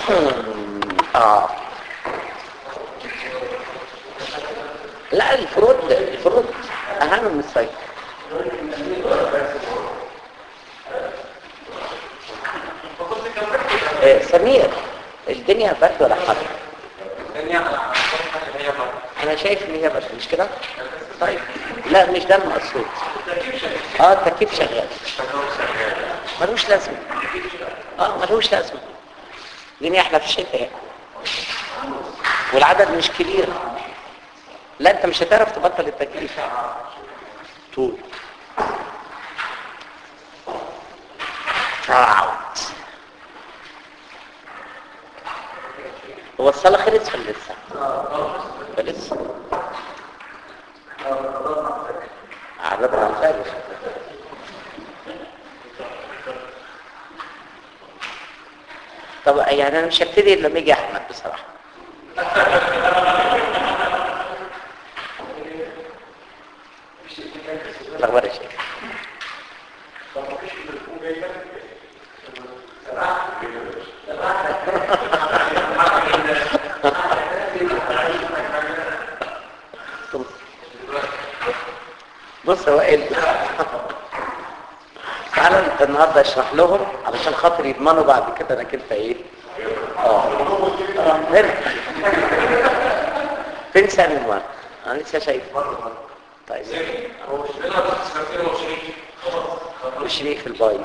اه لا الفروض الفروض اهم من الصيف آه، سمير الدنيا برد ولا حر انا شايف ان هي برد مش كده طيب لا مش ده المقصود اه التكييف شغال ملوش لازمه اه ملوش لازمه لان احنا في الشتاء والعدد مش كبير لا انت مش هتعرف تبطل التكييف طول اوت هو الصلاة خلص ولا لسه؟ لسه عرضنا على الفجر طب يعني انا مش هبتدي الا لما يجي احمد بصراحه الاخبار يا شيخ بص يا وائل تعالى انت النهارده اشرح لهم علشان خاطر يضمنوا بعد كده انك انت ايه اه آه، هنا فين سامي المهم انا لسه شايف طيب وشريك البايظ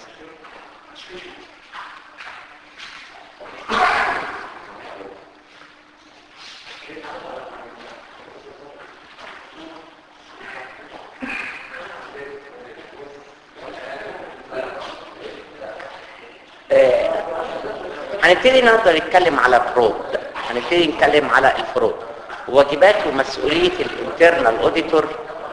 آه، هنبتدي النهارده نتكلم على فرود هنبتدي نتكلم على الفروض واجبات ومسؤوليه الانترنال اوديتور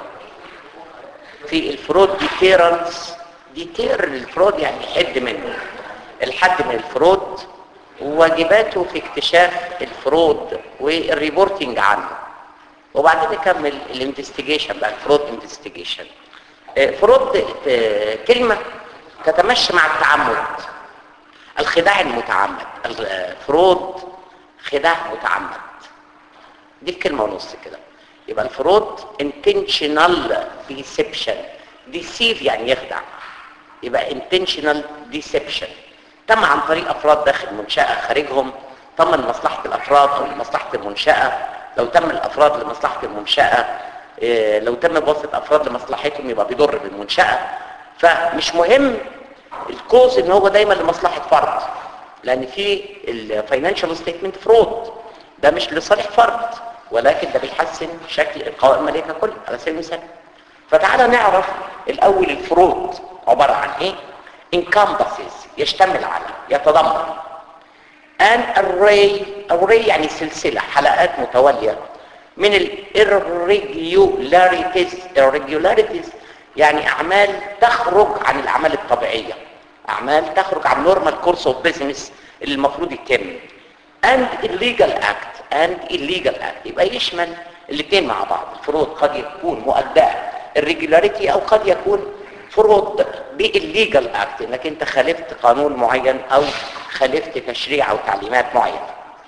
في الفرود ديتيرنس ديتير الفرود يعني حد منه الحد من الفرود وواجباته في اكتشاف الفرود والريبورتنج عنه وبعدين نكمل الانفستيجيشن بقى الفرود انفستيجيشن فرود آه، كلمه تتمشى مع التعمد الخداع المتعمد الفرود خداع متعمد دي الكلمة ونص كده يبقى الفرود intentional deception deceive يعني يخدع يبقى intentional deception تم عن طريق افراد داخل منشأة خارجهم تم لمصلحة الافراد او لمصلحة المنشأة لو تم الافراد لمصلحة المنشأة إيه، لو تم بواسطة افراد لمصلحتهم يبقى بيضر بالمنشأة فمش مهم الكوز ان هو دايما لمصلحة فرد لان في الفاينانشال ستيتمنت فرود ده مش لصالح فرد ولكن ده بيحسن شكل القوائم الماليه ككل على سبيل المثال فتعالى نعرف الاول الفروض عباره عن ايه encompasses يشتمل على يتضمن an array array يعني سلسله حلقات متواليه من ال irregularities irregularities يعني اعمال تخرج عن الاعمال الطبيعيه اعمال تخرج عن normal course of business اللي المفروض يتم and illegal act and illegal act يبقى يشمل الاثنين مع بعض الفروض قد يكون مؤداه الريجولاريتي او قد يكون فروض بالليجال اكت انك انت خالفت قانون معين او خالفت تشريع او تعليمات معينه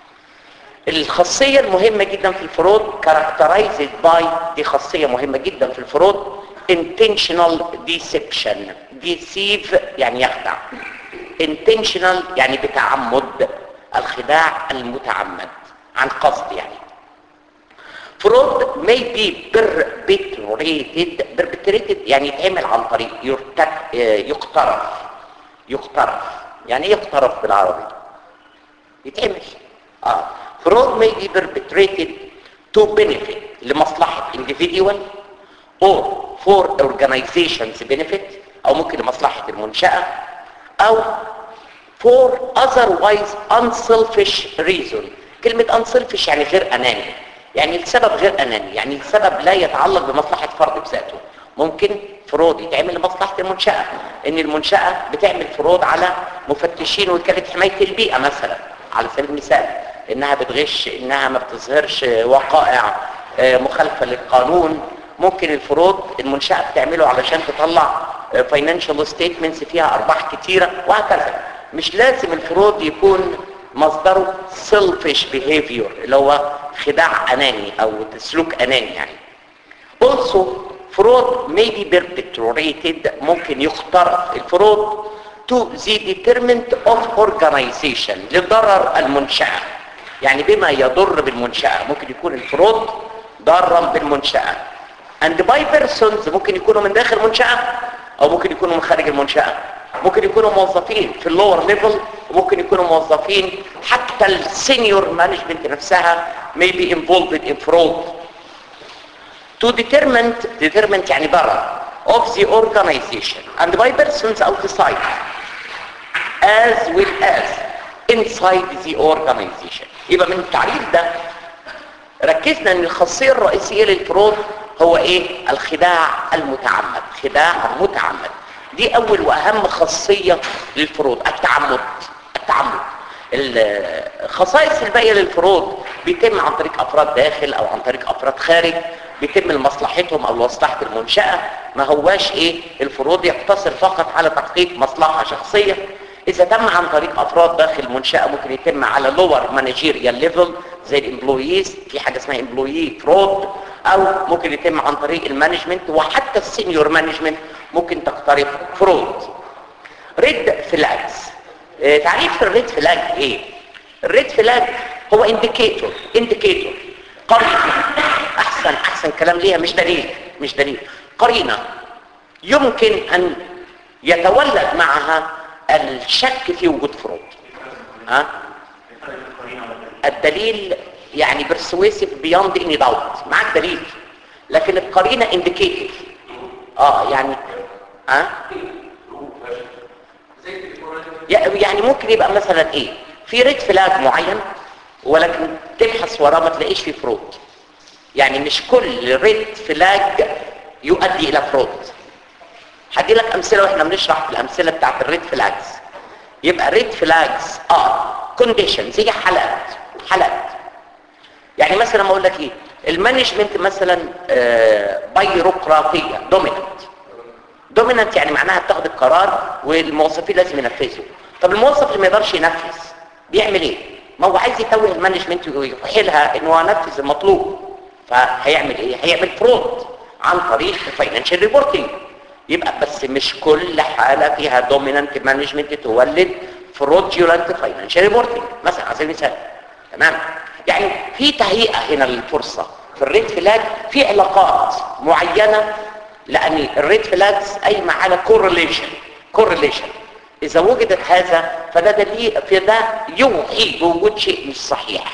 الخاصيه المهمه جدا في الفروض characterized by دي خاصيه مهمه جدا في الفروض intentional deception deceive يعني يخدع intentional يعني بتعمد الخداع المتعمد عن قصد يعني fraud may be perpetrated perpetrated يعني يتعمل عن طريق يرتك يقترف يقترف يعني ايه يقترف بالعربي يتعمل اه fraud may be perpetrated to benefit لمصلحة individual or for organizations benefit او ممكن لمصلحة المنشأة او for otherwise unselfish reason كلمة unselfish يعني غير أناني يعني السبب غير أناني يعني السبب لا يتعلق بمصلحة فرد بذاته ممكن فرود يتعمل لمصلحة المنشأة ان المنشأة بتعمل فرود على مفتشين وكالة حماية البيئة مثلا على سبيل المثال انها بتغش انها ما بتظهرش وقائع مخالفة للقانون ممكن الفروض المنشأة بتعمله علشان تطلع فاينانشال ستيتمنتس فيها ارباح كتيرة وهكذا مش لازم الفروض يكون مصدره selfish behavior اللي هو خداع اناني او سلوك اناني يعني also fraud may be perpetrated ممكن يخترق الفرود to the determinant of organization لضرر المنشأة يعني بما يضر بالمنشأة ممكن يكون الفرود ضارا بالمنشأة and by persons ممكن يكونوا من داخل المنشأة او ممكن يكونوا من خارج المنشأة ممكن يكونوا موظفين في اللور ليفل وممكن يكونوا موظفين حتى السينيور مانجمنت نفسها may be involved in fraud to determine determine يعني ضرر of the organization and by persons outside as well as inside the organization يبقى من التعريف ده ركزنا ان الخاصية الرئيسية للفرود هو ايه الخداع المتعمد خداع متعمد دي اول واهم خاصية للفروض التعمد التعمد الخصائص الباقية للفروض بيتم عن طريق افراد داخل او عن طريق افراد خارج بيتم لمصلحتهم او لمصلحة المنشأة ما هواش ايه الفروض يقتصر فقط على تحقيق مصلحة شخصية اذا تم عن طريق افراد داخل المنشأة ممكن يتم على لور مانجيريال ليفل زي الامبلويز في حاجة اسمها امبلوي فرود او ممكن يتم عن طريق المانجمنت وحتى السينيور مانجمنت ممكن تقترب فرود ريد فلاجز اه تعريف الريد فلاج ايه الريد فلاج هو انديكيتور انديكيتور قرينه احسن احسن كلام ليها مش دليل مش دليل قرينه يمكن ان يتولد معها الشك في وجود فرود ها الدليل يعني persuasive beyond any doubt معاك دليل لكن القرينه indicative اه يعني ها يعني ممكن يبقى مثلا ايه في ريد فلاج معين ولكن تبحث وراه ما تلاقيش فيه فرود يعني مش كل ريد فلاج يؤدي الى فرود هدي لك امثله واحنا بنشرح الامثله بتاعت الريد فلاجز يبقى ريد فلاجز اه كونديشنز هي حالات حالات يعني مثلا ما اقول لك ايه المانجمنت مثلا آه بيروقراطيه دوميننت دوميننت يعني معناها بتاخد القرار والموظفين لازم ينفذوا طب الموظف اللي ما يقدرش ينفذ بيعمل ايه ما هو عايز يتوه المانجمنت ويحيلها ان هو ينفذ المطلوب فهيعمل ايه هيعمل فرود عن طريق الفاينانشال ريبورتنج يبقى بس مش كل حاله فيها دوميننت مانجمنت تولد فروديولنت فاينانشال ريبورتنج مثلا على سبيل المثال تمام يعني في تهيئه هنا للفرصه في الريد فلاج في علاقات معينه لان الريد فلاجز قايمه على كورليشن كورليشن اذا وجدت هذا فده دليل في ده يوحي بوجود شيء مش صحيح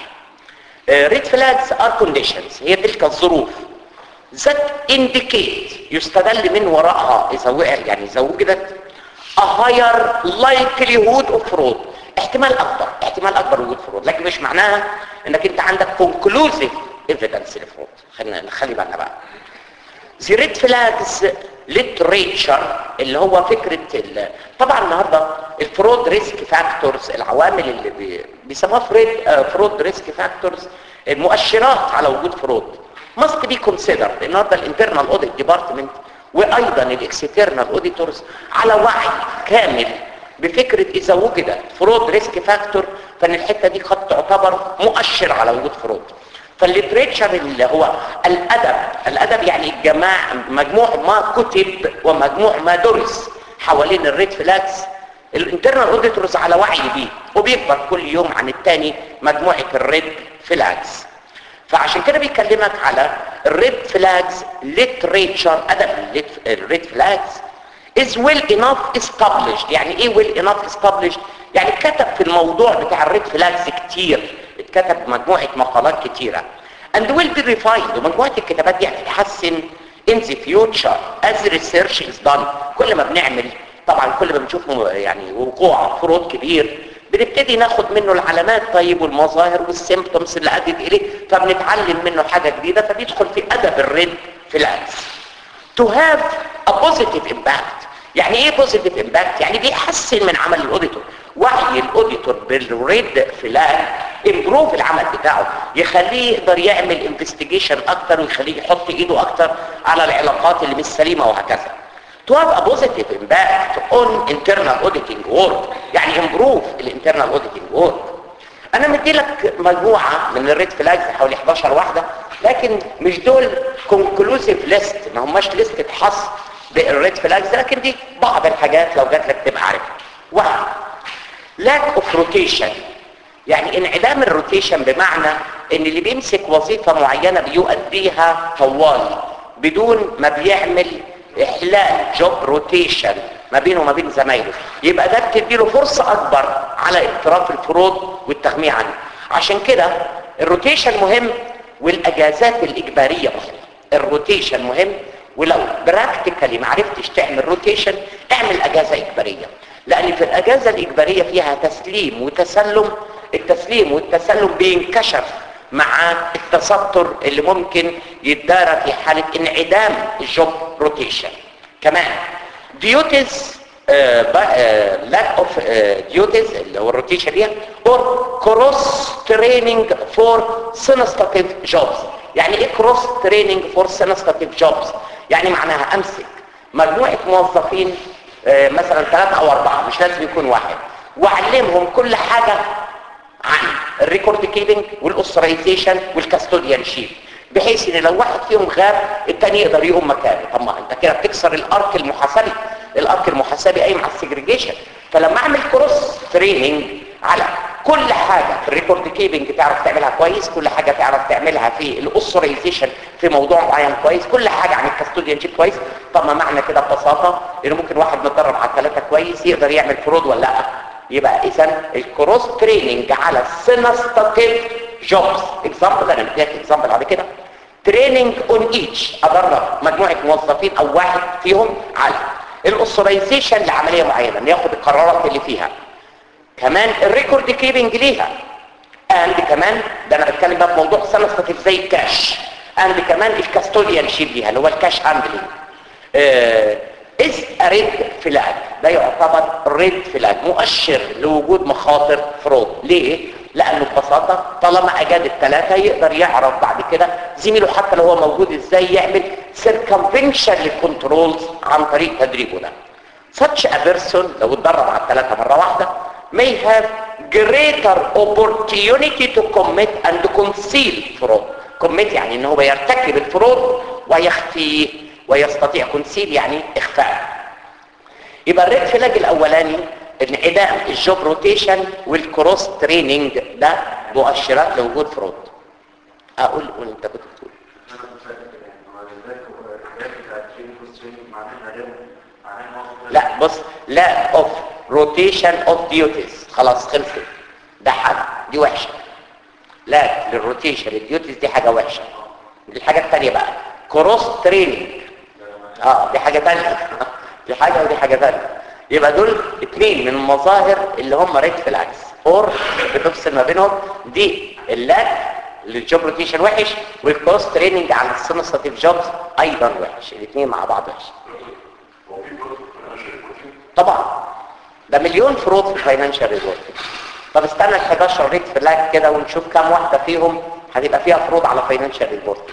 ريد فلاجز ار كونديشنز هي تلك الظروف ذات indicate يستدل من وراءها اذا وقع يعني اذا وجدت a higher likelihood of fraud احتمال اكبر احتمال اكبر وجود فرود لكن مش معناها انك انت عندك conclusive evidence للفرود خلينا نخلي بالنا بقى the red flags literature اللي هو فكرة ال... طبعا النهاردة الفرود ريسك فاكتورز العوامل اللي بي... بيسموها فريد فرود ريسك فاكتورز المؤشرات على وجود فرود must be considered النهارده الانترنال اوديت ديبارتمنت وايضا الاكسترنال اوديتورز على وعي كامل بفكرة اذا وجد فرود ريسك فاكتور فان الحتة دي قد تعتبر مؤشر على وجود فرود فالليتريتشر اللي هو الادب الادب يعني الجماع مجموع ما كتب ومجموع ما درس حوالين الريد فلاكس الانترنال اوديتورز على وعي بيه وبيكبر كل يوم عن التاني مجموعة الريد فلاكس فعشان كده بيكلمك على الريد فلاجز ليتريتشر ادب الريد فلاجز is well enough established يعني ايه well enough established يعني اتكتب في الموضوع بتاع الريد فلاجز كتير اتكتب مجموعة مقالات كتيرة and will be refined ومجموعة الكتابات دي هتتحسن in the future as research is done كل ما بنعمل طبعا كل ما بنشوف يعني وقوع فروض كبير بنبتدي ناخد منه العلامات طيب والمظاهر والسيمبتومز اللي ادت اليه فبنتعلم منه حاجة جديدة فبيدخل في ادب الريد فلاجز to have a positive impact يعني ايه positive impact يعني بيحسن من عمل الاوديتور وعي الاوديتور بالريد فلاج امبروف العمل بتاعه يخليه يقدر يعمل انفستيجيشن اكتر ويخليه يحط ايده اكتر على العلاقات اللي مش سليمه وهكذا to have a positive impact on internal auditing work يعني improve الانترنال auditing work انا مدي لك مجموعه من الريد فلاجز حوالي 11 واحده لكن مش دول كونكلوسيف ليست ما هماش ليست حصر بالريد فلاجز لكن دي بعض الحاجات لو جات لك تبقى عارفها واحد lack of rotation يعني انعدام الروتيشن بمعنى ان اللي بيمسك وظيفة معينة بيؤديها طوال بدون ما بيعمل احلال جوب روتيشن ما بينه وما بين زمايله يبقى ده بتديله فرصة اكبر على اقتراف الفروض والتغمية عنه عشان كده الروتيشن مهم والاجازات الاجبارية مهمة الروتيشن مهم ولو براكتيكالي ما عرفتش تعمل روتيشن اعمل اجازة اجبارية لان في الاجازة الاجبارية فيها تسليم وتسلم التسليم والتسلم بينكشف مع التستر اللي ممكن يتدارى في حالة انعدام الجوب روتيشن كمان ديوتيز lack of duties اللي هو الروتيشن دي or cross training for sensitive jobs يعني ايه cross training for sensitive jobs يعني معناها امسك مجموعة موظفين آه، مثلا ثلاثة او اربعة مش لازم يكون واحد واعلمهم كل حاجة عن الريكورد كيبنج والاوثرايزيشن والكاستوديان شيب بحيث ان لو واحد فيهم غاب التاني يقدر يقوم مكانه طب ما انت كده بتكسر الارك المحاسبي الارك المحاسبي قايم على السجريجيشن فلما اعمل كروس تريننج على كل حاجه في الريكورد كيبنج تعرف تعملها كويس كل حاجه تعرف تعملها في الاوثرايزيشن في موضوع معين كويس كل حاجه عن الكاستوديان شيب كويس طب ما معنى كده ببساطه ان ممكن واحد متدرب على الثلاثه كويس يقدر يعمل فرود ولا لا يبقى اذا الكروس تريننج على السينستاتيف جوبز اكزامبل انا مديك اكزامبل على كده تريننج اون ايتش ادرب مجموعه موظفين او واحد فيهم على الاوثرايزيشن لعمليه معينه ان ياخد القرارات اللي فيها كمان الريكورد كيبنج ليها اند كمان ده انا بتكلم بقى في موضوع سينستاتيف زي الكاش اند كمان الكاستوديان شيب ليها اللي هو الكاش هاندلنج از ريد فلاج ده يعتبر ريد فلاج مؤشر لوجود مخاطر فرود ليه لانه ببساطه طالما اجاد الثلاثه يقدر يعرف بعد كده زميله حتى لو هو موجود ازاي يعمل سيركمفنشن للكنترولز عن طريق تدريبه ده such a person لو اتدرب على الثلاثه مره واحده may have greater opportunity to commit and conceal fraud commit يعني ان هو يرتكب الفرود ويخفيه ويستطيع كونسيل يعني اخفاء يبقى الريد فلاج الاولاني انعدام الجوب روتيشن والكروس تريننج ده مؤشرات لوجود فرود اقول قول انت كنت بتقول لا بص لا اوف روتيشن اوف ديوتيز خلاص خلصت ده حاجه دي وحشه لا للروتيشن الديوتيز دي حاجه وحشه دي الحاجه الثانيه بقى كروس تريننج اه دي حاجة تانية دي حاجة ودي حاجة تانية يبقى دول اتنين من المظاهر اللي هم ريد فلاجز اور بتفصل ما بينهم دي اللاك للجوب روتيشن وحش والكروس تريننج على السنساتيف جوبز ايضا وحش الاثنين مع بعض وحش طبعا ده مليون فروض في الفاينانشال ريبورتنج طب استنى ال 11 ريد فلاج كده ونشوف كام واحده فيهم هتبقى فيها فروض على فاينانشال ريبورتنج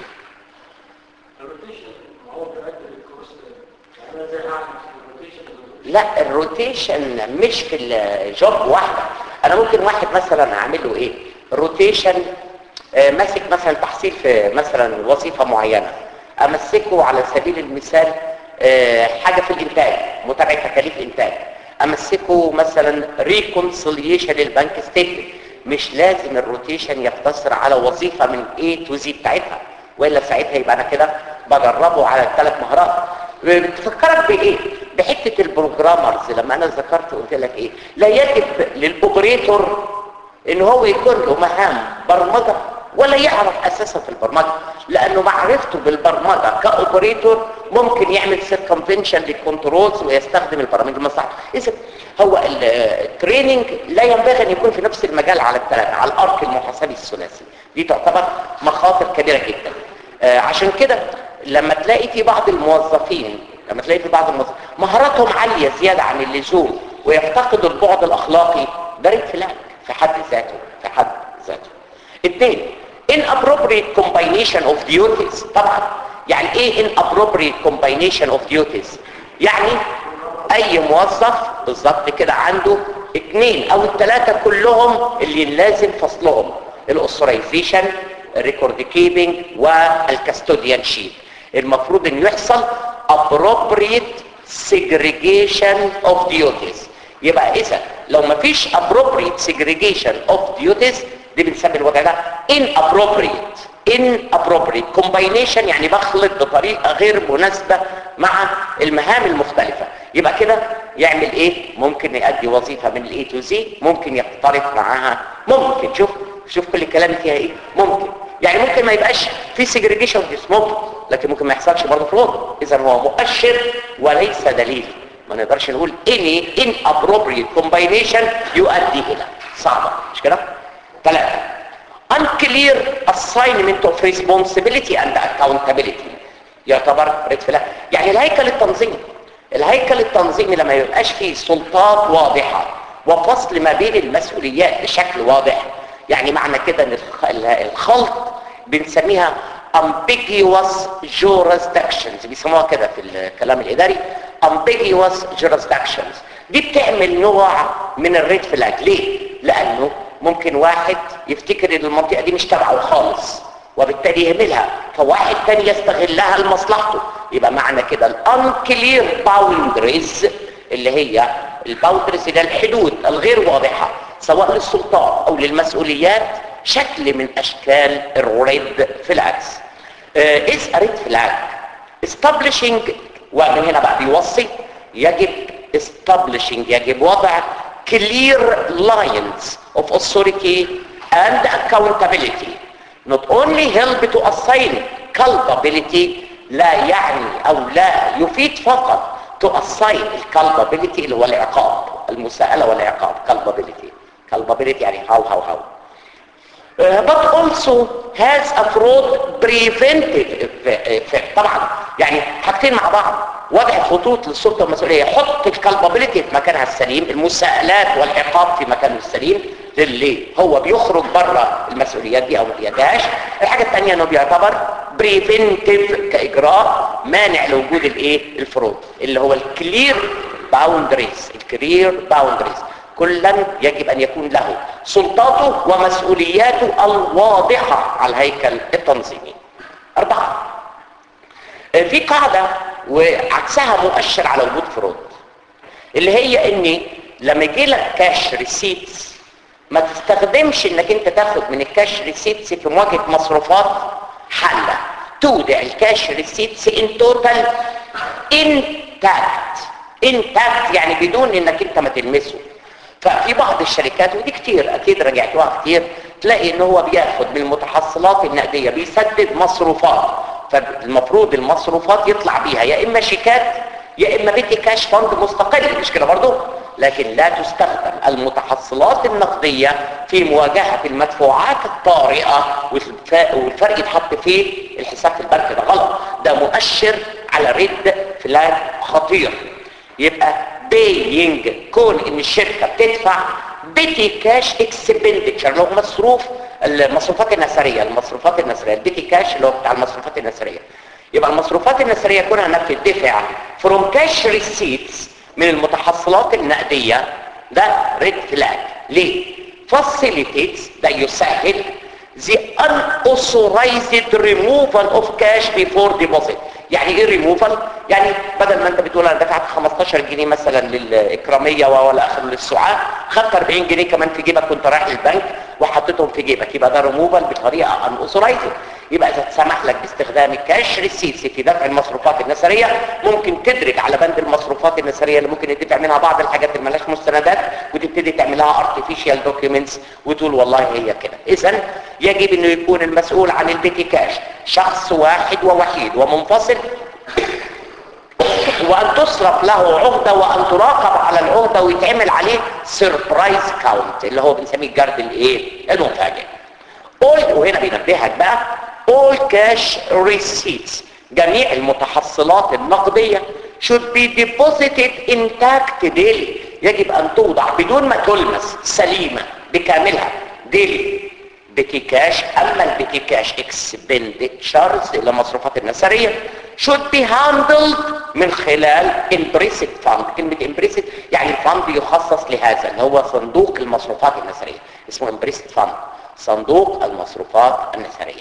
لا الروتيشن مش في الجوب واحده انا ممكن واحد مثلا اعمل له ايه روتيشن آه ماسك مثلا تحصيل في مثلا وظيفه معينه امسكه على سبيل المثال آه حاجه في الانتاج متابعه تكاليف الانتاج امسكه مثلا ريكونسيليشن للبنك ستيتمنت مش لازم الروتيشن يقتصر على وظيفه من A تو Z بتاعتها والا ساعتها يبقى انا كده بدربه على الثلاث مهارات بتفكرك بايه بحته البروجرامرز لما انا ذكرت قلت لك ايه لا يجب للاوبريتور ان هو يكون له مهام برمجه ولا يعرف اساسا في البرمجه لانه معرفته بالبرمجه كاوبريتور ممكن يعمل سيركمفنشن للكنترولز ويستخدم البرامج المصلحه اذا هو التريننج لا ينبغي ان يكون في نفس المجال على الثلاثه على الارك المحاسبي الثلاثي دي تعتبر مخاطر كبيره جدا آه عشان كده لما تلاقي في بعض الموظفين لما تلاقي في بعض الموظفين مهاراتهم عالية زيادة عن اللزوم ويفتقدوا البعد الأخلاقي ده ريد فلاج في حد ذاته في حد ذاته اثنين inappropriate combination of duties طبعا يعني ايه inappropriate combination of duties يعني اي موظف بالظبط كده عنده اثنين او الثلاثه كلهم اللي لازم فصلهم الاوثرايزيشن الريكورد كيبنج والكاستوديان شيت المفروض انه يحصل appropriate segregation of duties يبقى اذا لو ما فيش appropriate segregation of duties دي بنسمي الوضع ده inappropriate inappropriate combination يعني بخلط بطريقه غير مناسبه مع المهام المختلفه يبقى كده يعمل ايه ممكن يؤدي وظيفه من الاي تو زي ممكن يختلط معاها ممكن شوف شوف كل الكلام فيها ايه ممكن يعني ممكن ما يبقاش في سيجريجيشن ممكن لكن ممكن ما يحصلش برضه في الوضع اذا هو مؤشر وليس دليل ما نقدرش نقول any inappropriate combination يؤدي الى صعبه مش كده ثلاثه unclear assignment of responsibility and accountability يعتبر ريد فلاج يعني الهيكل التنظيمي الهيكل التنظيمي لما يبقاش فيه سلطات واضحه وفصل ما بين المسؤوليات بشكل واضح يعني معنى كده ان الخلط بنسميها ambiguous jurisdictions بيسموها كده في الكلام الاداري ambiguous jurisdictions دي بتعمل نوع من الريد فلاج ليه لانه ممكن واحد يفتكر ان المنطقه دي مش تبعه خالص وبالتالي يهملها فواحد تاني يستغلها لمصلحته يبقى معنى كده الانكلير باوندريز اللي هي الباوندريز اللي الحدود الغير واضحه سواء للسلطات او للمسؤوليات شكل من اشكال الريد فلاجز از ريد فلاج establishing ومن هنا بقى بيوصي يجب establishing يجب وضع clear lines of authority and accountability not only help to assign culpability لا يعني او لا يفيد فقط to assign culpability اللي هو العقاب المساءلة والعقاب culpability culpability يعني how how how Uh, but also has a fraud preventive effect طبعا يعني حاجتين مع بعض وضع خطوط للسلطه والمسؤوليه حط الكالبابيلتي في مكانها السليم المساءلات والعقاب في مكانه السليم للي هو بيخرج بره المسؤوليات دي او ما بيدهاش الحاجه الثانيه انه بيعتبر بريفنتيف كاجراء مانع لوجود الايه الفروض اللي هو الكلير باوندريز الكلير باوندريز كلا يجب ان يكون له سلطاته ومسؤولياته الواضحه على الهيكل التنظيمي اربعه في قاعده وعكسها مؤشر على وجود فروض اللي هي ان لما يجي لك كاش ريسيتس ما تستخدمش انك انت تاخد من الكاش ريسيتس في مواجهه مصروفات حله تودع الكاش ريسيتس ان توتال انتاكت انتاكت يعني بدون انك انت ما تلمسه ففي بعض الشركات ودي كتير اكيد راجعتوها كتير تلاقي ان هو بياخد من المتحصلات النقديه بيسدد مصروفات فالمفروض المصروفات يطلع بيها يا اما شيكات يا اما بيتي كاش فند مستقل مش كده برضه لكن لا تستخدم المتحصلات النقدية في مواجهة المدفوعات الطارئة والفرق يتحط فيه الحساب في البنك ده غلط ده مؤشر على ريد فلاج خطير يبقى بينج كون ان الشركة بتدفع بيتي كاش اكسبندتشر اللي هو مصروف المصروفات النسرية المصروفات النسرية البيتي كاش اللي هو بتاع المصروفات النسرية يبقى المصروفات النسرية كونها انها بتدفع فروم كاش ريسيتس من المتحصلات النقدية ده ريد فلاج ليه؟ facilitates ده يسهل the unauthorized removal of cash before deposit يعني ايه ريموفال يعني بدل ما انت بتقول انا دفعت 15 جنيه مثلا للاكراميه ولا اخر للسعاة خدت 40 جنيه كمان في جيبك كنت رايح البنك وحطيتهم في جيبك يبقى ده ريموفال بطريقه ان اوثورايزد يبقى اذا اتسمح لك باستخدام الكاش ريسيتس في دفع المصروفات النسريه ممكن تدرج على بند المصروفات النسريه اللي ممكن يدفع منها بعض الحاجات اللي مالهاش مستندات وتبتدي تعملها ارتفيشال دوكيومنتس وتقول والله هي كده اذا يجب انه يكون المسؤول عن البيتي كاش شخص واحد ووحيد ومنفصل وان تصرف له عهده وان تراقب على العهده ويتعمل عليه سيربرايز كاونت اللي هو بنسميه الجرد الايه المفاجئ all وهنا بينبهك بقى all cash receipts جميع المتحصلات النقديه should be deposited intact daily يجب ان توضع بدون ما تلمس سليمه بكاملها daily بتي كاش اما البتي كاش اكسبندتشرز اللي المصروفات النسريه should be handled من خلال implicit fund كلمة implicit يعني الفند يخصص لهذا اللي هو صندوق المصروفات النسرية اسمه implicit fund صندوق المصروفات النسرية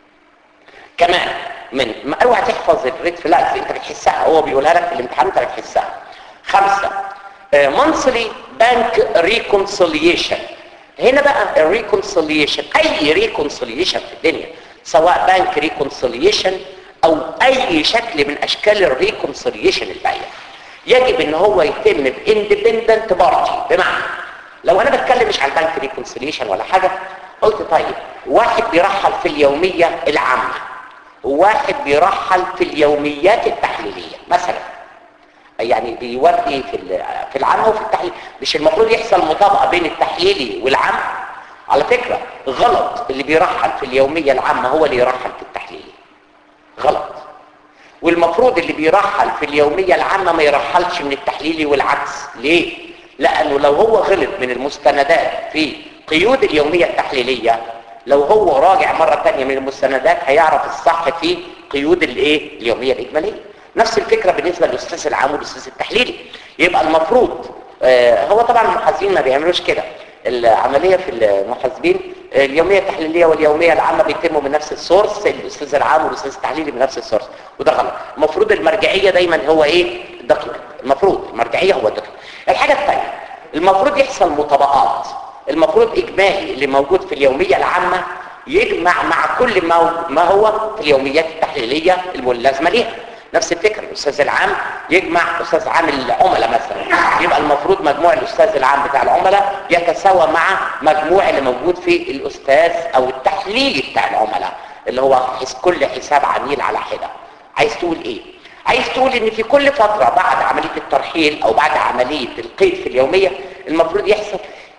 كمان من ما اوعى تحفظ الريد فلاجز انت بتحسها هو بيقولها لك في الامتحان انت بتحسها خمسة monthly bank reconciliation هنا بقى الريكونسيليشن اي ريكونسيليشن في الدنيا سواء بنك ريكونسيليشن او اي شكل من اشكال الريكونسيليشن الباقيه يجب ان هو يتم باندبندنت بارتي بمعنى لو انا بتكلم مش عن بنك ريكونسيليشن ولا حاجه قلت طيب واحد بيرحل في اليوميه العامه وواحد بيرحل في اليوميات التحليليه مثلا يعني بيودي في في العام وفي التحليل مش المفروض يحصل مطابقه بين التحليلي والعام على فكره غلط اللي بيرحل في اليوميه العامه هو اللي يرحل في التحليلي غلط والمفروض اللي بيرحل في اليوميه العامه ما يرحلش من التحليلي والعكس ليه لانه لو هو غلط من المستندات في قيود اليوميه التحليليه لو هو راجع مره ثانيه من المستندات هيعرف الصح في قيود الايه اليوميه الاجماليه نفس الفكرة بالنسبة للأستاذ العام والأستاذ التحليلي يبقى المفروض آه هو طبعا المحاسبين ما بيعملوش كده العملية في المحاسبين اليومية التحليلية واليومية العامة بيتموا من نفس السورس الأستاذ العام والأستاذ التحليلي من نفس السورس وده غلط المفروض المرجعية دايما هو ايه الدوكيمنت المفروض المرجعية هو الدوكيمنت الحاجة الثانية المفروض يحصل مطابقات المفروض إجمالي اللي موجود في اليومية العامة يجمع مع كل ما هو في اليوميات التحليلية الملازمة ليها نفس الفكرة الأستاذ العام يجمع أستاذ عام العملاء مثلا يبقى المفروض مجموع الأستاذ العام بتاع العملاء يتساوى مع مجموع اللي موجود في الأستاذ أو التحليلي بتاع العملاء اللي هو حس كل حساب عميل على حدة عايز تقول إيه؟ عايز تقول إن في كل فترة بعد عملية الترحيل أو بعد عملية القيد في اليومية المفروض يحصل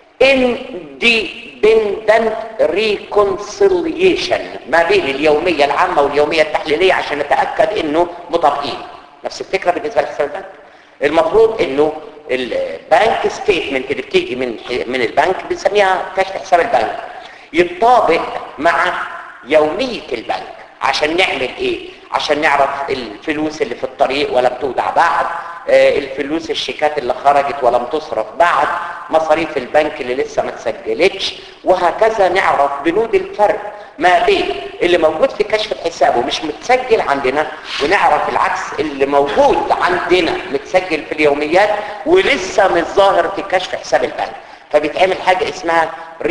independent reconciliation ما بين اليومية العامة واليومية التحليلية عشان نتأكد انه مطابقين نفس الفكرة بالنسبة لحساب البنك المفروض انه البنك ستيتمنت اللي بتيجي من من البنك بنسميها كشف حساب البنك يتطابق مع يومية البنك عشان نعمل ايه عشان نعرف الفلوس اللي في الطريق ولم تودع بعد الفلوس الشيكات اللي خرجت ولم تصرف بعد مصاريف البنك اللي لسه ما اتسجلتش وهكذا نعرف بنود الفرق ما بين اللي موجود في كشف الحساب ومش متسجل عندنا ونعرف العكس اللي موجود عندنا متسجل في اليوميات ولسه مش ظاهر في كشف حساب البنك فبيتعمل حاجة اسمها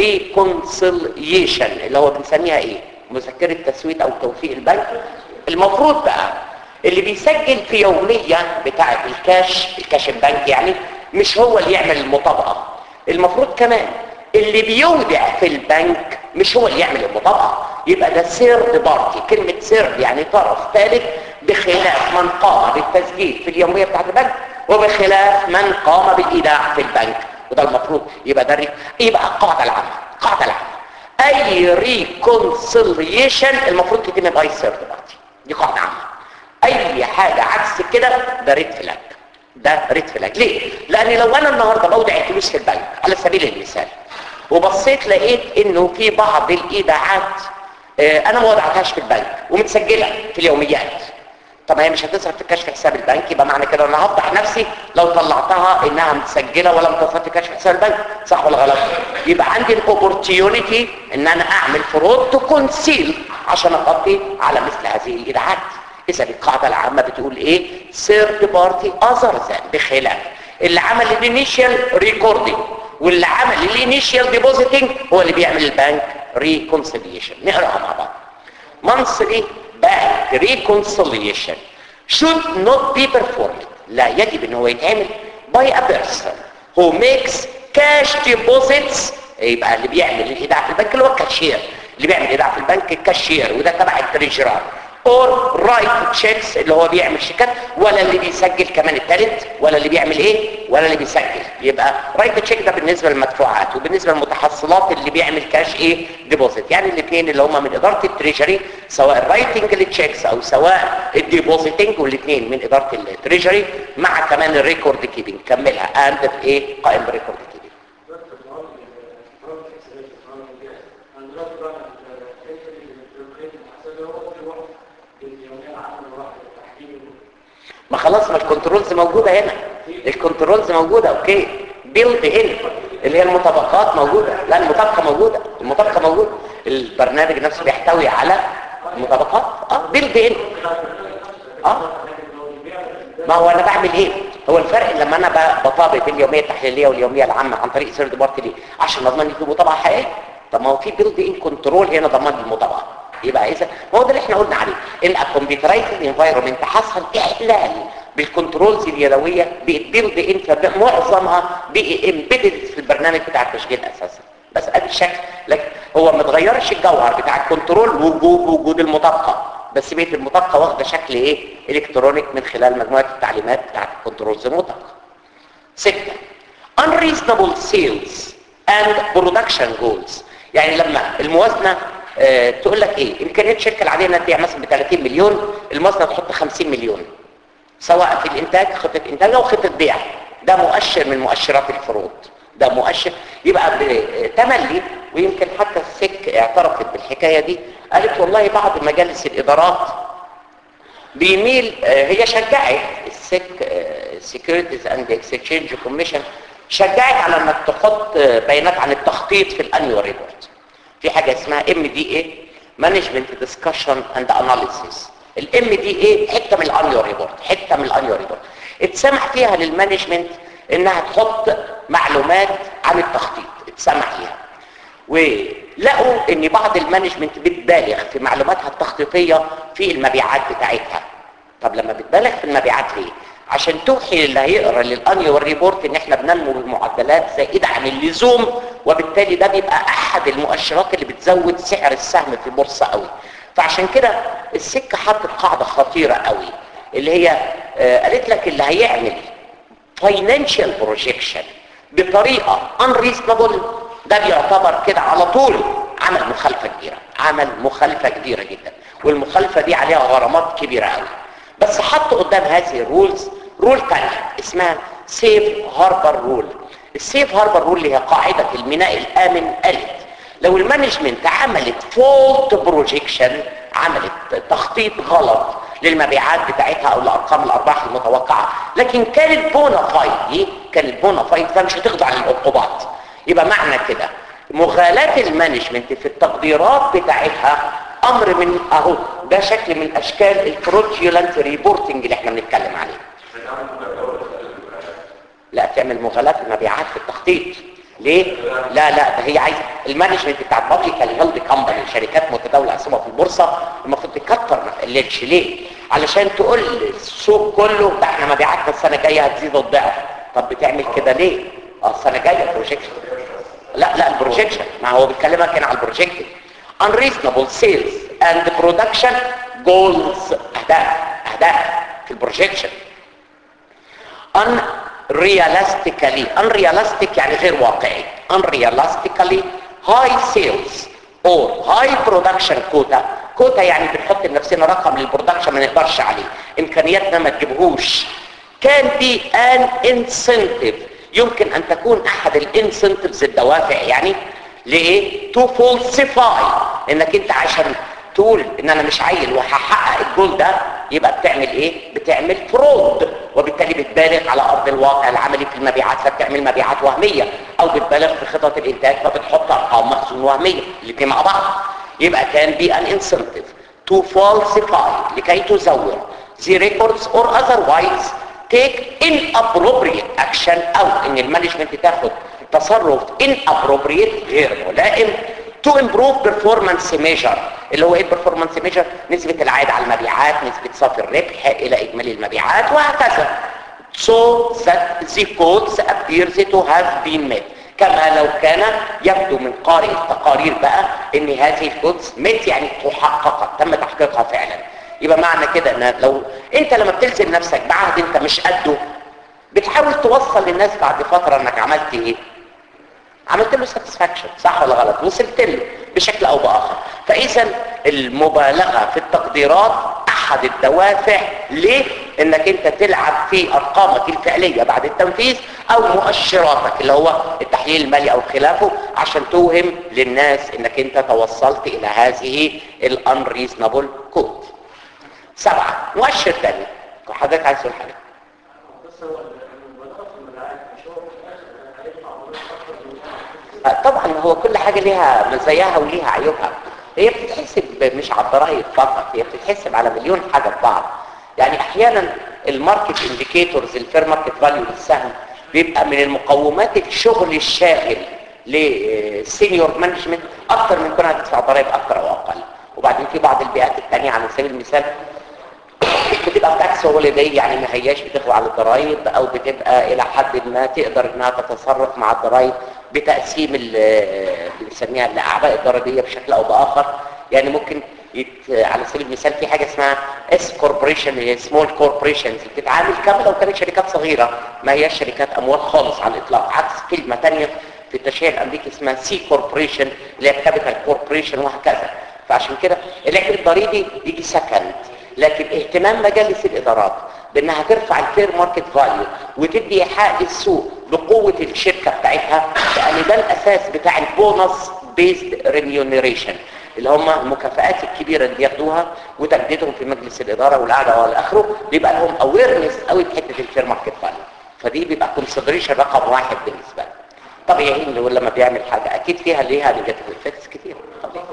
ريكونسيليشن اللي هو بنسميها ايه مذكرة تسوية او توفيق البنك المفروض بقى اللي بيسجل في يومية بتاعة الكاش الكاش البنك يعني مش هو اللي يعمل المطابقة المفروض كمان اللي بيودع في البنك مش هو اللي يعمل المطابقة يبقى ده سيرد بارتي كلمة سيرد يعني طرف ثالث بخلاف من قام بالتسجيل في اليومية بتاعة البنك وبخلاف من قام بالإيداع في البنك وده المفروض يبقى ده يبقى القاعدة العامة القاعدة العامة اي ريكونسيليشن المفروض تتم باي سيرد بارتي دي قاعدة عامة اي حاجة عكس كده ده ريد فلاج ده ريد فلاج ليه لان لو انا النهاردة بودع الفلوس في البنك على سبيل المثال وبصيت لقيت انه في بعض الايداعات اه انا ما وضعتهاش في البنك ومتسجلة في اليوميات طب هي مش هتصرف في كشف حساب البنك يبقى معنى كده انا هفضح نفسي لو طلعتها انها متسجله ولم تصرف في كشف حساب البنك صح ولا غلط يبقى عندي الاوبورتيونيتي ان انا اعمل فرود تو كونسيل عشان اغطي على مثل هذه الايداعات اذا القاعده العامه بتقول ايه ثيرد بارتي اذر ذان بخلاف اللي عمل الانيشال ريكوردنج واللي عمل الانيشال ديبوزيتنج هو اللي بيعمل البنك ريكونسيليشن نقراها مع بعض monthly bank reconciliation should not be performed لا يجب ان هو يتعمل by a person who makes cash deposits يبقى اللي بيعمل الايداع في البنك اللي هو الكاشير اللي بيعمل ايداع في البنك الكاشير وده تبع التريجرار اور رايت تشيكس اللي هو بيعمل شيكات ولا اللي بيسجل كمان التالت ولا اللي بيعمل ايه ولا اللي بيسجل يبقى رايت تشيك ده بالنسبه للمدفوعات وبالنسبه للمتحصلات اللي بيعمل كاش ايه ديبوزيت يعني الاثنين اللي هم من اداره التريجري سواء الرايتنج للتشيكس او سواء الديبوزيتنج والاثنين من اداره التريجري مع كمان الريكورد كيبنج كملها اند ايه قائم بريكورد كيبنج ما خلاص ما الكنترولز موجوده هنا الكنترولز موجوده اوكي بيلد ان اللي هي المطابقات موجوده لا المطابقه موجوده المطابقه موجوده البرنامج نفسه بيحتوي على المطابقات اه بيلد ان اه ما هو انا بعمل ايه هو الفرق لما انا ب- بطابق اليوميه التحليليه واليوميه العامه عن طريق سيرد بارتي ليه عشان اضمن يكون مطابقه حقيقيه طب ما هو في بيلد ان كنترول هنا ضمان المطابقه يبقى اذا هو ده اللي احنا قلنا عليه ان الكمبيوترايزد انفايرمنت حصل احلال بالكنترولز اليدويه بيلد ان فمعظمها بقي امبيدد في البرنامج بتاع التشغيل اساسا بس ادي الشكل لكن هو ما اتغيرش الجوهر بتاع الكنترول وجود وجود المطابقه بس بقيه المطابقه واخده شكل ايه الكترونيك من خلال مجموعه التعليمات بتاعت الكنترولز المطابقه ستة unreasonable sales and production goals يعني لما الموازنة آه تقول لك ايه امكانيات الشركة العادية انها تبيع مثلا ب 30 مليون الموازنة تحط 50 مليون سواء في الانتاج خطة انتاج او خطة بيع ده مؤشر من مؤشرات الفروض ده مؤشر يبقى بتملي ويمكن حتى السك اعترفت بالحكاية دي قالت والله بعض مجالس الادارات بيميل آه، هي شجعت السك سيكيورتيز اند اكسشينج كوميشن شجعت على انك تحط آه، بيانات عن التخطيط في الانيوال ريبورت في حاجه اسمها ام دي اي مانجمنت ديسكشن اند اناليسيس الام دي اي حته من الانيوال ريبورت حته من الانيوال ريبورت اتسمح فيها للمانجمنت انها تحط معلومات عن التخطيط اتسمح ليها ولقوا ان بعض المانجمنت بتبالغ في معلوماتها التخطيطيه في المبيعات بتاعتها طب لما بتبالغ في المبيعات ليه عشان توحي اللي هيقرا للانيوال ريبورت ان احنا بننمو بمعدلات زائده عن اللزوم وبالتالي ده بيبقى احد المؤشرات اللي بتزود سعر السهم في البورصه قوي فعشان كده السكه حطت قاعده خطيره قوي اللي هي آه قالت لك اللي هيعمل financial projection بطريقة unreasonable ده بيعتبر كده على طول عمل مخالفة كبيرة عمل مخالفة كبيرة جدا والمخالفة دي عليها غرامات كبيرة قوي بس حط قدام هذه الرولز رول تانية اسمها سيف هاربر رول السيف هاربر رول اللي هي قاعدة الميناء الآمن قالت لو المانجمنت عملت فولت بروجيكشن عملت تخطيط غلط للمبيعات بتاعتها او لارقام الارباح المتوقعه لكن كانت بونافايد ايه كانت بونافايد فمش هتخضع للعقوبات يبقى معنى كده مغالاة المانجمنت في التقديرات بتاعتها امر من اهو ده شكل من اشكال الفروتيولنت ريبورتنج اللي احنا بنتكلم عليه لا تعمل مغالاة في المبيعات في التخطيط ليه؟ لا لا ده هي عايزه المانجمنت بتاع البابليكال هيلد كومباني شركات متداوله اسهمها في البورصه المفروض تكتر ما تقللش ليه؟ علشان تقول للسوق كله ده احنا مبيعاتنا السنه الجايه هتزيد الضعف طب بتعمل كده ليه؟ اه السنه الجايه بروجيكشن لا لا البروجيكشن ما هو بيكلمك هنا على البروجيكتد unreasonable sales and production goals اهداف اهداف في البروجيكشن unrealistically unrealistic يعني غير واقعي unrealistically high sales or high production quota quota يعني بنحط لنفسنا رقم للبرودكشن ما نقدرش عليه امكانياتنا ما تجيبهوش كان be an incentive يمكن ان تكون احد الانسنتفز الدوافع يعني لايه to falsify انك انت عشان تقول ان انا مش عيل وهحقق الجول ده يبقى بتعمل ايه بتعمل فرود وبالتالي بتبالغ على ارض الواقع العملي في المبيعات فبتعمل مبيعات وهميه او بتبالغ في خطط الانتاج فبتحط ارقام مخزون وهميه الاثنين مع بعض يبقى كان بي ان انسنتيف تو falsify لكي تزور the records or otherwise take inappropriate action او ان المانجمنت تاخد تصرف inappropriate غير ملائم to improve performance measure اللي هو ايه performance measure نسبة العائد على المبيعات نسبة صافي الربح الى اجمالي المبيعات وهكذا so that the codes appears to have been met كما لو كان يبدو من قارئ التقارير بقى ان هذه الكودز مت يعني تحققت تم تحقيقها فعلا يبقى معنى كده ان لو انت لما بتلزم نفسك بعهد انت مش قده بتحاول توصل للناس بعد فترة انك عملت ايه عملت له ساتسفاكشن صح ولا غلط وصلت له بشكل او باخر فاذا المبالغه في التقديرات احد الدوافع ليه انك انت تلعب في ارقامك الفعليه بعد التنفيذ او مؤشراتك اللي هو التحليل المالي او خلافه عشان توهم للناس انك انت توصلت الى هذه الانريزنبل كود سبعة مؤشر تاني حضرتك عايز تقول حاجة آه، طبعا هو كل حاجة ليها مزاياها وليها عيوبها هي بتتحسب مش على الضرائب فقط هي بتتحسب على مليون حاجة في بعض يعني احيانا الماركت انديكيتورز الفير ماركت فاليو للسهم بيبقى من المقومات الشغل الشاغل للسينيور مانجمنت اكتر من كونها تدفع ضرائب اكتر او اقل وبعدين في بعض البيئات الثانيه على سبيل المثال بتبقى تاكس هوليداي يعني ما هياش بتخضع للضرائب او بتبقى الى حد ما تقدر انها تتصرف مع الضرائب بتقسيم ال- بنسميها الاعباء الضريبيه بشكل او باخر يعني ممكن يت... على سبيل المثال في حاجه اسمها اس كوربوريشن هي سمول كوربوريشنز بتتعامل كما لو كانت شركات صغيره ما هياش شركات اموال خالص على الاطلاق عكس كلمه ثانيه في التشريع الامريكي اسمها سي كوربوريشن اللي هي كابيتال كوربوريشن وهكذا فعشان كده الاجر الضريبي يجي سكند لكن اهتمام مجالس الادارات بانها ترفع الفير ماركت فاليو وتدي ايحاء للسوق بقوه الشركه بتاعتها لان ده الاساس بتاع البونص بيزد ريميونيريشن اللي هم المكافآت الكبيرة اللي بياخدوها وتجديدهم في مجلس الإدارة والقعدة والى اخره بيبقى لهم اويرنس قوي في حتة الفير ماركت فاليو فدي بيبقى كونسيدريشن رقم واحد بالنسبة له طبيعي اللي هو لما بيعمل حاجة اكيد فيها ليها نيجاتيف افكتس كتير طبيعي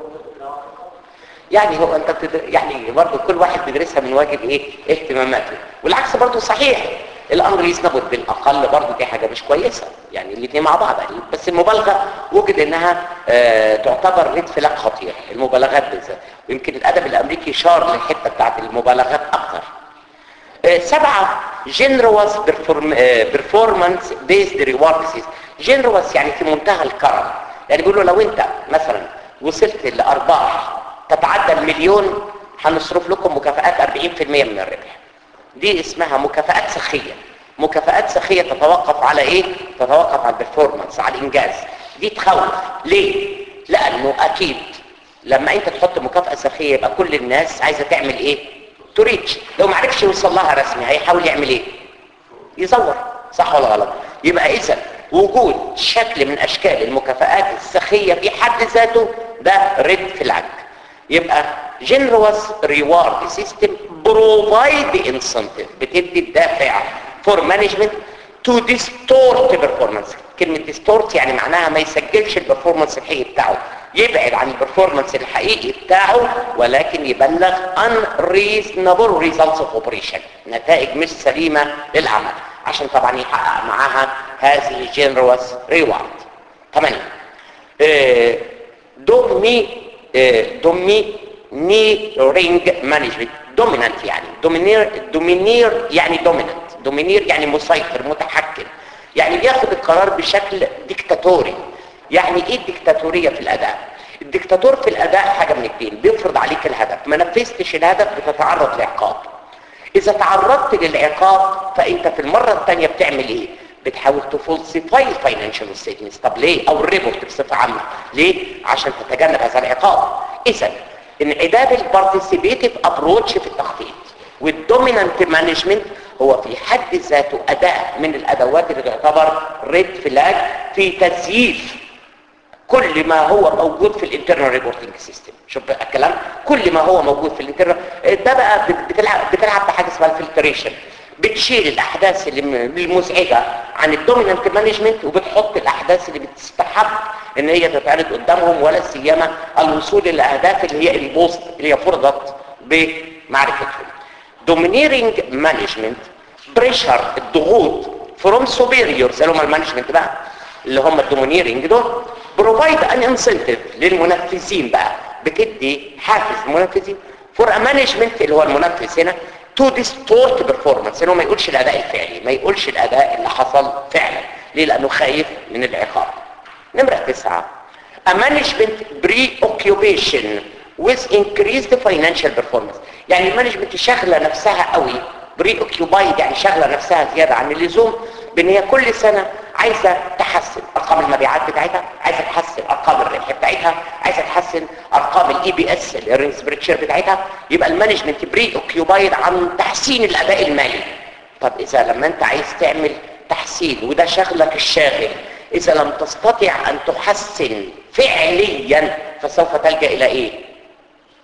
يعني هو انت بتدر... يعني برضه كل واحد بيدرسها من واجب ايه اهتماماته والعكس برضه صحيح الامر يسنبت بالاقل برضه دي حاجه مش كويسه يعني الاثنين مع بعض يعني بس المبالغه وجد انها آه تعتبر ريد فلاج خطير المبالغات بالذات ويمكن الادب الامريكي شار للحته بتاعت المبالغات اكتر آه سبعه جنروس بيرفورمانس بيزد ريورد جنروس يعني في منتهى الكرم يعني بيقولوا لو انت مثلا وصلت لارباح تتعدى المليون هنصرف لكم مكافآت 40% من الربح دي اسمها مكافآت سخية مكافآت سخية تتوقف على ايه تتوقف على البرفورمانس على الانجاز دي تخوف ليه لانه اكيد لما انت تحط مكافأة سخية يبقى كل الناس عايزة تعمل ايه تريتش لو ما عرفش يوصل لها رسمي هيحاول يعمل ايه يزور صح ولا غلط يبقى اذا وجود شكل من اشكال المكافآت السخية في حد ذاته ده ريد فلاج يبقى generous reward system provide incentive بتدي الدافع for management to distort performance كلمة distort يعني معناها ما يسجلش البرفورمانس الحقيقي بتاعه يبعد عن البرفورمانس الحقيقي بتاعه ولكن يبلغ unreasonable results of operation نتائج مش سليمة للعمل عشان طبعا يحقق معاها هذه generous reward 8 إيه دومي دومينيرنج مانجمنت دومينانت يعني دومينير دومينير يعني دومينانت دومينير يعني مسيطر متحكم يعني بياخد القرار بشكل ديكتاتوري يعني ايه الديكتاتوريه في الاداء الديكتاتور في الاداء حاجه من اثنين بيفرض عليك الهدف ما نفذتش الهدف بتتعرض لعقاب اذا تعرضت للعقاب فانت في المره الثانيه بتعمل ايه بتحاول تفولسيفاي الفاينانشال ستيتمنتس طب ليه او الريبورت بصفه عامه ليه عشان تتجنب هذا العقاب اذا انعداد البارتيسيبيتيف ابروتش في التخطيط والدومينانت مانجمنت هو في حد ذاته اداه من الادوات اللي تعتبر ريد فلاج في تزييف كل ما هو موجود في الانترنال ريبورتنج سيستم شوف بقى الكلام كل ما هو موجود في الانترنال ده بقى بتلعب بتلعب بحاجه اسمها الفلتريشن بتشيل الاحداث اللي المزعجه عن الدومينانت مانجمنت وبتحط الاحداث اللي بتستحق ان هي تتعرض قدامهم ولا سيما الوصول للاهداف اللي هي البوست اللي هي فرضت بمعرفتهم دومينيرنج مانجمنت بريشر الضغوط فروم سوبيريورز اللي هم المانجمنت بقى اللي هم الدومينيرنج دول بروفايد ان انسنتيف للمنفذين بقى بتدي حافز للمنفذين فور مانجمنت اللي هو المنفذ هنا تو ديستورت بيرفورمانس انه ما يقولش الاداء الفعلي ما يقولش الاداء اللي حصل فعلا ليه لانه خايف من العقاب نمرة تسعة a management preoccupation with increased financial performance يعني المانجمنت شغلة نفسها قوي preoccupied يعني شغلة نفسها زيادة عن اللزوم بان هي كل سنة عايزة تحسن ارقام المبيعات بتاعتها عايزة تحسن ارقام الربح بتاعتها عايزة تحسن ارقام الاي بي اس الرينس بريتشر بتاعتها يبقى المانجمنت بري اوكيوبايد عن تحسين الاداء المالي طب اذا لما انت عايز تعمل تحسين وده شغلك الشاغل اذا لم تستطع ان تحسن فعليا فسوف تلجا الى ايه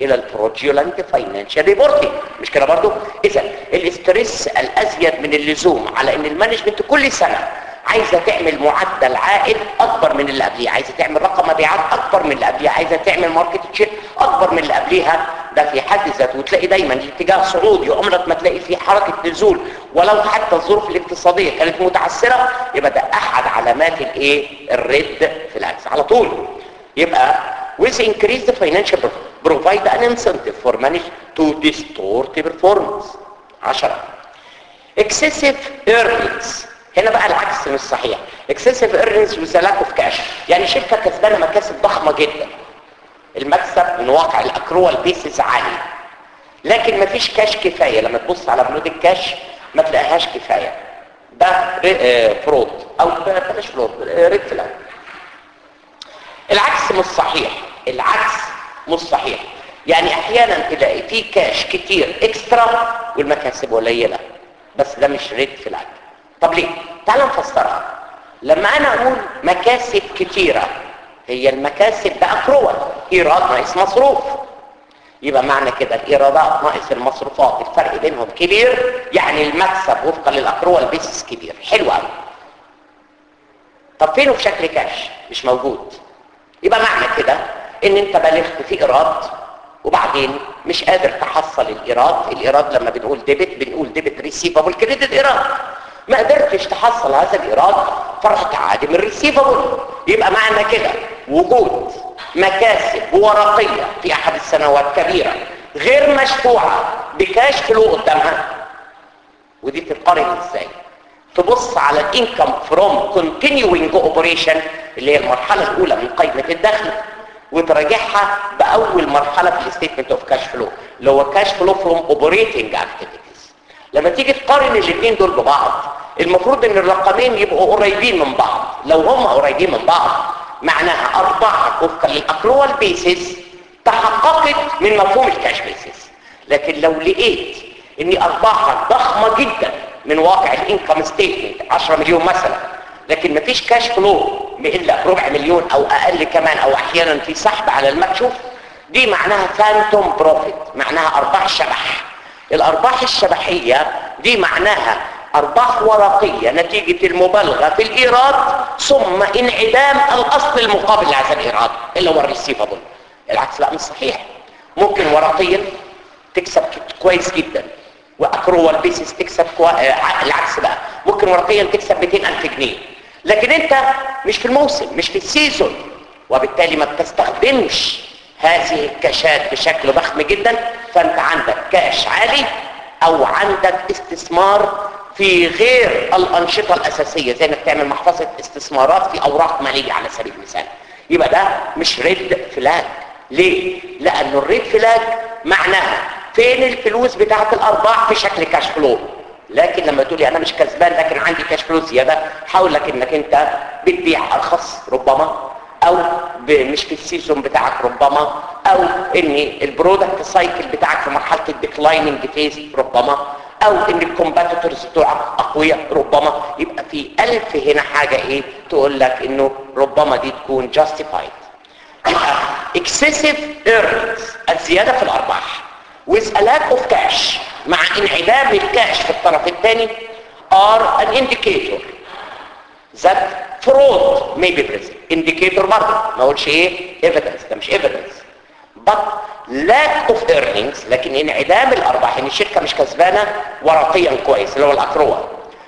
الى الفروجيولنت فاينانشال ريبورتنج مش كده برضو اذا الاسترس الازيد من اللزوم على ان المانجمنت كل سنه عايزه تعمل معدل عائد اكبر من اللي قبليه عايزه تعمل رقم مبيعات اكبر من اللي قبليه عايزه تعمل ماركت شير اكبر من اللي قبليها ده في حد ذاته وتلاقي دايما الاتجاه صعودي عمرك ما تلاقي فيه حركه نزول ولو حتى الظروف الاقتصاديه كانت متعثره يبقى ده احد علامات الايه الريد فلاجز على طول يبقى with increased financial provide an incentive for manage to distort performance 10 excessive earnings هنا بقى العكس مش صحيح excessive earnings with a lack of cash يعني شركة كسبانة مكاسب ضخمة جدا المكسب من واقع الاكروال بيسز عالي لكن مفيش كاش كفاية لما تبص على بنود الكاش ما تلاقيهاش كفاية ده فرود او بلاش فرود ريد فلاج العكس مش صحيح العكس مش صحيح يعني احيانا تلاقي في كاش كتير اكسترا والمكاسب قليله بس ده مش ريد فلاج طب ليه تعال نفسرها لما انا اقول مكاسب كتيره هي المكاسب ده اكروال ايراد ناقص مصروف يبقى معنى كده الايرادات ناقص المصروفات الفرق بينهم كبير يعني المكسب وفقا للاكروال بيسس كبير حلو قوي طب فينه في شكل كاش مش موجود يبقى معنى كده ان انت بالغت في ايراد وبعدين مش قادر تحصل الايراد الايراد لما بنقول ديبت بنقول ديبت ريسيفبل كريدت ايراد ما قدرتش تحصل هذا الايراد فرحت عادم الريسيفبل يبقى معنى كده وجود مكاسب ورقيه في احد السنوات كبيره غير مشفوعه بكاش فلو قدامها ودي تتقارن ازاي تبص على الانكم فروم كونتينيوينج اوبريشن اللي هي المرحله الاولى من قائمه الدخل وتراجعها باول مرحله في الستيتمنت اوف كاش فلو اللي هو كاش فلو فروم اوبريتنج اكتيفيتيز لما تيجي تقارن الاثنين دول ببعض المفروض ان الرقمين يبقوا قريبين من بعض لو هم قريبين من بعض معناها ارباحك وفقا للاكروال بيسز تحققت من مفهوم الكاش بيسز لكن لو لقيت ان ارباحك ضخمه جدا من واقع الانكم ستيتمنت 10 مليون مثلا لكن مفيش كاش فلو الا بربع مليون او اقل كمان او احيانا في سحب على المكشوف دي معناها فانتوم بروفيت معناها ارباح شبح الارباح الشبحيه دي معناها ارباح ورقيه نتيجه المبالغه في الايراد ثم انعدام الاصل المقابل لهذا الايراد اللي هو الريسيفبل العكس لا مش صحيح ممكن ورقيا تكسب كويس جدا واكروال بيسز تكسب كوا... آه العكس بقى ممكن ورقيا تكسب 200000 جنيه لكن انت مش في الموسم مش في السيزون وبالتالي ما بتستخدمش هذه الكاشات بشكل ضخم جدا فانت عندك كاش عالي او عندك استثمار في غير الانشطه الاساسيه زي انك تعمل محفظه استثمارات في اوراق ماليه على سبيل المثال يبقى ده مش ريد فلاج ليه لانه الريد فلاج معناها فين الفلوس بتاعت الارباح في شكل كاش فلو لكن لما تقولي انا مش كسبان لكن عندي كاش فلو زياده حاول لك انك انت بتبيع ارخص ربما او مش في السيزون بتاعك ربما او ان البرودكت سايكل بتاعك في مرحله الديكلايننج فيز ربما او ان الكومباتيتورز بتوعك اقوياء ربما يبقى في الف هنا حاجه ايه تقول لك انه ربما دي تكون جاستيفايد يبقى excessive earnings الزياده في الارباح with a lack of cash مع انعدام الكاش في الطرف الثاني are an indicator that fraud may be present indicator برضه ما اقولش ايه evidence ده مش evidence but lack of earnings لكن انعدام الارباح ان الشركه مش كسبانه ورقيا كويس اللي هو الاكروال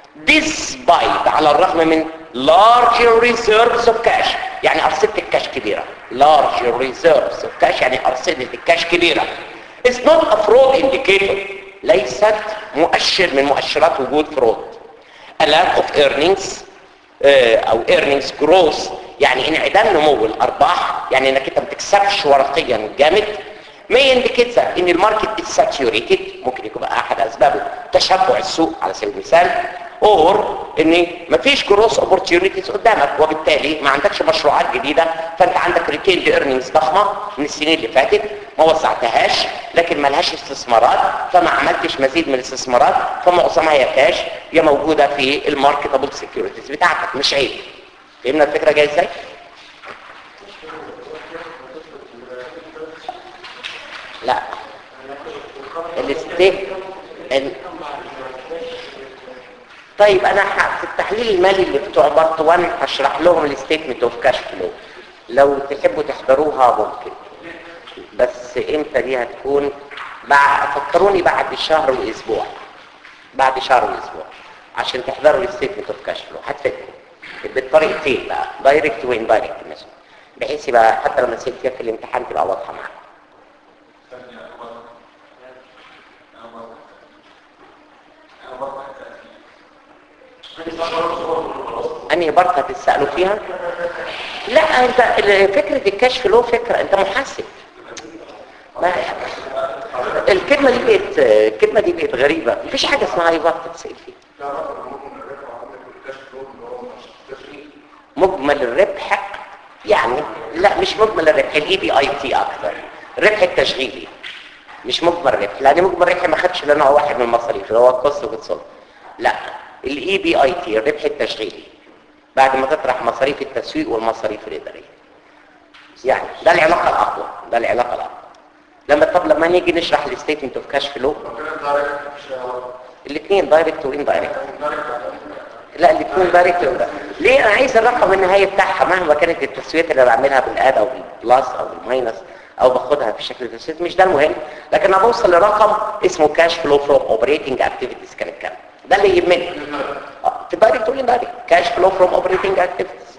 despite على الرغم من large reserves of cash يعني ارصده الكاش كبيره large reserves of cash يعني ارصده الكاش كبيره is not a fraud indicator ليست مؤشر من مؤشرات وجود fraud a lack of earnings او earnings growth يعني انعدام نمو الارباح يعني انك انت ما بتكسبش ورقيا جامد ما ينديكيت ان الماركت is saturated ممكن يكون احد اسبابه تشبع السوق على سبيل المثال اور ان مفيش جروس اوبورتيونيتيز قدامك وبالتالي ما عندكش مشروعات جديده فانت عندك ريتيند ايرنينجز ضخمه من السنين اللي فاتت ما وزعتهاش لكن ما لهاش استثمارات فما عملتش مزيد من الاستثمارات فمعظمها يا كاش يا موجوده في الماركتابل سيكيورتيز بتاعتك مش عيب فهمنا الفكره جايه ازاي؟ لا الستيت ال... طيب انا ح- في التحليل المالي اللي بتوع بارت 1 هشرح لهم الستيتمنت اوف كاش فلو لو تحبوا تحضروها ممكن بس امتى دي هتكون بعد فكروني بعد شهر واسبوع بعد شهر واسبوع عشان تحضروا الستيتمنت اوف كاش فلو هتفيدكم بالطريقتين بقى دايركت واندايركت مثلا بحيث يبقى حتى لما تسال فيها في الامتحان تبقى واضحه معاك انهي بارت هتسالوا فيها لا انت ال- فكره الكشف له فكره انت محاسب ما الكلمه دي بقت الكلمه دي بقت غريبه مفيش حاجه اسمها اي بارت تسال فيها مجمل الربح يعني لا مش مجمل الربح الاي بي اي تي اكثر الربح التشغيلي مش مجمل الربح لان مجمل الربح ما خدش الا نوع واحد من المصاريف اللي هو الكوست وبتصل لا الاي بي اي تي الربح التشغيلي بعد ما تطرح مصاريف التسويق والمصاريف الاداريه يعني ده العلاقه الاقوى ده العلاقه الاقوى لما طب لما نيجي نشرح الستيتمنت اوف كاش فلو الاثنين دايركت واندايركت لا الاثنين دايركت ولا ليه انا عايز الرقم النهائي بتاعها مهما كانت التسويات اللي بعملها بالاد او بالبلس او بالماينس او باخدها في شكل تسويات مش ده المهم لكن انا بوصل لرقم اسمه كاش فلو فروم اوبريتنج اكتيفيتيز كان الكلام ده اللي يهمني آه، في دايركت ولا دايركت كاش فلو فروم اوبريتنج اكتيفيتيز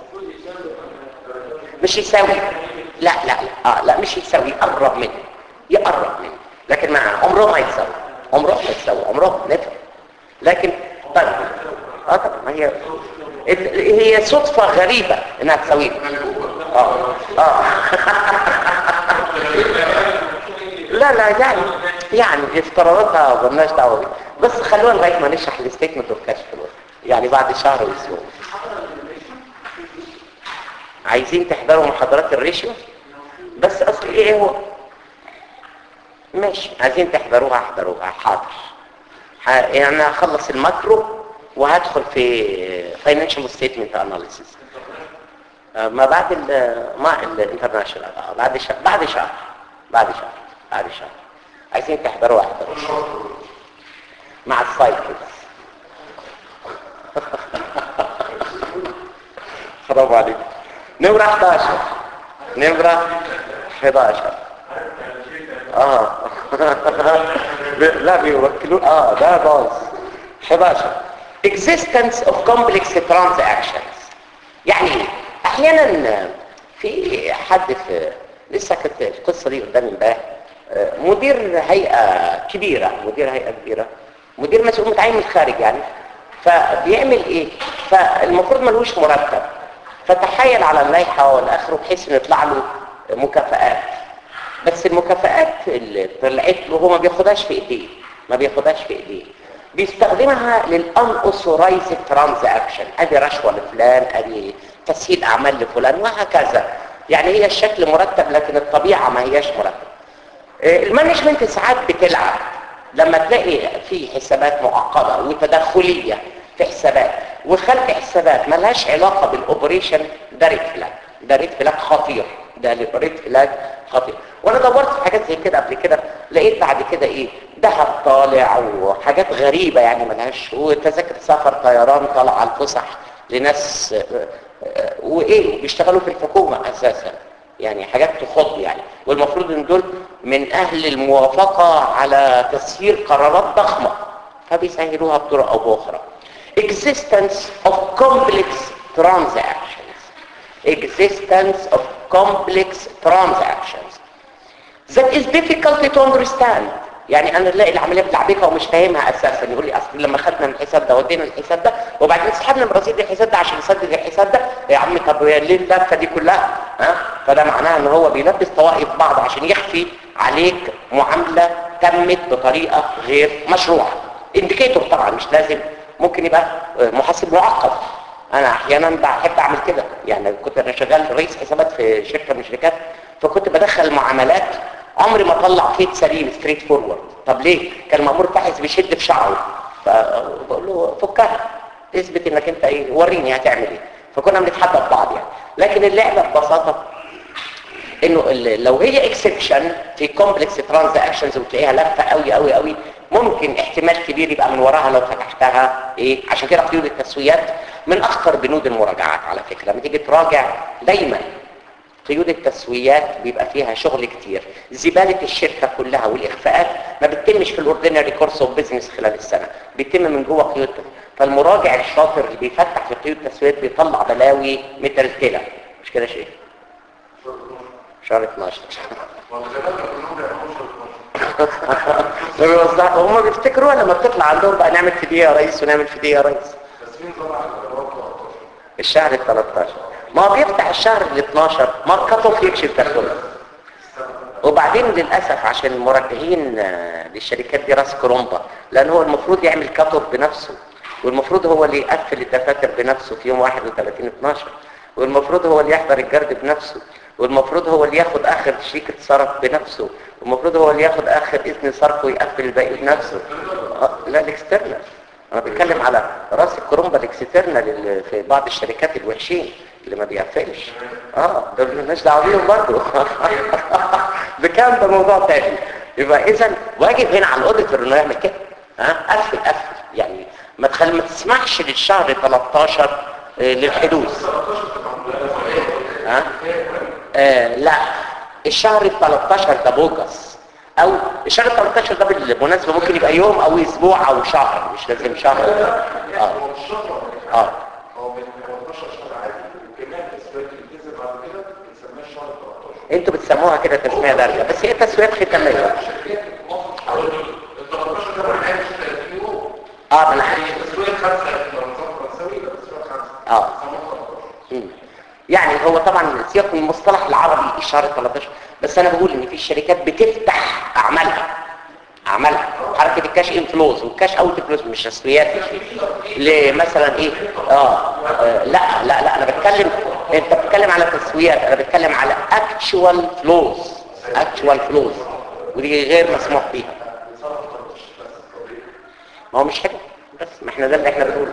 مش يساوي لا لا لا اه لا مش يساوي يقرب منه يقرب منه لكن مع عمره ما يتساوي عمره ما يتساوي عمره نفهم لكن طيب اه طبعا ما هي ال- هي صدفة غريبة انها تساويه اه اه لا لا يعني يعني افتراضاتها مالناش دعوه بيها بس خلونا لغايه ما نشرح الستيتمنت اوف كاش فلو يعني بعد شهر واسبوع عايزين تحضروا محاضرات الريشيو بس اصل ايه هو ماشي عايزين تحضروها احضروها حاضر ح- يعني هخلص الماكرو وهدخل في فاينانشال ستيتمنت اناليسيس ما بعد ال ما الانترناشونال آه، بعد شهر بعد شهر بعد شهر بعد شهر عايزين تحضروا احضروا مع السايكلز برافو عليك نمرة 11 نمرة 11 اه لا بيوكلوا اه ده باظ 11 existence of complex transactions يعني ايه احيانا في حد في لسه كانت القصه دي قدامي امبارح آه، مدير هيئه كبيره مدير هيئه كبيره مدير مسؤول متعين من الخارج يعني فبيعمل ايه فالمفروض ملوش مرتب فتحايل على اللائحه والاخر بحيث ان يطلع له مكافآت بس المكافآت اللي طلعت له هو ما بياخدهاش في ايديه ما بياخدهاش في ايديه بيستخدمها للان اوثورايزد ترانزاكشن ادي رشوه لفلان ادي تسهيل اعمال لفلان وهكذا يعني هي الشكل مرتب لكن الطبيعه ما هياش مرتب آه، المانجمنت ساعات بتلعب لما تلاقي في حسابات معقده وتدخليه في حسابات وخلق حسابات ملهاش علاقه بالاوبريشن ده ريد فلاج ده ريد فلاج خطير ده ريد فلاج خطير وانا دورت في حاجات زي كده قبل كده لقيت بعد كده ايه ذهب طالع وحاجات غريبه يعني ملهاش وتذاكر سفر طيران طالعه على الفسح لناس آه، آه، وايه بيشتغلوا في الحكومه اساسا يعني حاجات تخض يعني والمفروض ان دول من اهل الموافقه على تسيير قرارات ضخمه فبيسهلوها بطرق او باخرى existence of complex transactions existence of complex transactions that is difficult to understand يعني انا الاقي العمليه بتلعبكها ومش فاهمها اساسا يقول لي اصل لما خدنا من الحساب ده ودينا الحساب ده وبعدين سحبنا من رصيد الحساب ده عشان نسدد الحساب ده يا عم طب ليه اللفه دي كلها ها فده معناه ان هو بيلبس طوائف بعض عشان يخفي عليك معامله تمت بطريقه غير مشروعه انديكيتور طبعا مش لازم ممكن يبقى محاسب معقد انا احيانا بحب اعمل كده يعني كنت انا شغال رئيس حسابات في شركه من الشركات فكنت بدخل معاملات عمري ما اطلع كيت سليم ستريت فورورد طب ليه كان مامور فاحص بيشد في شعره فبقول له فكها اثبت انك انت ايه وريني هتعمل ايه فكنا بنتحدى ببعض يعني لكن اللعبه ببساطه انه ال- لو هي اكسبشن في كومبلكس ترانزاكشنز وتلاقيها لفه قوي قوي قوي ممكن احتمال كبير يبقى من وراها لو فتحتها ايه عشان كده قيود التسويات من اخطر بنود المراجعات على فكره لما تيجي تراجع دايما قيود التسويات بيبقى فيها شغل كتير زبالة الشركة كلها والإخفاءات ما بتتمش في الاوردينري كورس اوف بزنس خلال السنة بيتم من جوه قيود فالمراجع الشاطر اللي بيفتح في قيود التسويات بيطلع بلاوي متلتلة مش كده شيء شهر 12 ما بيوزعوا هم بيفتكروا لما بتطلع عندهم بقى نعمل فدية يا ريس ونعمل فدية يا ريس الشهر ال 13 ما هو بيفتح الشهر ال 12 ما الكت اوف يكشف ده كله وبعدين للاسف عشان المرجعين آه، للشركات دي راس كرومبا لان هو المفروض يعمل كت اوف بنفسه والمفروض هو اللي يقفل الدفاتر بنفسه في يوم 31 12 والمفروض هو اللي يحضر الجرد بنفسه والمفروض هو اللي ياخد اخر شيكة صرف بنفسه والمفروض هو اللي ياخد اخر اذن صرف ويقفل الباقي بنفسه آه، لا الاكسترنال انا بتكلم على راس الكرومبا الاكسترنال اللي في بعض الشركات الوحشين اللي ما بيقفلش اه دول مالناش دعوه بيهم برضه بكام ده موضوع تاني يبقى اذا واجب هنا على الاوديتور انه يعمل كده ها قفل قفل يعني ما تخلي ما تسمحش للشهر 13 آه، للحدوث ها آه لا الشهر ال 13 ده بوجس او الشهر ال 13 ده بالمناسبه ممكن يبقى يوم او اسبوع او شهر مش لازم شهر اه اه هو من 14 شهر عادي وكمان التسويق اللي نزل بعد كده بنسميه الشهر 13 انتوا بتسموها كده تسميه دارجه بس هي تسويات ختاميه ال 13 ده ما كانش 30 يوم اه انا عارف. يعني التسويق خمسه رمضان فرنساوي ده التسويق خمسه اه سموه 13 مم. يعني هو طبعا سياق من المصطلح العربي الشهر 13 بس انا بقول ان في شركات بتفتح اعمالها اعمالها حركه الكاش انفلوز والكاش اوت فلوز مش تسويات لمثلا ايه آه, اه لا لا لا انا بتكلم انت بتتكلم على تسويات انا بتكلم على اكشوال فلوز اكشوال فلوز ودي غير مسموح بيها ما هو مش حلو بس ما احنا ده اللي احنا بنقوله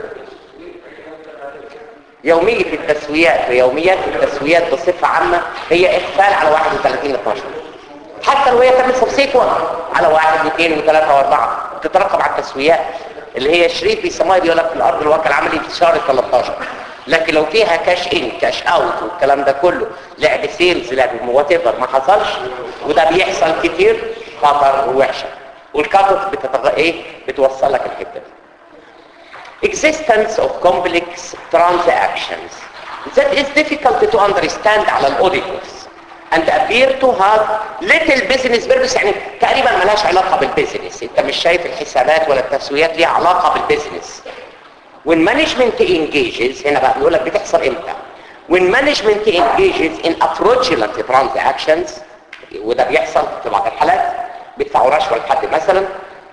يومية التسويات ويوميات التسويات بصفة عامة هي إقفال على 31 12 حتى لو هي تعمل سبسيكوال على 1 و2 و3 و4 تترقب على التسويات اللي هي شريط بيسموها بيقول لك في الأرض الواقع العملي في شهر 13 لكن لو فيها كاش ان كاش اوت والكلام ده كله لعب سيلز لعب وات ايفر ما حصلش وده بيحصل كتير خطر ووحشه والكاتوت بتتغ... ايه بتوصل لك الحته دي existence of complex transactions that is difficult to understand على الاوديتورز and appear to have little business purpose يعني تقريبا ملهاش علاقة بالبيزنس انت مش شايف الحسابات ولا التسويات ليها علاقة بالبيزنس when management engages هنا بقى بيقول لك بتحصل امتى when management engages in a fraudulent transactions وده بيحصل في بعض الحالات بيدفعوا رشوه لحد مثلا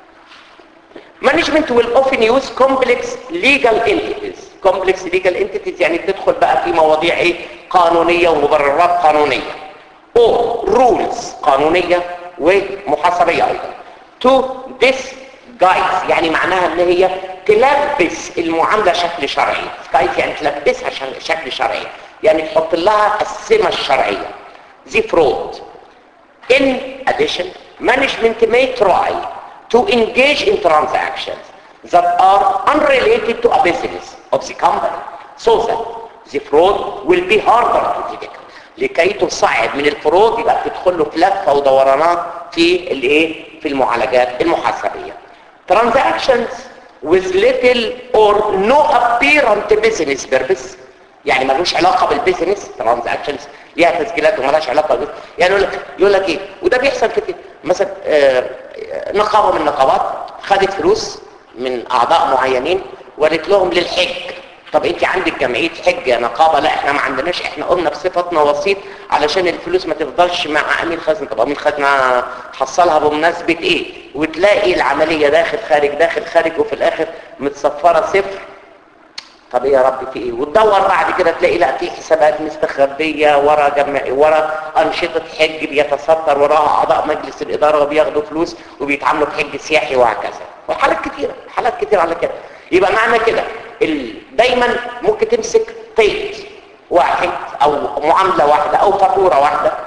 management will often use complex legal entities complex legal entities يعني بتدخل بقى في مواضيع ايه قانونية ومبررات قانونية او rules قانونية ومحاسبية ايضا to disguise يعني معناها ان هي تلبس المعاملة شكل شرعي disguise يعني تلبسها ش- شكل شرعي يعني تحط لها السمة الشرعية the fraud In addition, management may try to engage in transactions that are unrelated to a business of the company so that the fraud will be harder to detect. لكي تصعب من الفروض يبقى تدخل له في لفه ودورانات في الايه في المعالجات المحاسبيه. Transactions with little or no apparent business purpose يعني ملوش علاقه بالبيزنس ترانزاكشنز ليها تسجيلات ومالهاش علاقه بالبيزنس يعني يقول لك يقول لك ايه وده بيحصل كتير مثلا آه، آه، نقابه من النقابات خدت فلوس من اعضاء معينين وقالت لهم للحج طب انت عندك جمعيه حج يا نقابه لا احنا ما عندناش احنا قلنا بصفتنا وسيط علشان الفلوس ما تفضلش مع امين خزنه طب امين خزنه حصلها بمناسبه ايه وتلاقي العمليه داخل خارج داخل خارج وفي الاخر متصفره صفر طب ايه يا رب في ايه وتدور بعد كده تلاقي لا في حسابات مستخبيه ورا جمع ورا انشطه حج بيتستر وراها اعضاء مجلس الاداره وبياخدوا فلوس وبيتعاملوا بحج سياحي وهكذا وحالات كتيره حالات كتيره على كده يبقى معنى كده ال... دايما ممكن تمسك قيد واحد او معامله واحده او فاتوره واحده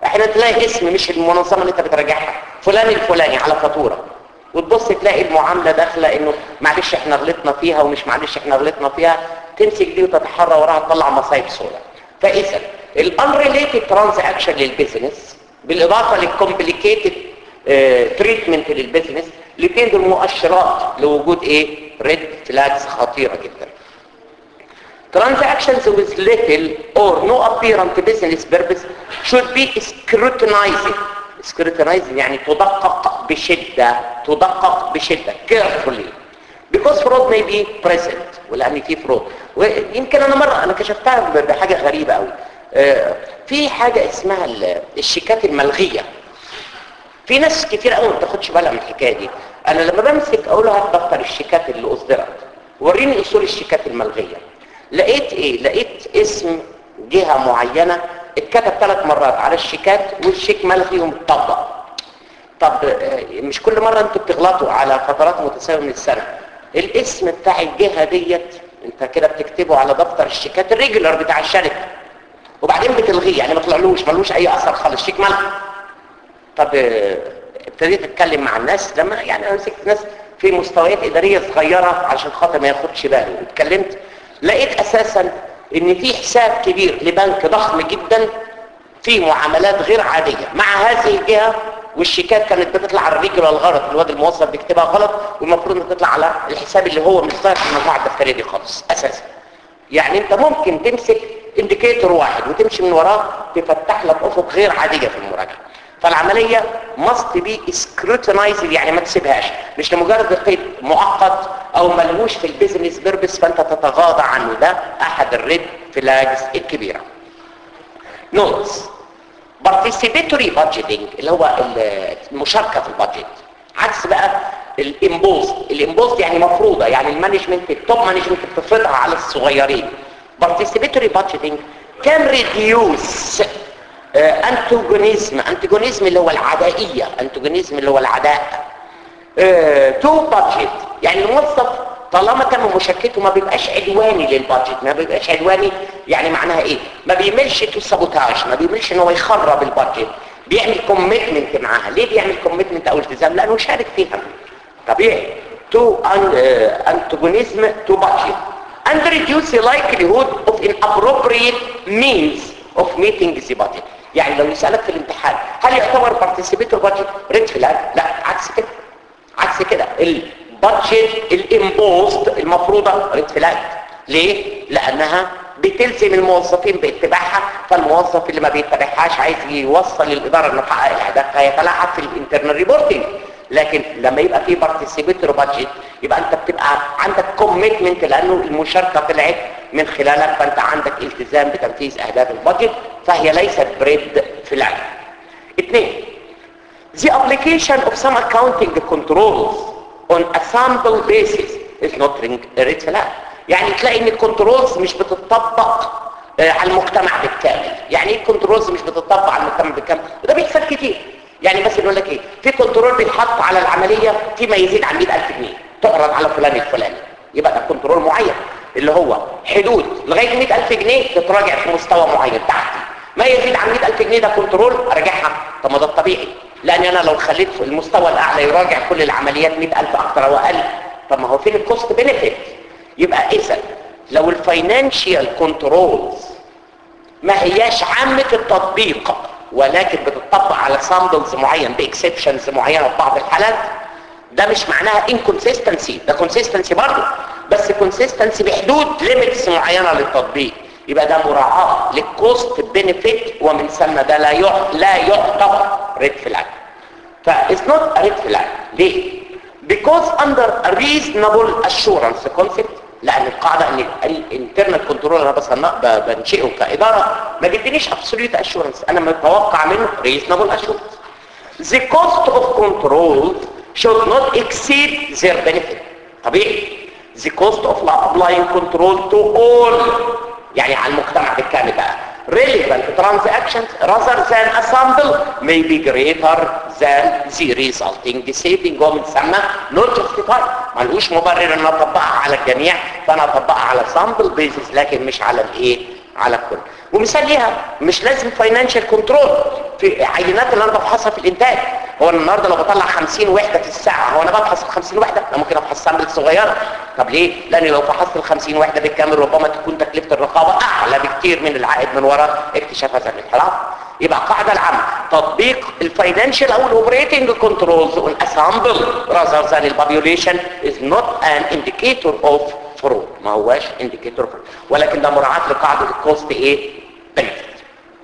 احنا تلاقي اسم مش المنظمه اللي انت بتراجعها فلان الفلاني على فاتوره وتبص تلاقي المعامله داخله انه معلش احنا غلطنا فيها ومش معلش احنا غلطنا فيها تمسك دي وتتحرى وراها تطلع مصايب سوداء فاذا الانريليتد ترانزاكشن للبيزنس بالاضافه للكومبليكيتد تريتمنت للبيزنس الاثنين دول مؤشرات لوجود ايه ريد فلاجز خطيره جدا transactions with little or no apparent business purpose should be scrutinized scrutinized يعني تدقق بشدة تدقق بشدة carefully because fraud may be present ولأن في fraud ويمكن أنا مرة أنا كشفتها بحاجة غريبة أوي آه، في حاجة اسمها ال- الشيكات الملغية في ناس كتير قوي ما بتاخدش بالها من الحكايه دي انا لما بمسك اقول له هات دفتر الشيكات اللي اصدرت وريني اصول الشيكات الملغيه لقيت ايه لقيت اسم جهه معينه اتكتب ثلاث مرات على الشيكات والشيك ملغي ومتطبق طب آه، مش كل مره انتوا بتغلطوا على فترات متساويه من السنه الاسم بتاع الجهه ديت انت كده بتكتبه على دفتر الشيكات الريجولار بتاع الشركه وبعدين بتلغيه يعني ما طلعلوش ملوش اي اثر خالص شيك ملغي طب آه، ابتديت اتكلم مع الناس لما يعني انا مسكت ناس في مستويات اداريه صغيره عشان خاطر ما ياخدش باله اتكلمت لقيت اساسا ان في حساب كبير لبنك ضخم جدا في معاملات غير عاديه مع هذه الجهه والشيكات كانت بتطلع على الرجل والغلط الواد الموظف بيكتبها غلط والمفروض انها تطلع على الحساب اللي هو مش ظاهر في المجموعه الدفتريه دي خالص اساسا يعني انت ممكن تمسك انديكيتور واحد وتمشي من وراه تفتح لك افق غير عاديه في المراجعه فالعمليه must be scrutinized يعني ما تسيبهاش مش لمجرد القيد مؤقت او ملهوش في البيزنس بيربس فانت تتغاضى عنه ده احد الريد فلاجز الكبيره نوتس participatory budgeting اللي هو المشاركه في البادجت عكس بقى الامبوز الامبوز يعني مفروضه يعني المانجمنت التوب مانجمنت بتفرضها على الصغيرين participatory budgeting can reduce انتوجونيزم انتوجونيزم اللي هو العدائيه انتوجونيزم اللي هو العداء تو بادجت يعني الموظف طالما تم مشاركته ما بيبقاش عدواني للبادجت ما بيبقاش عدواني يعني معناها ايه ما بيعملش تو سابوتاج ما بيعملش ان هو يخرب البادجت بيعمل كوميتمنت معاها ليه بيعمل كوميتمنت او التزام لانه شارك فيها طبيعي تو انتوجونيزم تو بادجت and reduce the likelihood of inappropriate means of meeting the budget يعني لو يسألك في الامتحان هل يعتبر participatory budget ريد فلاج لا عكس كده عكس كده البادجت الامبوست المفروضه ريد فلاج ليه لانها بتلزم الموظفين باتباعها فالموظف اللي ما بيتبعهاش عايز يوصل للاداره انه حقق الاهداف هيتلاعب في الانترنال ريبورتنج لكن لما يبقى في بارتيسيبيتور بادجت يبقى انت بتبقى عندك كوميتمنت لانه المشاركه طلعت من خلالك فانت عندك التزام بتنفيذ اهداف البادجت فهي ليست بريد فلاج اثنين The application of some accounting controls on a sample basis is not red flag. يعني تلاقي ان الكنترولز مش بتطبق آه، على المجتمع بالكامل يعني ايه الكنترولز مش بتطبق على المجتمع بالكامل وده بيحصل كتير يعني مثلا يقول لك ايه في كنترول بيتحط على العمليه فيما يزيد عن 100000 جنيه تعرض على فلان الفلاني يبقى ده كنترول معين اللي هو حدود لغايه 100000 جنيه تتراجع في مستوى معين تحت ما يزيد عن 100000 جنيه ده كنترول اراجعها طب ما ده الطبيعي لان انا لو خليت في المستوى الاعلى يراجع كل العمليات 100000 اكتر او اقل طب ما هو فين الكوست بنفيت يبقى اذا لو الفاينانشال كنترولز ما هياش عامة التطبيق ولكن بتطبق على سامبلز معين باكسبشنز معينة في بعض الحالات ده مش معناها inconsistency ده consistency برضه بس consistency بحدود ليميتس معينة للتطبيق يبقى ده مراعاة للكوست بنفيت ومن ثم ده لا يع- لا يعتبر ريد فلاج ف it's not a red flag ليه؟ because under a reasonable assurance concept لان القاعده ان الانترنال كنترول انا بصنع ب- بنشئه كاداره ما بيدينيش absolute assurance انا متوقع منه reasonable assurance the cost of control should not exceed their benefit طبيعي the cost of applying control to all يعني على المجتمع بالكامل بقى relevant transactions rather than a sample may be greater than the resulting saving ومن ثم not justified ملهوش مبرر ان اطبقها على الجميع فانا اطبقها على sample basis لكن مش على الايه على الكل ومثال ليها مش لازم فاينانشال كنترول في عينات اللي انا بفحصها في الانتاج هو أنا النهارده لو بطلع 50 وحده في الساعه هو انا بفحص ال 50 وحده انا ممكن افحص سامبل صغيره طب ليه لان لو فحصت ال 50 وحده بالكامل ربما تكون تكلفه الرقابه اعلى بكتير من العائد من وراء اكتشاف هذا الانحراف يبقى القاعده العامه تطبيق الفاينانشال او الاوبريتنج كنترولز اون اسامبل rather than البوبيوليشن is not an indicator of fraud ما هواش indicator of fraud ولكن ده مراعاه لقاعده الكوست ايه benefit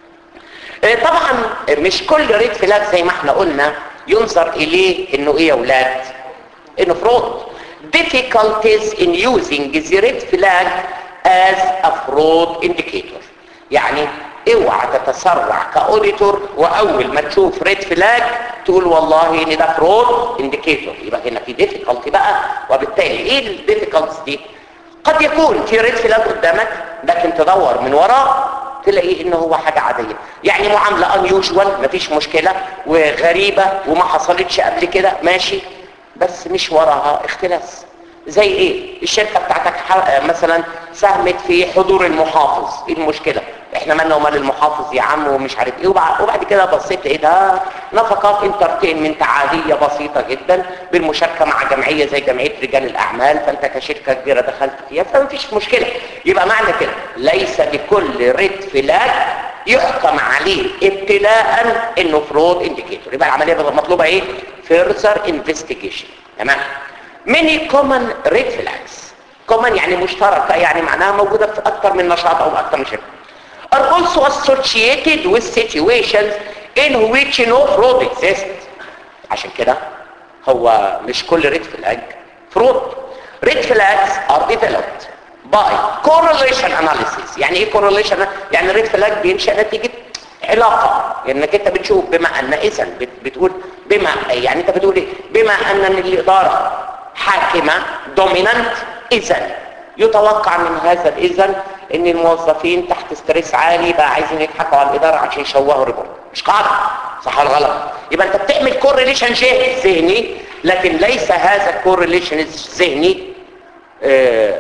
آه، طبعا مش كل ريد فلاج زي ما احنا قلنا ينظر اليه انه ايه يا اولاد انه فرود difficulties in using the red flag as a fraud indicator يعني اوعى تتسرع كاوديتور واول ما تشوف ريد فلاج تقول والله ان ده فرود انديكيتور يبقى هنا في ديفيكالتي بقى وبالتالي ايه الديفيكالتيز دي قد يكون في ريد فلاج قدامك لكن تدور من وراه تلاقيه ان هو حاجة عادية يعني معاملة unusual مفيش مشكلة وغريبة وما حصلتش قبل كده ماشي بس مش وراها اختلاس زي ايه الشركة بتاعتك ح- مثلا ساهمت في حضور المحافظ ايه المشكلة احنا مالنا ومال المحافظ يا عم ومش عارف ايه وبعد, وبعد كده بصيت ايه ده نفقات انترتينمنت عادية بسيطة جدا بالمشاركة مع جمعية زي جمعية رجال الاعمال فانت كشركة كبيرة دخلت فيها فمفيش مشكلة يبقى معنى كده ليس بكل ريد فلاج يحكم عليه ابتلاء انه فرود انديكيتور يبقى العملية مطلوبة ايه further investigation تمام many common red flags common يعني مشتركة يعني معناها موجودة في أكثر من نشاط أو أكثر من شركة are also associated with situations in which no fraud exists عشان كده هو مش كل red flag fraud red flags are developed by correlation analysis يعني ايه correlation يعني red flag بينشأ نتيجة علاقة انك انت بتشوف بما ان اذا بتقول بما يعني انت بتقول ايه بما ان الادارة حاكمة دومينانت اذا يتوقع من هذا الاذن ان الموظفين تحت ستريس عالي بقى عايزين يضحكوا على الاداره عشان يشوهوا ريبورت مش قاعده صح ولا غلط يبقى انت بتعمل كورليشن ذهني لكن ليس هذا الكورليشن الذهني اه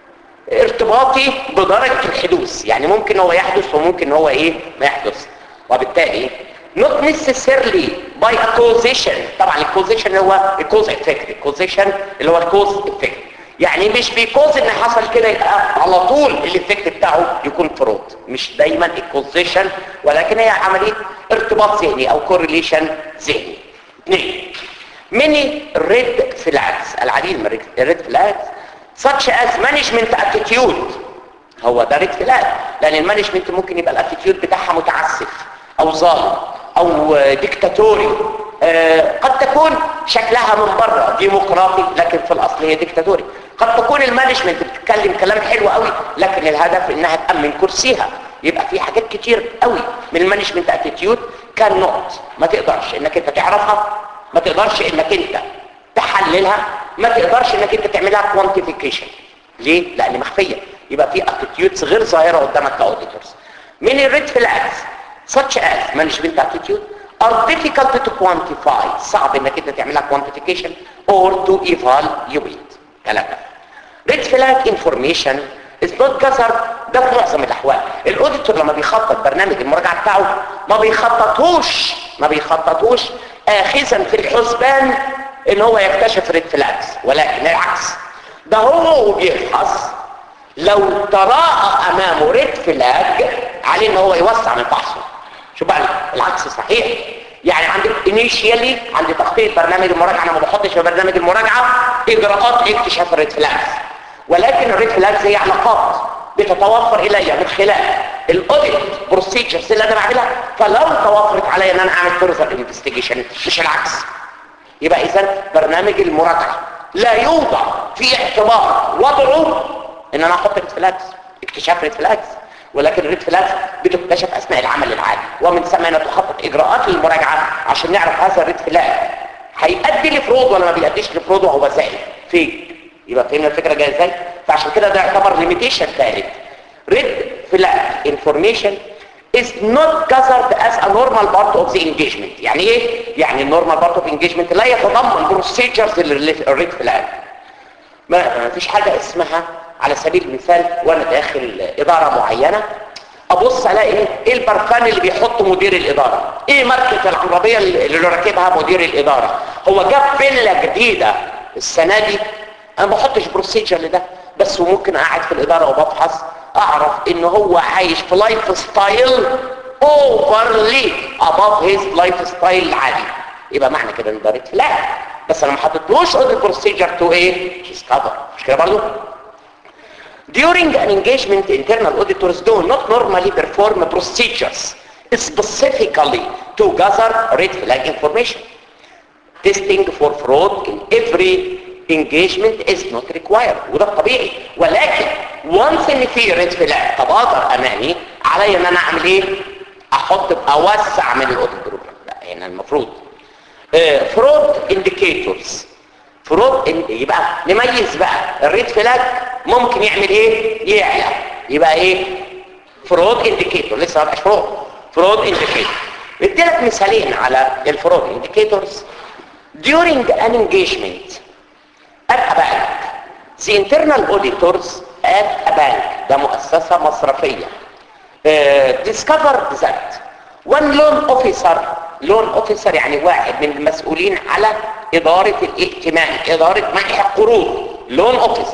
ارتباطي بدرجه الحدوث يعني ممكن هو يحدث وممكن هو ايه ما يحدث وبالتالي not necessarily by a causation طبعا الكوزيشن هو الكوز افكت الكوزيشن اللي هو الكوز افكت يعني مش بيكوز ان حصل كده يبقى على طول الافكت بتاعه يكون فرود مش دايما الكوزيشن ولكن هي عمليه ارتباط ذهني او كورليشن ذهني اثنين many red flags العديد من الريد فلاجز such as management attitude هو ده ريد فلاج لان المانجمنت ممكن يبقى الاتيتيود بتاعها متعسف او ظالم او ديكتاتوري آه قد تكون شكلها من بره ديمقراطي لكن في الاصل هي ديكتاتوري قد تكون المانجمنت بتتكلم كلام حلو قوي لكن الهدف انها تامن كرسيها يبقى في حاجات كتير قوي من المانجمنت اتيتيود كان نوت ما تقدرش انك انت تعرفها ما تقدرش انك انت تحللها ما تقدرش انك انت تعملها كوانتيفيكيشن ليه لان مخفيه يبقى في اتيتيودز غير ظاهره قدامك كاوديتورز من الريد فلاجز such as management attitude are difficult to quantify صعب انك انت تعملها quantification or to evaluate كلام red flag information is not gathered ده في معظم الاحوال الاوديتور لما بيخطط برنامج المراجعه بتاعه ما بيخططوش ما بيخططوش اخذا في الحسبان ان هو يكتشف ريد فلاجز ولكن العكس ده هو وبيفحص لو تراءى امامه ريد فلاج عليه ان هو يوسع من فحصه شوف بقى العكس صحيح يعني عندك انيشيالي عند تخطيط برنامج المراجعه انا ما بحطش في برنامج المراجعه اجراءات لاكتشاف الريد فلاجز ولكن الريد فلاجز هي علاقات بتتوفر الي من خلال الاوديت بروسيجرز اللي انا بعملها فلو توفرت عليا ان انا اعمل فيرذر انفستيجيشن مش العكس يبقى اذا برنامج المراجعه لا يوضع في اعتبار وضعه ان انا احط ريد فلاجز اكتشاف ريد فلاجز ولكن الريد فلاجز بتكتشف اثناء العمل العادي ومن ثم نتخطط اجراءات للمراجعه عشان نعرف هذا الريد فلاج هيؤدي لفرود ولا ما بيؤديش لفرود وهو زائد فيك يبقى فهمنا الفكره جايه ازاي فعشان كده ده يعتبر ليميتيشن ثالث ريد فلاج انفورميشن is not gathered as a normal part of the engagement يعني ايه يعني النورمال بارت اوف engagement لا يتضمن بروسيجرز للريد فلاج ما فيش حاجه اسمها على سبيل المثال وانا داخل اداره معينه ابص الاقي ايه ايه البرفان اللي بيحطه مدير الاداره ايه ماركه العربيه اللي راكبها مدير الاداره هو جاب فيلا جديده السنه دي انا ما بحطش بروسيجر لده بس وممكن قاعد في الاداره وبفحص اعرف ان هو عايش في لايف ستايل اوفرلي اباف هيز لايف ستايل العادي يبقى معنى كده ان ده ريد فلاج بس انا ما حطيتلوش اوديت بروسيجر تو ايه ديسكفر مش كده برضه During an engagement, internal auditors do not normally perform procedures specifically to gather red flag information. Testing for fraud in every engagement is not required وده الطبيعي ولكن once ان في red flag تبادر امامي علي ان انا اعمل ايه؟ احط اوسع من الاوديت بروجرام لا هنا المفروض فرود انديكيتورز فرود يبقى نميز بقى الريد فلاج ممكن يعمل ايه يعلى يبقى ايه فرود انديكيتور لسه ما بقاش فرود فرود انديكيتور ادي لك مثالين على الفرود انديكيتورز during an engagement at a bank the internal auditors at a bank ده مؤسسة مصرفية uh, discover that one loan officer لون اوفيسر يعني واحد من المسؤولين على ادارة الائتمان ادارة منح القروض لون اوفيسر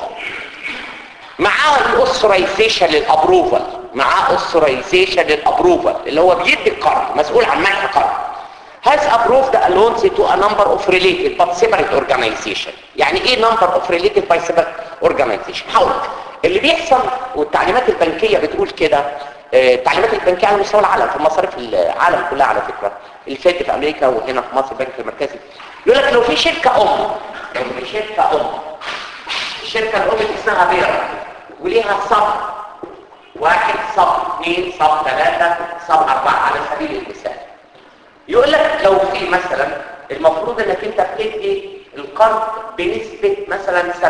معاه الاوثرايزيشن للابروفال معاه اوثرايزيشن للابروفال اللي هو بيدي القرض مسؤول عن منح القرض has approved a loan to a number of related but separate organization يعني ايه number of related by separate organization حاول اللي بيحصل والتعليمات البنكية بتقول كده التعليمات البنكية على مستوى العالم في مصاريف العالم كلها على فكرة الفيد في امريكا وهنا في مصر البنك المركزي يقول لك لو في شركة ام لو في شركة ام الشركة الام دي اسمها بيرا وليها صب واحد صب اثنين صب ثلاثة صب اربعة على سبيل المثال يقول لك لو في مثلا المفروض انك انت بتدي القرض بنسبة مثلا 70%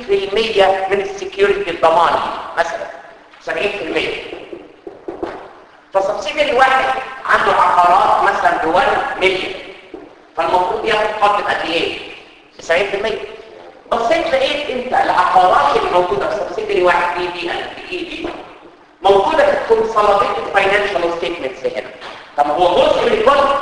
من السكيورتي الضماني مثلا 70% فسبسيدري واحد عنده عقارات مثلا ب 1 مليون فالمفروض ياخد قرض قد ايه؟ 90% بصيت لقيت انت العقارات اللي موجوده في سبسيدري واحد بي بي ان بي اي دي موجوده في الكونسوليديتد فاينانشال ستيتمنتس هنا طب هو جزء من القرض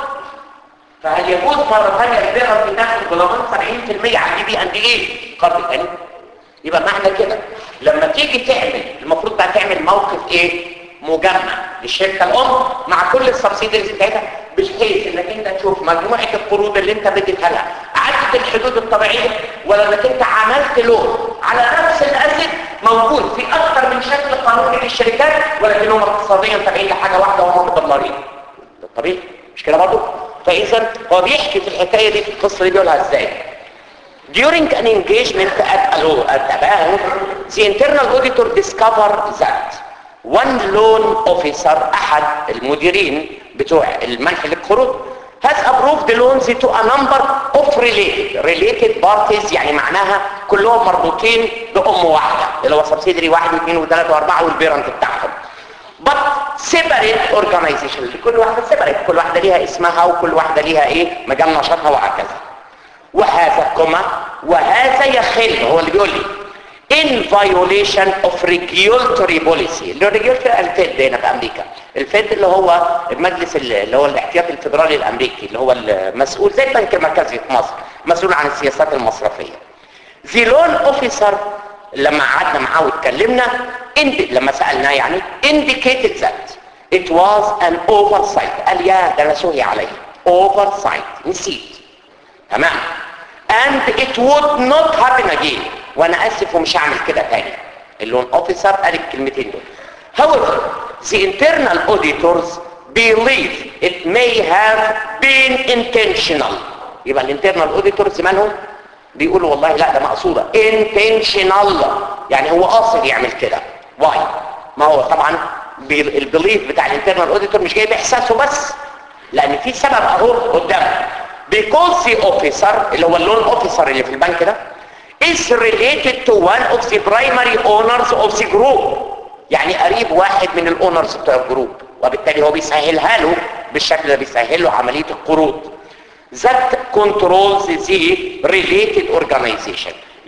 فهل يجوز مره ثانيه البيرة تاخد بضمان 70% على البي بي ان بي ايه؟ قرض ثاني يبقى معنى كده لما تيجي تعمل المفروض بقى تعمل موقف ايه؟ مجمع للشركة الأم مع كل السبسيديز بتاعتها بحيث انك انت تشوف مجموعة القروض اللي انت بديتها لها عدت الحدود الطبيعية ولا انك انت عملت لون على نفس الاسد موجود في اكثر من شكل قانوني للشركات ولكنهم اقتصاديا تابعين لحاجة واحدة وهم مدمرين ده الطبيعي مش كده برضه؟ فاذا هو بيحكي في الحكاية دي في القصة دي بيقولها ازاي During an engagement at a, law, at a bank, the internal auditor discovered that one loan officer احد المديرين بتوع المنح للقروض has approved loans to a number of related related parties يعني معناها كلهم مربوطين بأم واحدة اللي هو سبسيدري واحد واثنين وثلاثة واربعة والبيرنت بتاعهم but separate organization كل واحدة separate كل واحدة ليها اسمها وكل واحدة ليها ايه مجال نشاطها وهكذا وهذا كما وهذا يخل هو اللي بيقول لي in violation of regulatory policy اللي هو regulatory الفيد هنا في امريكا الفيد اللي هو المجلس اللي هو الاحتياطي الفدرالي الامريكي اللي هو المسؤول زي البنك المركزي في مصر مسؤول عن السياسات المصرفيه the loan officer لما قعدنا معاه واتكلمنا لما سالناه يعني indicated that it was an oversight قال يا ده انا سهي علي oversight نسيت تمام and it would not happen again وانا اسف ومش هعمل كده تاني اللون اوفيسر قال الكلمتين دول however the internal auditors believe it may have been intentional يبقى الانترنال اوديتورز مالهم بيقولوا والله لا ده مقصوده intentional يعني هو قاصد يعمل كده واي ما هو طبعا البليف بتاع الانترنال اوديتور مش جاي باحساسه بس لان في سبب اهو قدامه because the officer اللي هو اللون اوفيسر اللي في البنك ده is related to one of the primary owners of the group يعني قريب واحد من الاونرز بتوع الجروب وبالتالي هو بيسهلها له بالشكل ده بيسهل له عملية القروض that controls the related organization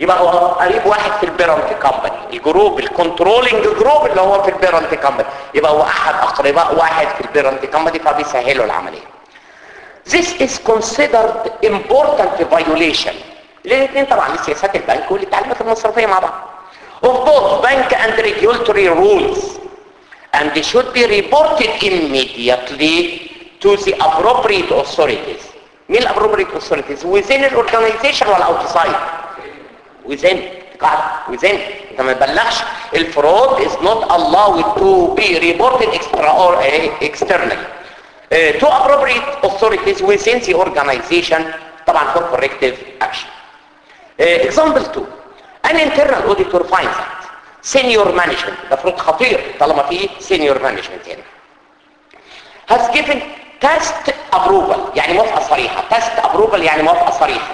يبقى هو قريب واحد في البيرنت كومباني الجروب الكنترولنج جروب اللي هو في البيرنت كومباني يبقى هو احد اقرباء واحد في البيرنت كومباني فبيسهلوا العمليه This is considered important violation الاثنين طبعا لسياسات البنك والتعليمات المصرفيه مع بعض of both bank and regulatory rules and they should be reported immediately to the appropriate authorities مين الابروبريت authorities within the organization ولا outside within قاعد within انت ما تبلغش الفرود is not allowed to be reported extra or uh, externally uh, to appropriate authorities within the organization طبعا for corrective action uh, example 2 an internal auditor finds that senior management ده فروض خطير طالما في senior management هنا has given test approval يعني موافقة صريحة test approval يعني موافقة صريحة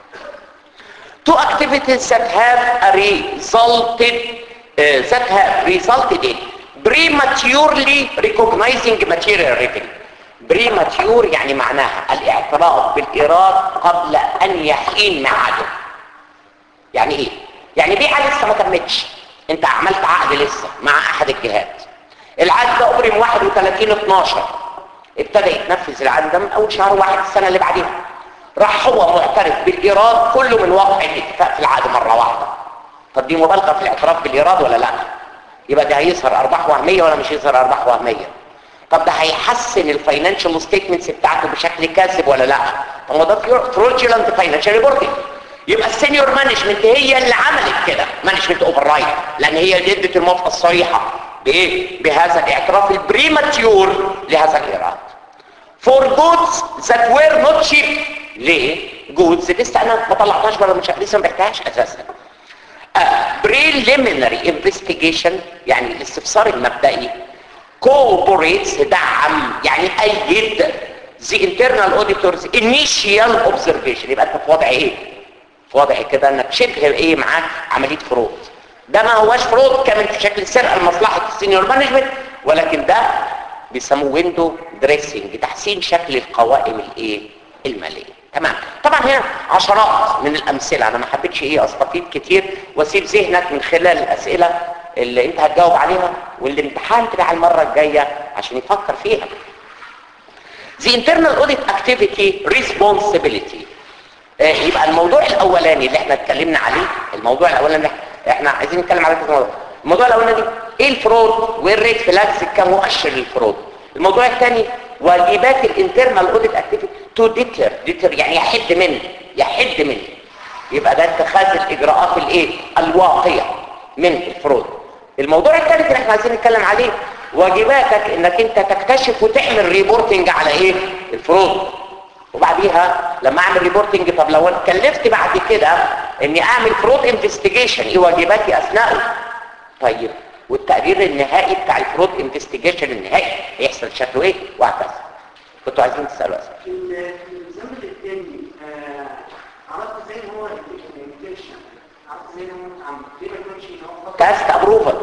to activities that have resulted uh, that have resulted in prematurely recognizing material revenue premature يعني معناها الاعتراف بالإيراد قبل أن يحين ميعاده يعني ايه يعني بيعه لسه ما تمتش انت عملت عقد لسه مع احد الجهات العقد ده ابرم 31 12 ابتدى يتنفذ العقد ده من اول شهر واحد السنه اللي بعديها راح هو معترف بالايراد كله من واقع الاتفاق في العقد مره واحده طب دي مبالغه في الاعتراف بالايراد ولا لا يبقى ده هيظهر ارباح وهميه ولا مش هيظهر ارباح وهميه طب ده هيحسن الفاينانشال ستيتمنتس بتاعته بشكل كاذب ولا لا طب ما ده فرودولنت فاينانشال ريبورتنج يبقى السينيور مانجمنت هي اللي عملت كده مانجمنت اوفر رايت لان هي اللي ادت الموافقه الصريحه بايه بهذا الاعتراف البريماتيور لهذا الايراد for goods that were not cheap ليه جودز لسه انا ما طلعتهاش بره مش لسه ما بعتهاش اساسا preliminary investigation يعني الاستفسار المبدئي cooperates دعم يعني ايد the internal auditors initial observation يبقى انت في وضع ايه في وضع كده انك شبه ايه معاك عمليه فروض ده ما هواش فروض كمان في شكل سرقه لمصلحه السينيور مانجمنت ولكن ده بيسموه ويندو دريسنج تحسين شكل القوائم الايه الماليه تمام طبعا هنا عشرات من الامثله انا ما حبيتش ايه استفيد كتير واسيب ذهنك من خلال الاسئله اللي انت هتجاوب عليها والامتحان بتاع المره الجايه عشان يفكر فيها The internal audit activity responsibility آه، يبقى الموضوع الاولاني اللي احنا اتكلمنا عليه الموضوع الاولاني احنا عايزين نتكلم على كذا موضوع الموضوع الاولاني ايه الفرود والريد فلاجز كمؤشر للفرود الموضوع الثاني واجبات الانترنال اوديت اكتيفيتي تو ديتر ديتر يعني يحد منه يحد منه يبقى ده اتخاذ الاجراءات الايه الواقيه من الفرود الموضوع الثالث اللي احنا عايزين نتكلم عليه واجباتك انك انت تكتشف وتعمل ريبورتنج على ايه الفرود وبعديها لما اعمل ريبورتنج طب لو اتكلفت بعد كده اني اعمل فرود انفستيجيشن ايه واجباتي اثناءه طيب والتقرير النهائي بتاع الفرود انفستيجيشن النهائي هيحصل شكله ايه وهكذا كنتوا عايزين تسالوا اسئله في الزمن الثاني عرفت ازاي ان هو الانتنشن عرفت ازاي ان هو عم ليه ما يكونش ان هو فقط تاست ابروفل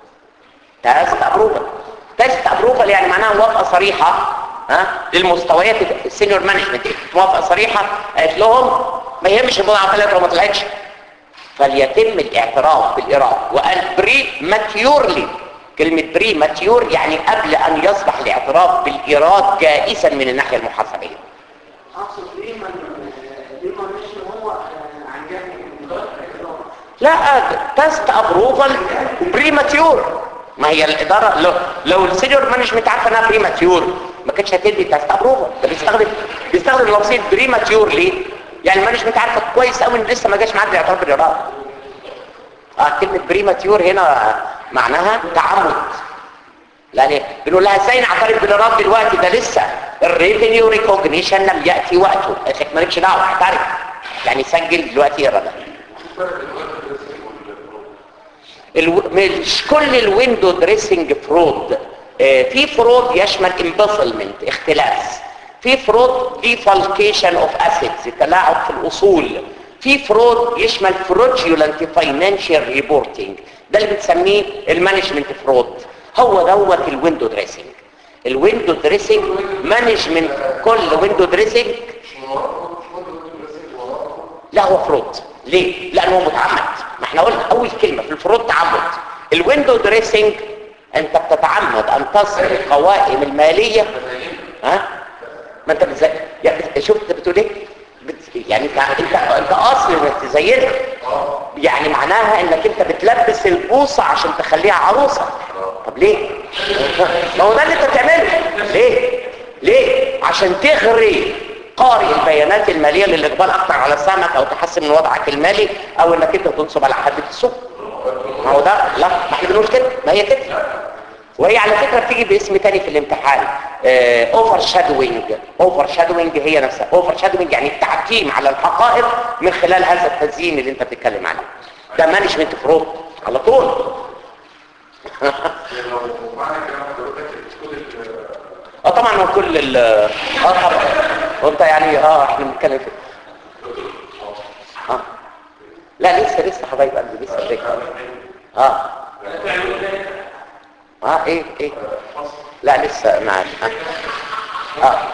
تاست ابروفل تاست ابروفل يعني معناها موافقه صريحه ها للمستويات السينيور مانجمنت موافقه صريحه قالت لهم ما يهمش البضاعه طلعت او ما طلعتش فليتم الاعتراف بالايراد وقال بري ماتيورلي كلمه بري ماتيور يعني قبل ان يصبح الاعتراف بالايراد جائزا من الناحيه المحاسبيه اقصد ليه ما ليه ما مش هو عن جهه مدرك لا تست ابروفال بريماتيور ما هي الاداره لو, لو السينيور مانجمنت عارفه انها بريماتيور ما كانتش هتدي تست ابروفال ده بيستخدم بيستخدم لفظيه بريماتيور ليه؟ يعني المانجمنت عارفه كويس قوي ان لسه ما جاش معاد الاعتراف بالايراد اه كلمه بريماتيور هنا معناها تعمد لان بنقول لها ازاي نعترف بالايراد دلوقتي ده لسه الريفينيو ريكوجنيشن لم ياتي وقته قالت لك مالكش دعوه اعترف يعني سجل دلوقتي ايرادك الو... مش كل الويندو دريسنج فرود آه في فرود يشمل امبسلمنت اختلاس في فرود ديفالكيشن اوف اسيدز تلاعب في الاصول في فرود يشمل فروديولنت فاينانشال ريبورتنج ده اللي بنسميه المانجمنت فرود هو دوت الويندو دريسنج الويندو دريسنج مانجمنت كل ويندو دريسنج لا هو فرود ليه لانه متعمد ما احنا قلنا اول كلمه في الفروض تعمد الويندو دريسنج انت بتتعمد ان تصل القوائم الماليه ها ما انت بتزي... يعني شوف انت بتقول ايه بت... يعني انت انت انت اصل انك تزينها يعني معناها انك انت بتلبس البوصه عشان تخليها عروسه طب ليه ما هو ده اللي انت بتعمله ليه ليه عشان تغري قارئ البيانات الماليه للاقبال اكتر على سهمك او تحسن من وضعك المالي او انك انت تنصب على حد في السوق ما هو ده لا ما احنا بنقول كده ما هي كده وهي على فكرة بتيجي باسم تاني في الامتحان اوفر شادوينج اوفر شادوينج هي نفسها اوفر شادوينج يعني التعتيم على الحقائق من خلال هذا التزيين اللي انت بتتكلم عليه ده مانجمنت فروض على طول لو معنى كلام حضرتك كل ال- اه طبعا هو كل ال اه طبعا وانت يعني اه احنا بنتكلم في اه لا لسه لسه حبايب قلبي لسه فاكر اه اه ايه ايه لا لسه معاك اه, آه.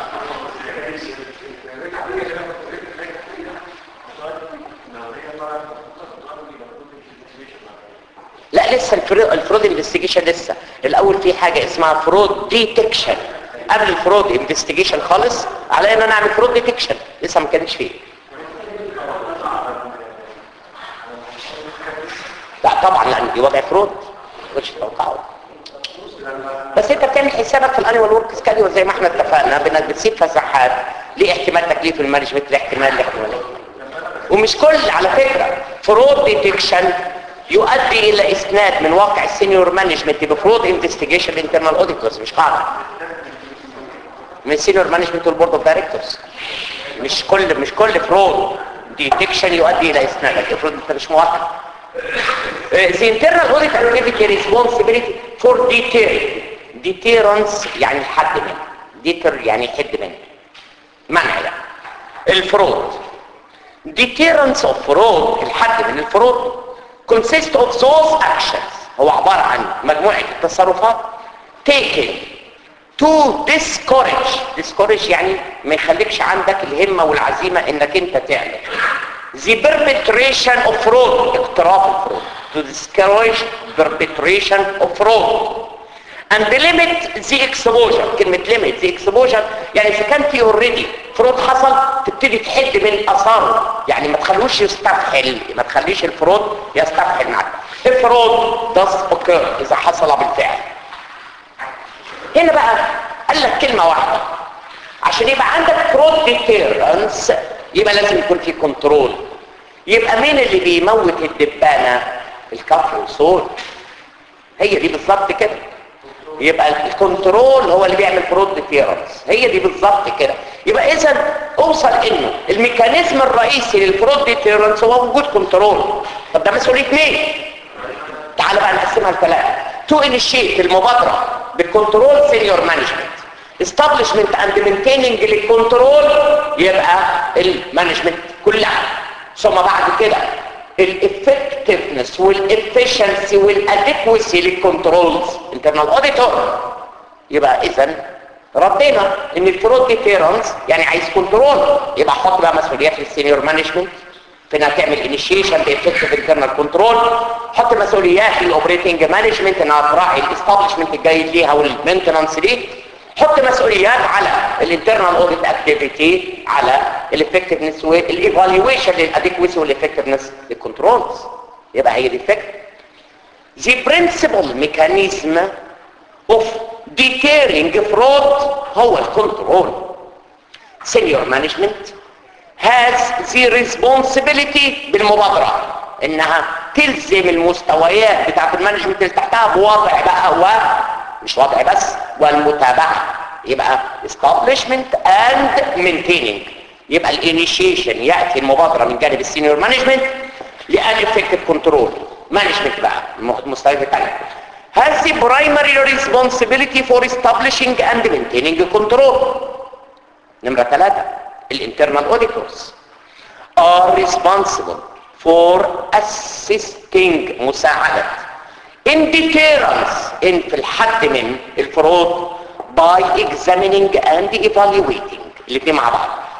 لا لسه الفرود الفرود انفستيجيشن لسه الاول في حاجه اسمها فرود ديتكشن قبل الفرود انفستيجيشن خالص على ان انا اعمل فرود ديتكشن لسه ما كانش فيه لا طبعا لان دي وضع فرود مش تتوقعه بس انت بتعمل حسابك في الانيوال ورك سكادول زي ما احنا اتفقنا بانك بتسيب فساحات ليه احتمال تكليف المانجمنت ليه احتمال ليه احتمال ومش كل على فكره فرود ديتكشن يؤدي الى اسناد من واقع السينيور مانجمنت بفرود انفستيجيشن الانترنال اوديتورز مش قاعده من السينيور مانجمنت والبورد اوف دايركتورز مش كل مش كل فرود ديتكشن يؤدي الى اسنادك افرض انت مش موافق The internal audit activity responsibility for deter deterrence يعني الحد منه deter يعني يحد منه منع يعني الفرود deterrence of fraud الحد من الفرود consist of those actions هو عبارة عن مجموعة التصرفات taken to discourage discourage يعني ما يخليكش عندك الهمة والعزيمة انك انت تعمل the perpetration of fraud اقتراف الفرود to discourage perpetration of fraud and limit the exposure كلمة limit the exposure يعني إذا كان في already فرود حصل تبتدي تحد من أثاره يعني ما تخلوش يستفحل ما تخليش الفرود يستفحل معك الفرود does occur إذا حصل بالفعل هنا بقى قال لك كلمة واحدة عشان يبقى عندك فرود ديتيرنس يبقى لازم يكون في كنترول يبقى مين اللي بيموت الدبانة الكفر والصول هي دي بالظبط كده يبقى الكنترول هو اللي بيعمل فرود ديتيرنس هي دي بالظبط كده يبقى اذا اوصل انه الميكانيزم الرئيسي للفرود ديتيرنس هو وجود كنترول طب ده مسؤوليه مين تعال بقى نقسمها لثلاثه تو انيشيت المبادره بالكنترول سينيور مانجمنت establishment and maintaining للكنترول يبقى المانجمنت كلها ثم بعد كده الافكتفنس والافشنسي والادكوسي للكنترولز انترنال اوديتور يبقى اذا ردينا ان الفرود ديفيرنس يعني عايز كنترول يبقى حط بقى مسؤوليات للسينيور مانجمنت في انها تعمل انيشيشن بافكتيف انترنال كنترول حط مسؤوليات للاوبريتنج مانجمنت انها تراعي الاستابلشمنت الجيد ليها والمينتنانس ليه حط مسؤوليات على الانترنال اوديت اكتيفيتي على الافكتفنس والايفالويشن للادكويسي والافكتفنس للكنترولز يبقى هي دي الفكره The principal mechanism of deterring fraud هو الكنترول senior management has the responsibility بالمبادرة انها تلزم المستويات بتاعت المانجمنت اللي تحتها بوضع بقى و مش وضع بس والمتابعة يبقى establishment and maintaining يبقى الانيشيشن يأتي المبادرة من جانب السينيور مانجمنت لأن effective control مانجمنت بقى المستويات الثانية has the primary responsibility for establishing and maintaining control نمرة ثلاثة الانترنال auditors are responsible for assisting مساعدة in deterrence in في الحد من الفروض by examining and evaluating الاثنين مع بعض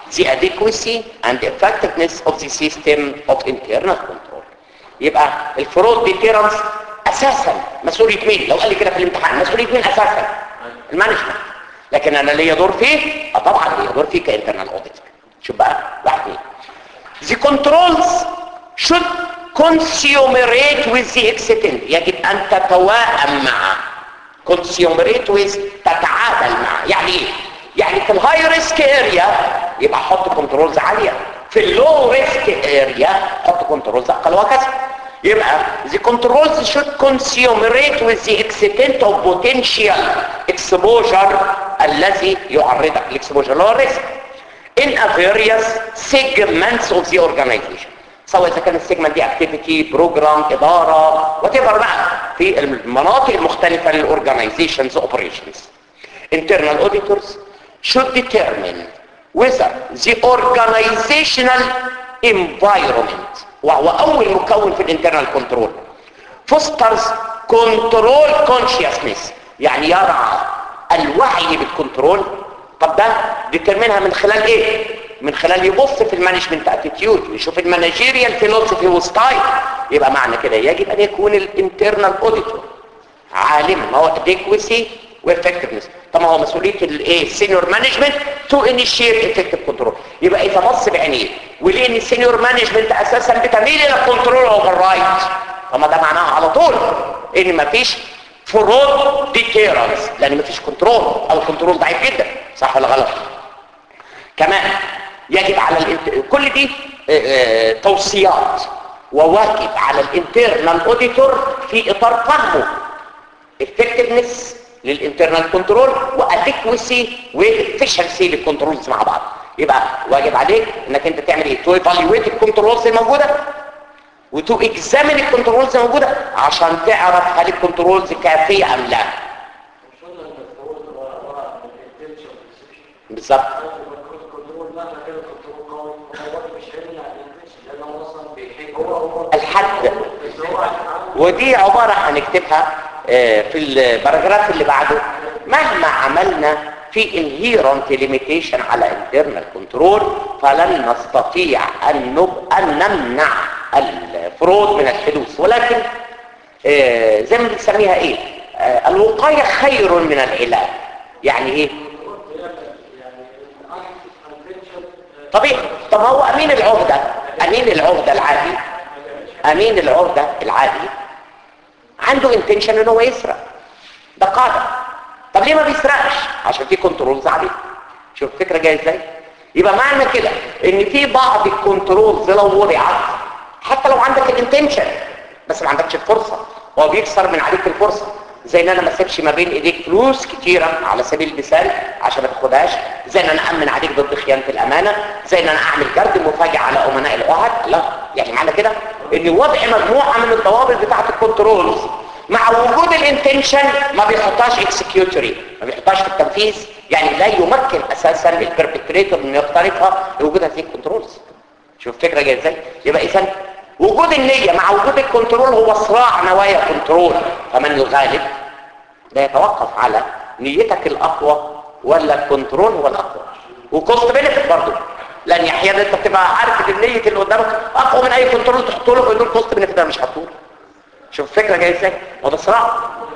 the adequacy and effectiveness of the system of internal control يبقى الفروض ديتيرنس اساسا مسؤوليه مين لو قال لي كده في الامتحان مسؤوليه مين اساسا المانجمنت لكن انا ليا دور فيه اه طبعا ليا دور فيه كانترنال اوديت شوف بقى واحد اثنين the controls should consumerate with the excitant يجب ان تتواءم معه consumerate with تتعادل معه يعني ايه يعني في الهاي ريسك اريا يبقى حط كنترولز عاليه في اللو ريسك اريا حط كنترولز اقل وهكذا يبقى the controls should consumerate with the extent of potential exposure الذي يعرضك الاكسبوجر اللي هو الريسك in a various segments of the organization سواء اذا كان السيجمنت دي اكتيفيتي بروجرام اداره وات بقى في المناطق المختلفه للاورجنايزيشنز اوبريشنز internal auditors should determine whether the organizational environment وهو اول مكون في الانترنال كنترول fosters control consciousness يعني يرعى الوعي بالكنترول طب ده ديترمينها من خلال ايه من خلال يبص في المانجمنت اتيتيود يشوف المانجيريال فيلوسفي وستايل يبقى معنى كده يجب ان يكون الانترنال اوديتور عالما ما هو اديكوسي وافكتفنس طب ما هو مسؤوليه الايه السينيور مانجمنت تو انيشيت افكتيف كنترول يبقى اذا بص بعينيه وليه ان السينيور مانجمنت اساسا بتميل الى كنترول اوفر رايت طب ما ده معناها على طول ان مفيش فرود ديتيرنس لان مفيش كنترول او الكنترول ضعيف جدا صح ولا غلط كمان يجب على الانت... كل دي اه اه توصيات وواجب على الانترنال اوديتور في اطار فهمه effectiveness للانترنال كنترول وادكوسي وافشنسي للكنترولز مع بعض يبقى واجب عليك انك انت تعمل ايه تو ايفالويت الكنترولز الموجوده وتو اكزامين الكنترولز الموجوده عشان تعرف هل الكنترولز كافيه ام لا بالظبط الحد ودي عبارة هنكتبها في الباراجراف اللي بعده مهما عملنا في inherent limitation على internal control فلن نستطيع أن, نب... أن نمنع الفروض من الحدوث ولكن زي ما بنسميها ايه الوقاية خير من العلاج يعني ايه طبيعي طب هو امين العهدة امين العهدة العادي امين العهدة العادي عنده انتنشن ان هو يسرق ده قاعدة طب ليه ما بيسرقش عشان في كنترولز عليه شوف الفكرة جاية ازاي يبقى معنى كده ان في بعض الكنترولز لو وضعت حتى لو عندك الانتنشن بس ما عندكش الفرصة هو بيكسر من عليك الفرصة زي ان انا ما اسيبش ما بين ايديك فلوس كتيرة على سبيل المثال عشان ما تاخدهاش زي ان انا امن عليك ضد خيانة الامانة زي ان انا اعمل جرد مفاجئ على امناء العهد لا يعني معنى كده ان وضع مجموعة من الضوابط بتاعة الكنترولز مع وجود الانتنشن ما بيحطهاش اكسكيوتوري ما بيحطهاش في التنفيذ يعني لا يمكن اساسا البربتريتور انه يقترفها لوجودها في الكنترولز شوف الفكره جايه ازاي يبقى اذا وجود النيه مع وجود الكنترول هو صراع نوايا كنترول فمن الغالب ده يتوقف على نيتك الاقوى ولا الكنترول هو الاقوى وكوست بينفيت برضه لان احيانا انت بتبقى عارف ان نيه اللي قدامك اقوى من اي كنترول تحطه له ويقول كوست بينفيت انا مش هحطه له شوف الفكره جايه ازاي هو ده صراع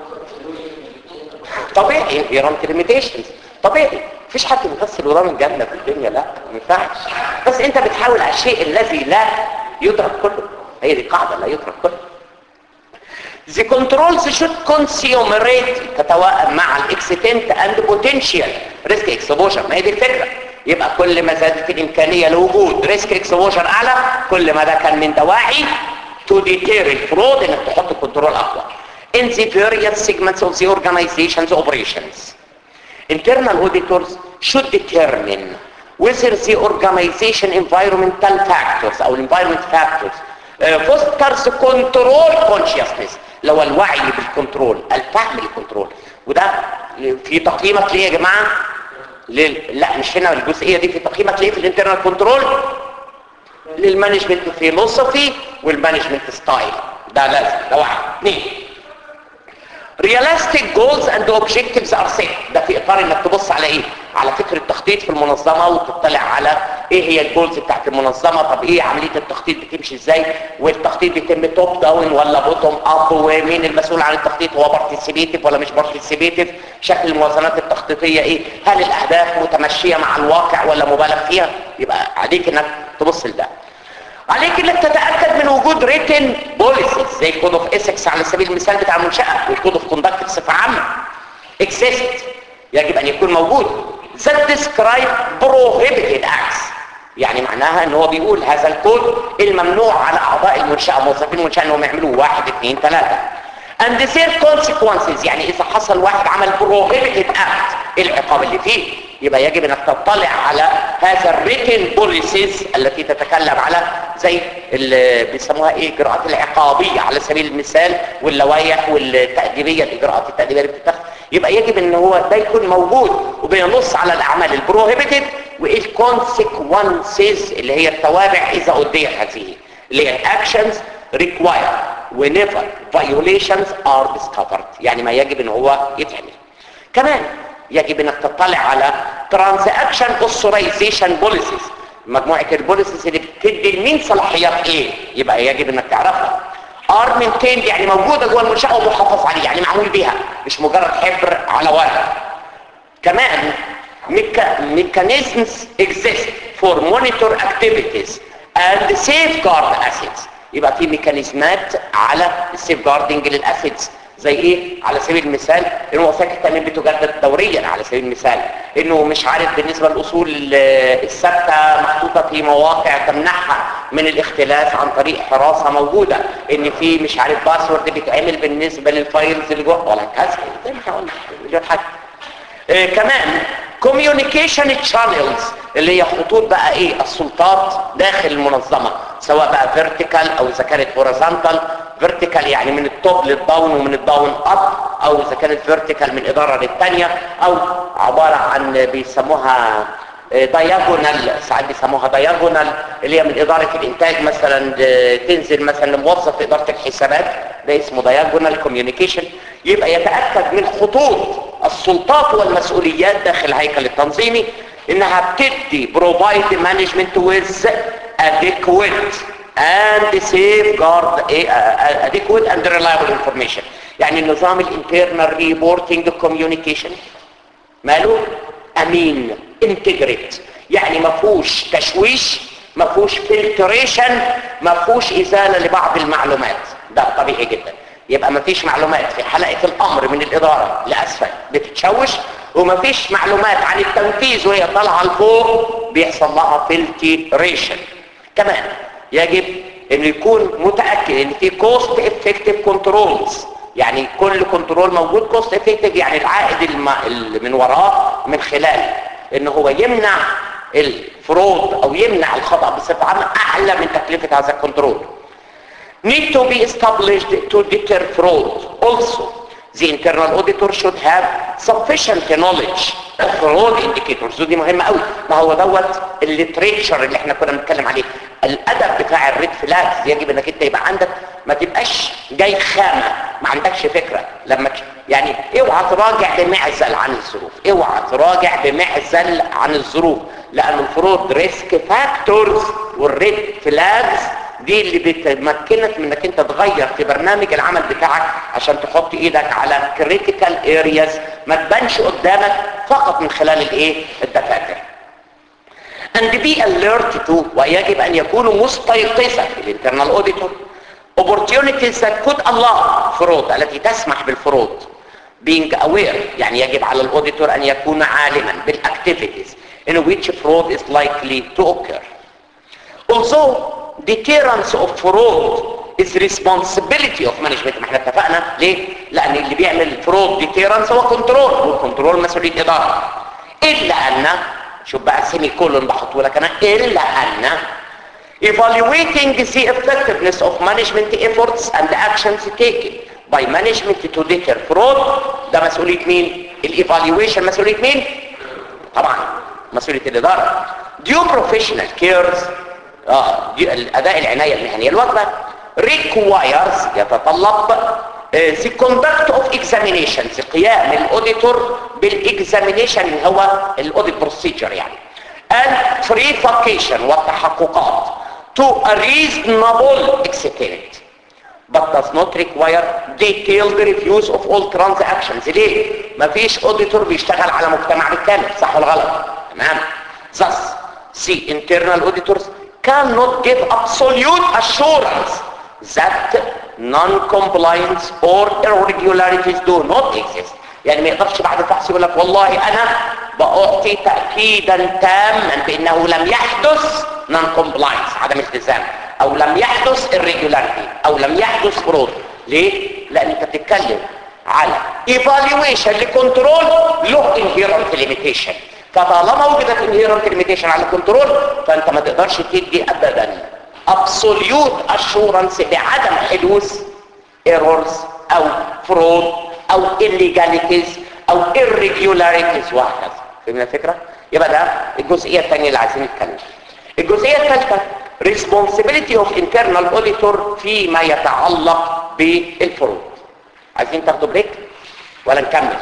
طبيعي يرانت ليميتيشنز طبيعي مفيش حد بيغسل وراه من الجنه في الدنيا لا ما ينفعش بس انت بتحاول على الشيء الذي لا يدرك كله هي دي قاعده لا يدرك كله The controls should consumerate تتوائم مع الاكستنت and potential risk exposure ما هي دي الفكره يبقى كل ما زادت الامكانيه لوجود ريسك اكسبوجر اعلى كل ما ده كان من دواعي to deter الفرود انك تحط الكنترول اقوى in the various segments of the organization's operations internal auditors should determine whether the organization environmental factors او environment factors uh, fosters control consciousness لو الوعي بالكنترول الفهم للكنترول وده في تقييمك ليه يا جماعه لل... لا مش هنا الجزئيه دي في تقييمك ليه في الانترنال كنترول للمانجمنت فيلوسفي والمانجمنت ستايل ده لازم ده واحد اثنين realistic goals and objectives are set ده في اطار انك تبص على ايه على فكر التخطيط في المنظمة وتطلع على ايه هي الجولز بتاعت المنظمة طب ايه عملية التخطيط بتمشي ازاي والتخطيط بيتم توب داون ولا بوتوم اب ومين المسؤول عن التخطيط هو بارتيسيبيتيف ولا مش بارتيسيبيتيف شكل الموازنات التخطيطية ايه هل الاهداف متمشية مع الواقع ولا مبالغ فيها يبقى عليك انك تبص لده عليك انك تتاكد من وجود ريتن بوليسيز زي كود اوف اسكس على سبيل المثال بتاع المنشاه والكود اوف كوندكت بصفه عامه اكزيست يجب ان يكون موجود that describe prohibited acts يعني معناها ان هو بيقول هذا الكود الممنوع على اعضاء المنشاه موظفين المنشاه انهم يعملوا واحد اثنين ثلاثه and their consequences يعني اذا حصل واحد عمل prohibited act إيه العقاب اللي فيه يبقى يجب انك تطلع على هذا الريتن بوليسيز التي تتكلم على زي اللي بيسموها ايه الاجراءات العقابيه على سبيل المثال واللوائح والتاديبيه الاجراءات التاديبيه اللي بتتخذ يبقى يجب ان هو ده يكون موجود وبينص على الاعمال البروهيبيتد وايه الكونسيكونسز اللي هي التوابع اذا اديت هذه اللي هي الاكشنز required whenever violations are discovered يعني ما يجب ان هو يتعمل كمان يجب انك تطلع على transaction authorization policies مجموعة البوليسيز اللي بتدي لمين صلاحيات ايه يبقى يجب انك تعرفها ار maintained يعني موجودة جوه المنشأة ومحافظ عليه يعني معمول بيها مش مجرد حبر على ورق كمان mechanisms exist for monitor activities and safeguard assets يبقى في ميكانيزمات على السيف جاردنج للاسيتس زي ايه على سبيل المثال ان وثائق التامين بتجدد دوريا على سبيل المثال انه مش عارف بالنسبه للاصول الثابته محطوطه في مواقع تمنعها من الاختلاس عن طريق حراسه موجوده ان في مش عارف باسورد بيتعمل بالنسبه للفايلز اللي جوه ولا كذا زي ما احنا قلنا مليون حاجه آه كمان communication channels اللي هي خطوط بقى ايه السلطات داخل المنظمة سواء بقى vertical او اذا كانت horizontal vertical يعني من التوب للداون ومن الداون اب او اذا كانت vertical من ادارة للتانية او عبارة عن بيسموها دايجونال ساعات بيسموها دايجونال اللي هي من إدارة الإنتاج مثلا تنزل مثلا لموظف في إدارة الحسابات ده اسمه دايجونال كوميونيكيشن يبقى يتأكد من خطوط السلطات والمسؤوليات داخل الهيكل التنظيمي إنها بتدي provide management with adequate and safeguard adequate and reliable information يعني النظام الانترنال ريبورتنج كوميونيكيشن ماله امين انتجريت يعني ما فيهوش تشويش ما فيهوش فلتريشن ما فيهوش ازاله لبعض المعلومات ده طبيعي جدا يبقى ما فيش معلومات في حلقه الامر من الاداره لاسفل بتتشوش وما فيش معلومات عن التنفيذ وهي طالعه لفوق بيحصل لها فلتريشن كمان يجب انه يكون متاكد ان في كوست افكتيف كنترولز يعني كل كنترول موجود كوست افكتيف يعني العائد الم... اللي من وراه من خلال ان هو يمنع الفرود او يمنع الخطأ بصفة عامة اعلى من تكلفة هذا الكنترول need to be established to deter fraud also the internal auditor should have sufficient knowledge of fraud indicators ودي مهمة قوي ما هو دوت الليتريتشر اللي احنا كنا بنتكلم عليه الادب بتاع الريد فلاجز يجب انك انت يبقى عندك ما تبقاش جاي خامة ما عندكش فكرة لما يعني اوعى تراجع بمعزل عن الظروف اوعى تراجع بمعزل عن الظروف لان الفروض ريسك فاكتورز والريد فلاجز دي اللي بتمكنك من انك انت تغير في برنامج العمل بتاعك عشان تحط ايدك على كريتيكال ارياز ما تبانش قدامك فقط من خلال الايه الدفاتر and be alert to ويجب ان يكونوا مستيقظا الانترنال اوديتور opportunities that could allow fraud التي تسمح بالفروض being aware يعني يجب على الاوديتور ان يكون عالما بالاكتيفيتيز in which fraud is likely to occur although deterrence of fraud is responsibility of management ما احنا اتفقنا ليه لان اللي بيعمل fraud deterrence هو كنترول والكنترول مسؤوليه اداره الا ان شوف بقى سيمي كولون بحطه لك انا الا ان evaluating the effectiveness of management efforts and actions taken by management to deter fraud ده مسؤوليه مين الايفالويشن مسؤوليه مين طبعا مسؤوليه الاداره due professional cares اه دي الاداء العنايه المهنيه الواجبه requires يتطلب the conduct of examinations قيام الاوديتور بالاكزامينيشن هو الاوديت بروسيجر يعني and verification والتحققات to a reasonable extent but does not require detailed reviews of all transactions ليه؟ مفيش auditor بيشتغل على مجتمع بالكامل صح ولا غلط؟ تمام thus see internal auditors cannot give absolute assurance that non-compliance or irregularities do not exist يعني ما يقدرش بعد الفحص يقول لك والله انا بعطي تاكيدا تاما بانه لم يحدث non-compliance عدم التزام او لم يحدث irregularity او لم يحدث فرود ليه؟ لان انت بتتكلم على evaluation لكنترول له inherent limitation فطالما وجدت inherent limitation على الكنترول فانت ما تقدرش تدي ابدا absolute assurance بعدم حدوث errors او fraud او illegalities او irregularities وهكذا فهمنا الفكرة؟ يبقى ده الجزئية الثانية اللي عايزين نتكلم الجزئية الثالثة responsibility of internal auditor فيما يتعلق بالفروض عايزين تاخدوا بريك ولا نكمل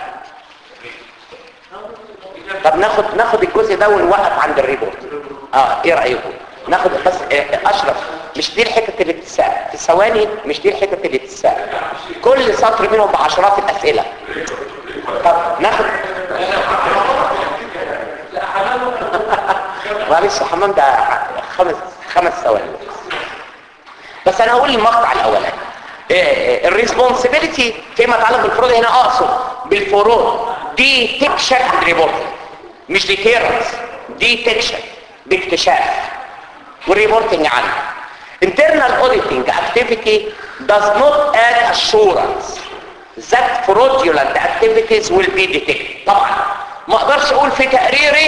طب ناخد ناخد الجزء ده ونوقف عند الريبورت اه ايه رايكم ناخد بس آه، اشرف مش دي الحته اللي بتتسال في ثواني مش دي الحته اللي بتتسال كل سطر منهم بعشرات الاسئله طب ناخد معلش حمام ده خمس خمس ثواني بس انا هقول المقطع الاولاني الريسبونسبيلتي فيما يتعلق بالفروض هنا اقصد بالفروض ديتكشن اند ريبورتنج مش ديتيرنس ديتكشن باكتشاف والريبورتنج عنه internal auditing activity does not add assurance that fraudulent activities will be detected طبعا ما اقدرش اقول في تقريري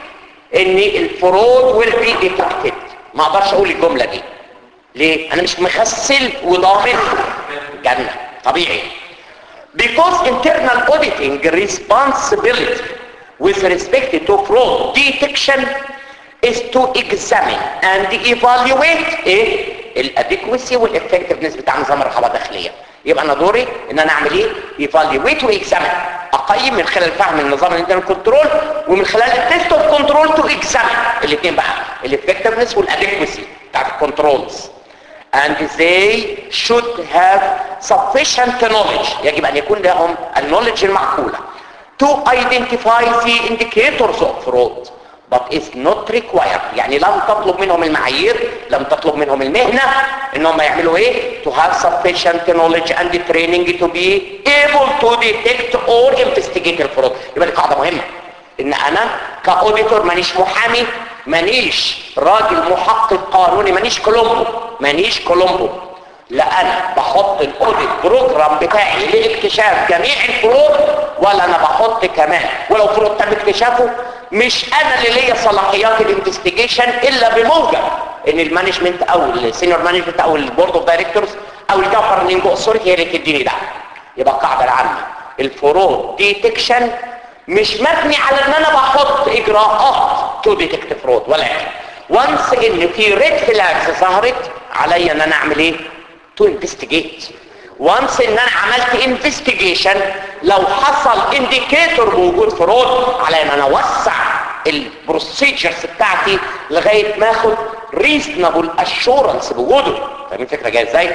ان الفروض will be detected ما اقدرش اقول الجملة دي ليه انا مش مخسل وضامن جنة طبيعي because internal auditing responsibility with respect to fraud detection is to examine and evaluate ايه الادكوسي والافكتفنس بتاع نظام الرقابه الداخليه يبقى انا دوري ان انا اعمل ايه evaluate واكزامين اقيم من خلال فهم النظام الانترنال كنترول ومن خلال التست اوف كنترول تو اكزامين الاثنين بقى الافكتفنس والادكوسي بتاعت الكنترولز and they should have sufficient knowledge يجب ان يكون لهم النولج المعقوله to identify the indicators of fraud but is not required يعني لم تطلب منهم المعايير لم تطلب منهم المهنة انهم يعملوا ايه to have sufficient knowledge and training to be able to detect or investigate الفروض يبقى دي قاعدة مهمة ان انا كاوديتور مانيش محامي مانيش راجل محقق قانوني مانيش كولومبو مانيش كولومبو لا انا بحط الاوديت بروجرام بتاعي لاكتشاف جميع الفروض ولا انا بحط كمان ولو فروض تم اكتشافه مش انا اللي ليا صلاحيات الانفستيجيشن الا بموجب ان المانجمنت او السينيور مانجمنت او البورد اوف دايركتورز او الجفرنينج اوثورتي هي اللي تديني ده يبقى القاعده العامه الفروض ديتكشن مش مبني على ان انا بحط اجراءات تو ديتكت فرود ولكن وانس ان في ريد فلاجز ظهرت عليا ان انا اعمل ايه تو انفستيجيت وانس ان انا عملت انفستيجيشن لو حصل انديكيتور بوجود فرود على ان انا اوسع البروسيجرز بتاعتي لغايه ما اخد ريزنبل اشورنس بوجوده فاهمين الفكره جايه ازاي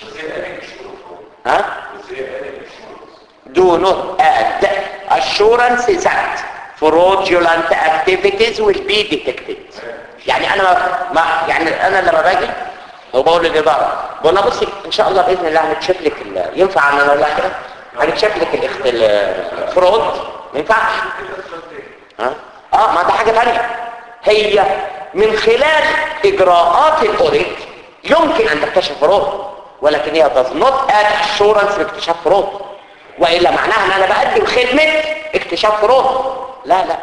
ها do not add assurance that fraudulent activities will be detected يعني انا ما يعني انا لما باجي وبقول للاداره بقول لها بصي ان شاء الله باذن الله هنكشف لك ال- ينفع ان انا اقول لها كده هنكشف لك الاخت- الفرود ما ينفعش ها اه ما ده حاجه ثانيه هي من خلال اجراءات الاوديت يمكن ان تكتشف فرود ولكن هي does not add assurance لاكتشاف فرود والا معناها ان انا بقدم خدمه اكتشاف فرود لا لا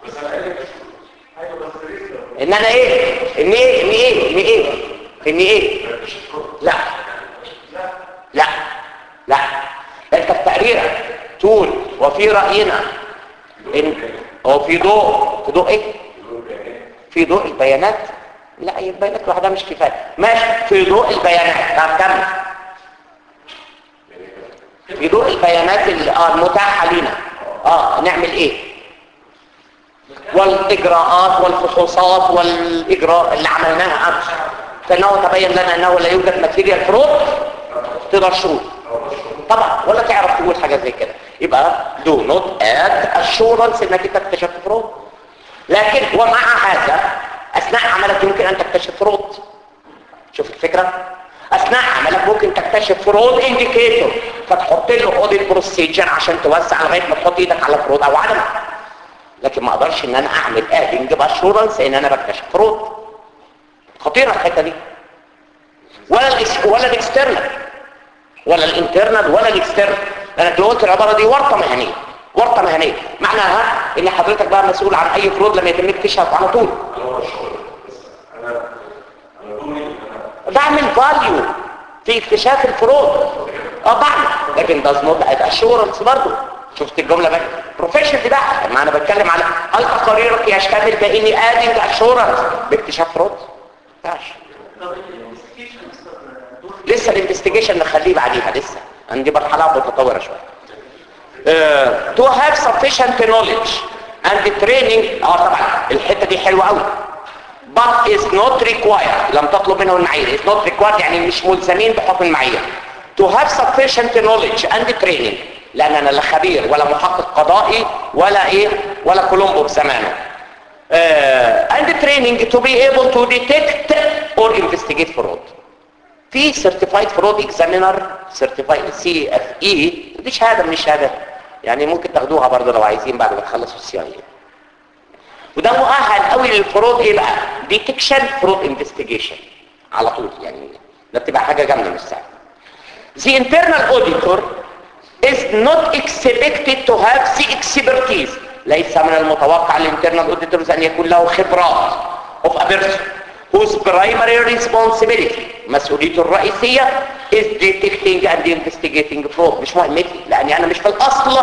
ان انا ايه ان ايه ان ايه ان ايه ان ايه لا لا لا انت في تقريرك تقول وفي راينا ان هو في ضوء في ضوء ايه في ضوء البيانات لا هي البيانات لوحدها مش كفايه ماشي في ضوء البيانات طب كمل في ضوء البيانات ال- آه، المتاحه لنا اه نعمل ايه والاجراءات والفحوصات والاجراء اللي عملناها امس فانه تبين لنا انه لا يوجد ماتيريال فرود تقدر شروط طبعا ولا تعرف تقول حاجه زي كده يبقى دو نوت اد اشورنس انك انت اكتشفت فرود لكن ومع هذا اثناء عملك يمكن ان تكتشف فرود شوف الفكره اثناء عملك ممكن تكتشف فرود انديكيتور فتحط له اوديت بروسيجر عشان توسع لغايه ما تحط ايدك على فرود او عدم لكن ما اقدرش ان انا اعمل ادنج باشورنس ان انا بكتشف فرود خطيره الحته دي ولا الاس ولا الاكسترنال ولا الانترنال ولا الاكسترنال لانك لو قلت العباره دي ورطه مهنيه ورطه مهنيه معناها ان حضرتك بقى مسؤول عن اي فرود لما يتم اكتشافه على طول انا هو الشغل بس انا انا دوري ان انا بعمل فاليو في اكتشاف الفروض اه بعمل لكن does not add assurance برضه شفت الجملة بقى بروفيشنال بقى ما انا بتكلم على هل تقاريرك يشتمل باني ادنج اشورنس باكتشاف فرود ماشي طب الانفستيجيشن دور لسه الانفستيجيشن نخليه بعديها لسه عندي مرحله متطوره شويه uh, to have sufficient knowledge and training اه طبعا الحته دي حلوه قوي but is not required لم تطلب منه المعايير is not required يعني مش ملزمين بحكم المعايير to have sufficient knowledge and training لان انا لا خبير ولا محقق قضائي ولا ايه ولا كولومبو بزمانه uh, and training to be able to detect or investigate fraud في سيرتيفايد فرود اكزامينر سيرتيفايد سي اف اي دي شهاده من الشهادات يعني ممكن تاخدوها برضه لو عايزين بعد ما تخلصوا السي اي وده مؤهل قوي للفرود ايه بقى ديتكشن فرود انفستيجيشن على طول يعني ده بتبقى حاجه جامده مش سهله The internal auditor is not expected to have the expertise ليس من المتوقع الانترنال auditors ان يكون له خبرات of a person whose primary responsibility مسؤوليته الرئيسية is detecting and investigating fraud مش مهمتي لاني انا مش في الاصل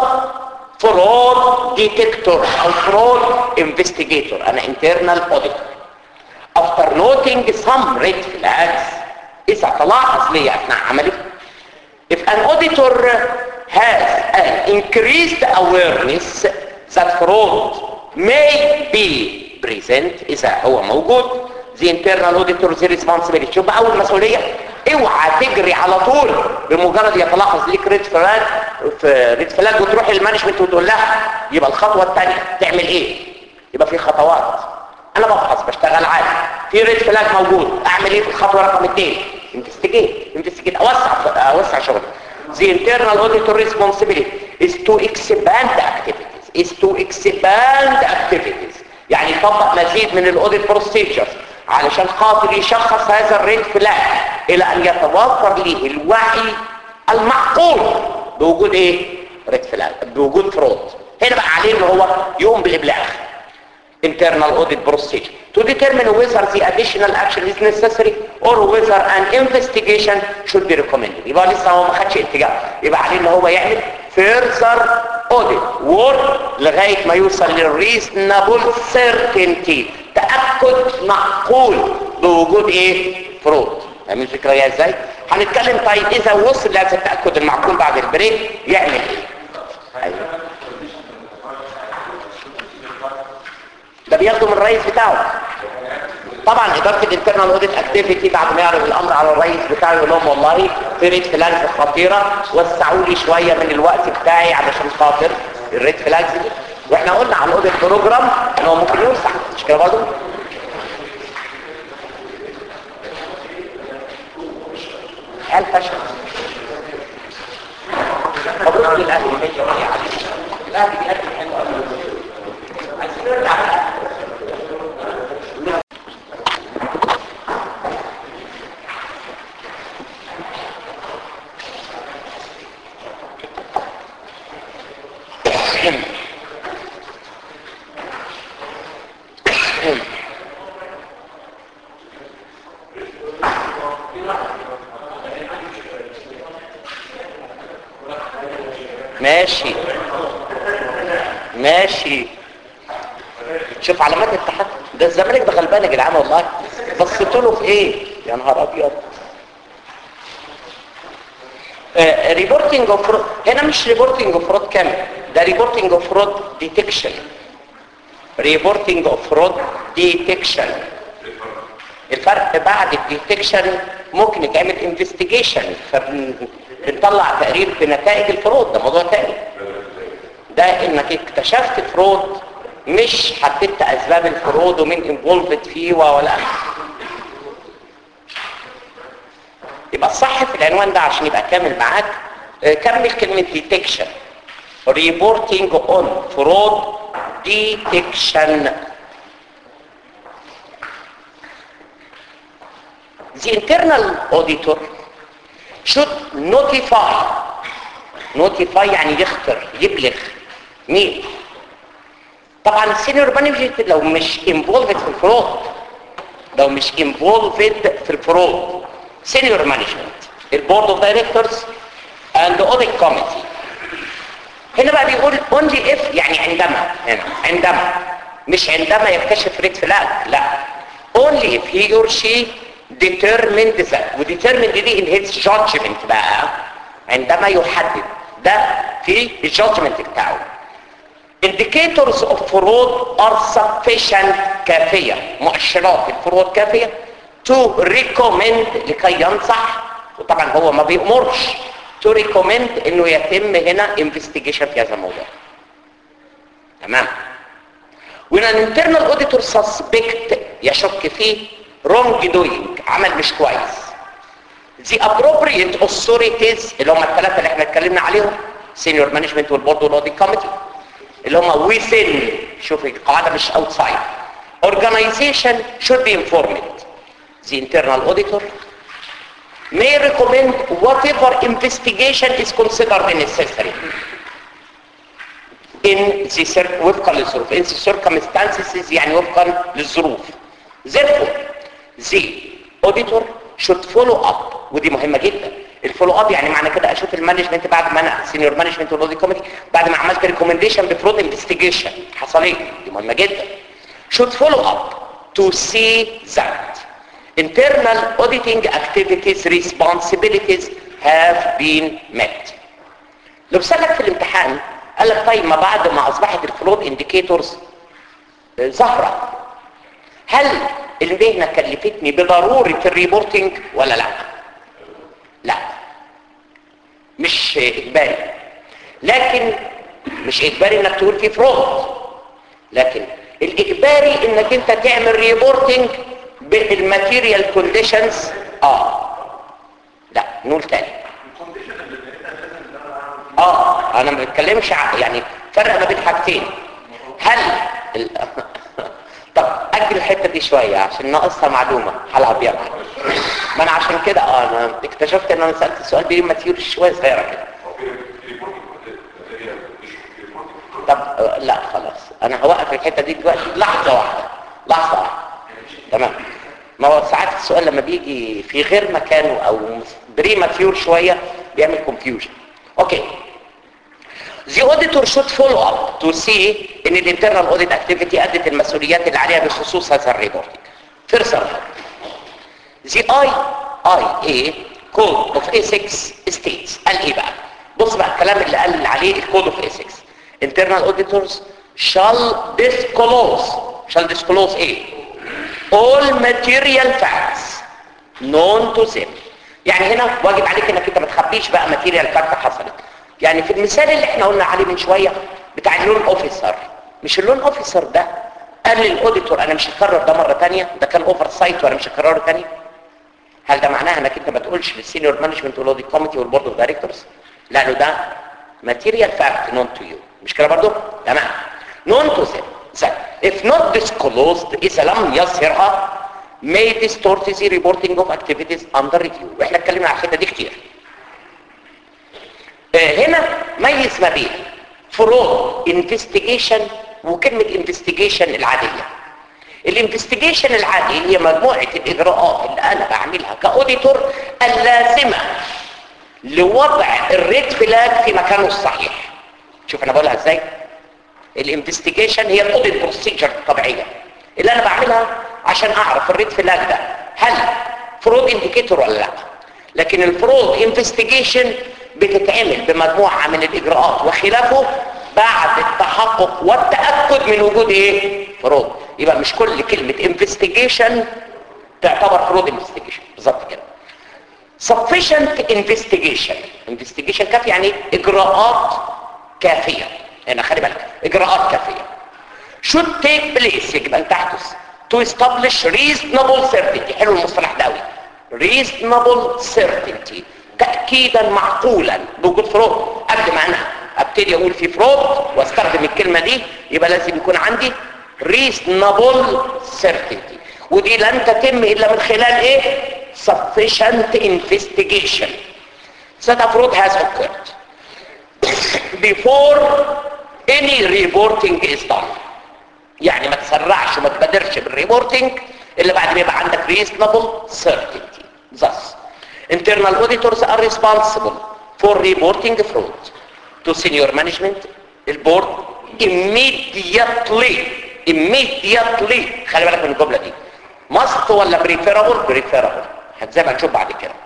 fraud detector او fraud investigator انا internal auditor after noting some red flags اذا تلاحظ لي اثناء عملي if an auditor has an increased awareness that fraud may be present اذا هو موجود the internal auditor's responsibility شوف بقى اول مسؤوليه اوعى تجري على طول بمجرد يتلاحظ ليك ريد فلاج في ريد فلاج وتروح للمانجمنت وتقول لها يبقى الخطوه الثانيه تعمل ايه يبقى في خطوات انا بفحص بشتغل عادي في ريد فلاج موجود اعمل ايه في الخطوه رقم اثنين انفستيجيت انفستيجيت اوسع اوسع شغلي the internal auditor responsibility is to expand the activities is to expand the activities يعني يطبق مزيد من الاوديت بروسيجرز علشان خاطر يشخص هذا الريد فلاج الى ان يتوفر ليه الوعي المعقول بوجود ايه ريد فلاج بوجود فرود هنا بقى عليه ان هو يقوم بالابلاغ internal audit procedure to determine whether the additional action is necessary or whether an investigation should be recommended يبقى لسه هو ما خدش اتجاه يبقى عليه ان هو يعمل further audit work لغايه ما يوصل للريزنبل certainty تاكد معقول بوجود ايه فرود فاهمين الفكره جايه ازاي هنتكلم طيب اذا وصل لهذا التاكد المعقول بعد البريك يعمل ايه أيوة. ده بياخده من الرئيس بتاعه طبعا اداره الانترنال اوديت اكتيفيتي بعد ما يعرض الامر على الرئيس بتاعه يقول لهم والله في ريد فلاجز خطيره وسعوا لي شويه من الوقت بتاعي علشان خاطر الريد فلاجز دي واحنا قلنا على الاوديت بروجرام ان هو ممكن يوسع مش كده برضه هل فشل مبروك للاهلي الاهلي بيقدم حلو قوي عايزين نرجع بقى ماشي ماشي شوف علامات التحكم ده الزمالك ده غلبان يا جدعان والله بصيت له في ايه يا نهار ابيض ريبورتنج اوف فرود هنا مش ريبورتنج اوف فرود كامل ده ريبورتنج اوف فرود ديتكشن ريبورتنج اوف فرود ديتكشن الفرق بعد الديتكشن ممكن يتعمل انفستيجيشن فبنطلع تقرير بنتائج الفروض ده موضوع تاني ده انك اكتشفت فرود مش حددت اسباب الفروض ومين انفولفد فيه ولا يبقى الصح في العنوان ده عشان يبقى كامل معاك آه، كمل كلمة detection reporting on fraud detection the internal auditor should notify notify يعني يخطر يبلغ مين طبعا السينيور مانجمنت لو مش involved في الفرود لو مش involved في الفرود senior management البورد اوف دايركتورز and the audit committee هنا بقى بيقول only if يعني عندما هنا عندما مش عندما يكتشف ريد فلاج لا only if he or she determined that و determined دي in his judgment بقى عندما يحدد ده في الجادجمنت بتاعه indicators of fraud are sufficient كافية مؤشرات الفروض كافية to recommend لكي ينصح وطبعا هو ما بيأمرش to recommend انه يتم هنا investigation في هذا الموضوع تمام when an internal auditor suspect يشك فيه wrong doing عمل مش كويس the appropriate authorities اللي هم الثلاثة اللي احنا اتكلمنا عليهم senior management والبورد والاوديت committee اللي هم within شوف القاعدة مش outside organization should be informed the internal auditor may recommend whatever investigation is considered necessary in the cir- وفقا للظروف in the circumstances يعني وفقا للظروف therefore the auditor should follow up ودي مهمة جدا الفولو اب يعني معنى كده اشوف المانجمنت بعد ما انا سينيور مانجمنت والاوديت كوميتي بعد ما عملت ريكومنديشن بفرود انفستيجيشن حصل ايه دي مهمة جدا should follow up to see that internal auditing activities responsibilities have been met لو سألك في الامتحان قال لك طيب ما بعد ما اصبحت الفلود انديكيتورز ظاهرة هل المهنة كلفتني بضرورة الريبورتنج ولا لا لا مش اجباري لكن مش اجباري انك تقول في فرود لكن الاجباري انك انت تعمل ريبورتنج بالماتيريال كونديشنز اه لا نقول تاني اه انا ما بتكلمش ع- يعني فرق ما بين حاجتين هل ال... طب اجل الحته دي شويه عشان ناقصها معلومه هلعب بيها معاك ما انا عشان كده اه انا اكتشفت ان انا سالت السؤال بيه ماتيريال شويه صغيره كده طب آه، لا خلاص انا هوقف الحته دي دلوقتي لحظه واحده لحظه واحده تمام ما هو ساعات السؤال لما بيجي في غير مكانه او بري ماتيور شويه بيعمل كونفيوجن اوكي The auditor should follow up to see ان الانترنال audit activity ادت المسؤوليات اللي عليها بخصوص هذا الريبورتنج. First of all, the IIA Code of Ethics states قال ايه بقى؟ بص بقى الكلام اللي قال عليه الكود اوف ethics. Internal auditors shall disclose shall disclose ايه؟ all material facts known to them. يعني هنا واجب عليك انك انت ما تخبيش بقى ماتيريال فاكت حصلت. يعني في المثال اللي احنا قلنا عليه من شويه بتاع اللون اوفيسر مش اللون اوفيسر ده قال للاوديتور انا مش هكرر ده مره ثانيه ده كان اوفر سايت وانا مش هكرره ثاني هل ده معناها انك انت ما تقولش للسينيور مانجمنت والاوديت كوميتي والبورد اوف دايركتورز لانه ده ماتيريال فاكت نون تو يو مش كده برضه تمام نون تو them that if not disclosed اذا لم يظهرها may distort the reporting of activities under review واحنا اتكلمنا على الحته دي كتير آه، هنا ميز ما بين فرود انفستيجيشن وكلمة انفستيجيشن العادية الانفستيجيشن العادي هي مجموعة الاجراءات اللي انا بعملها كاوديتور اللازمة لوضع الريد فلاج في مكانه الصحيح شوف انا بقولها ازاي الانفستيجيشن هي الاوديت بروسيجر الطبيعية اللي انا بعملها عشان اعرف الريد فلاج ده هل فرود انديكيتور ولا لا لكن الفرود انفستيجيشن بتتعمل بمجموعة من الإجراءات وخلافه بعد التحقق والتأكد من وجود ايه فرود يبقى مش كل كلمة investigation تعتبر فرود investigation بالظبط كده sufficient investigation investigation كافي يعني إجراءات كافية هنا خلي بالك إجراءات كافية should take place يجب أن تحدث to establish reasonable certainty حلو المصطلح ده قوي reasonable certainty تأكيدا معقولا بوجود فرود قبل ما أنا ابتدي اقول في فرود واستخدم الكلمة دي يبقى لازم يكون عندي reasonable certainty ودي لن تتم الا من خلال ايه sufficient investigation that a fraud has occurred before any reporting is done يعني ما تسرعش وما تبادرش بالريبورتنج الا بعد ما يبقى عندك reasonable certainty thus internal auditors are responsible for reporting fraud to senior management البورد immediately immediately خلي بالك من الجمله دي must ولا preferable preferable زي ما هنشوف بعد كده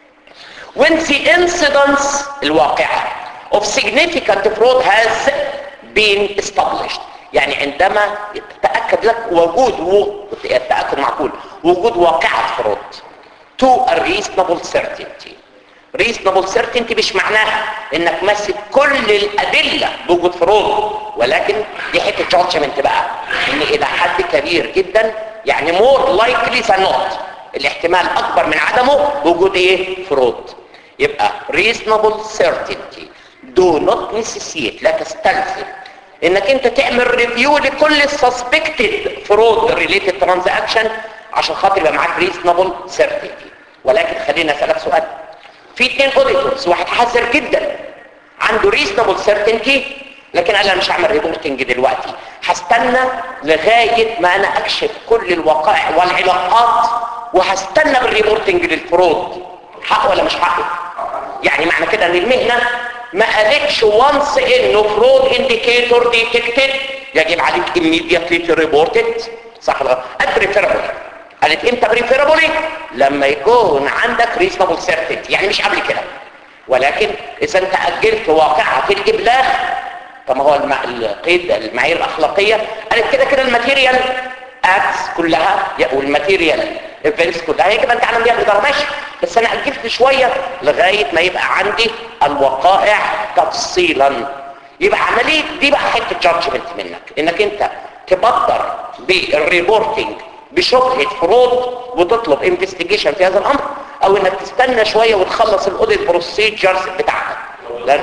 when the incidence الواقعه of significant fraud has been established يعني عندما يتأكد لك وجود و... التأكد معقول وجود واقعة فرود to a reasonable certainty reasonable certainty مش معناها انك ماسك كل الادله بوجود فروض ولكن دي حته جادجمنت بقى ان الى حد كبير جدا يعني more likely than not الاحتمال اكبر من عدمه بوجود ايه فروض يبقى reasonable certainty do not necessitate لا تستلزم انك انت تعمل ريفيو لكل السسبكتد فرود ريليتد ترانزاكشن عشان خاطر يبقى معاك reasonable certainty ولكن خلينا اسالك سؤال في اثنين اوديتورز واحد حذر جدا عنده ريزنبل سيرتينتي لكن انا مش هعمل ريبورتنج دلوقتي هستنى لغايه ما انا اكشف كل الوقائع والعلاقات وهستنى بالريبورتنج للفرود حق ولا مش حق يعني معنى كده ان المهنه ما قالتش وانس انه فرود انديكيتور ديتكتد يجب عليك immediately to report it صح ولا لا قالت امتى بريفيرابولي لما يكون عندك ريزنبل سيرتينتي يعني مش قبل كده ولكن اذا انت اجلت واقعه في الابلاغ كما هو الم... القيد المعايير الاخلاقيه قالت كده كده الماتيريال اكتس كلها والماتيريال ايفنتس كلها يجب ان تعلم بيها الاداره ماشي بس انا اجلت شويه لغايه ما يبقى عندي الوقائع تفصيلا يبقى عمليه دي بقى حته جادجمنت منك انك انت تبدر بالريبورتنج بشبهة فرود وتطلب انفستيجيشن في هذا الامر او انك تستنى شوية وتخلص الاوديت بروسيجرز بتاعتك لا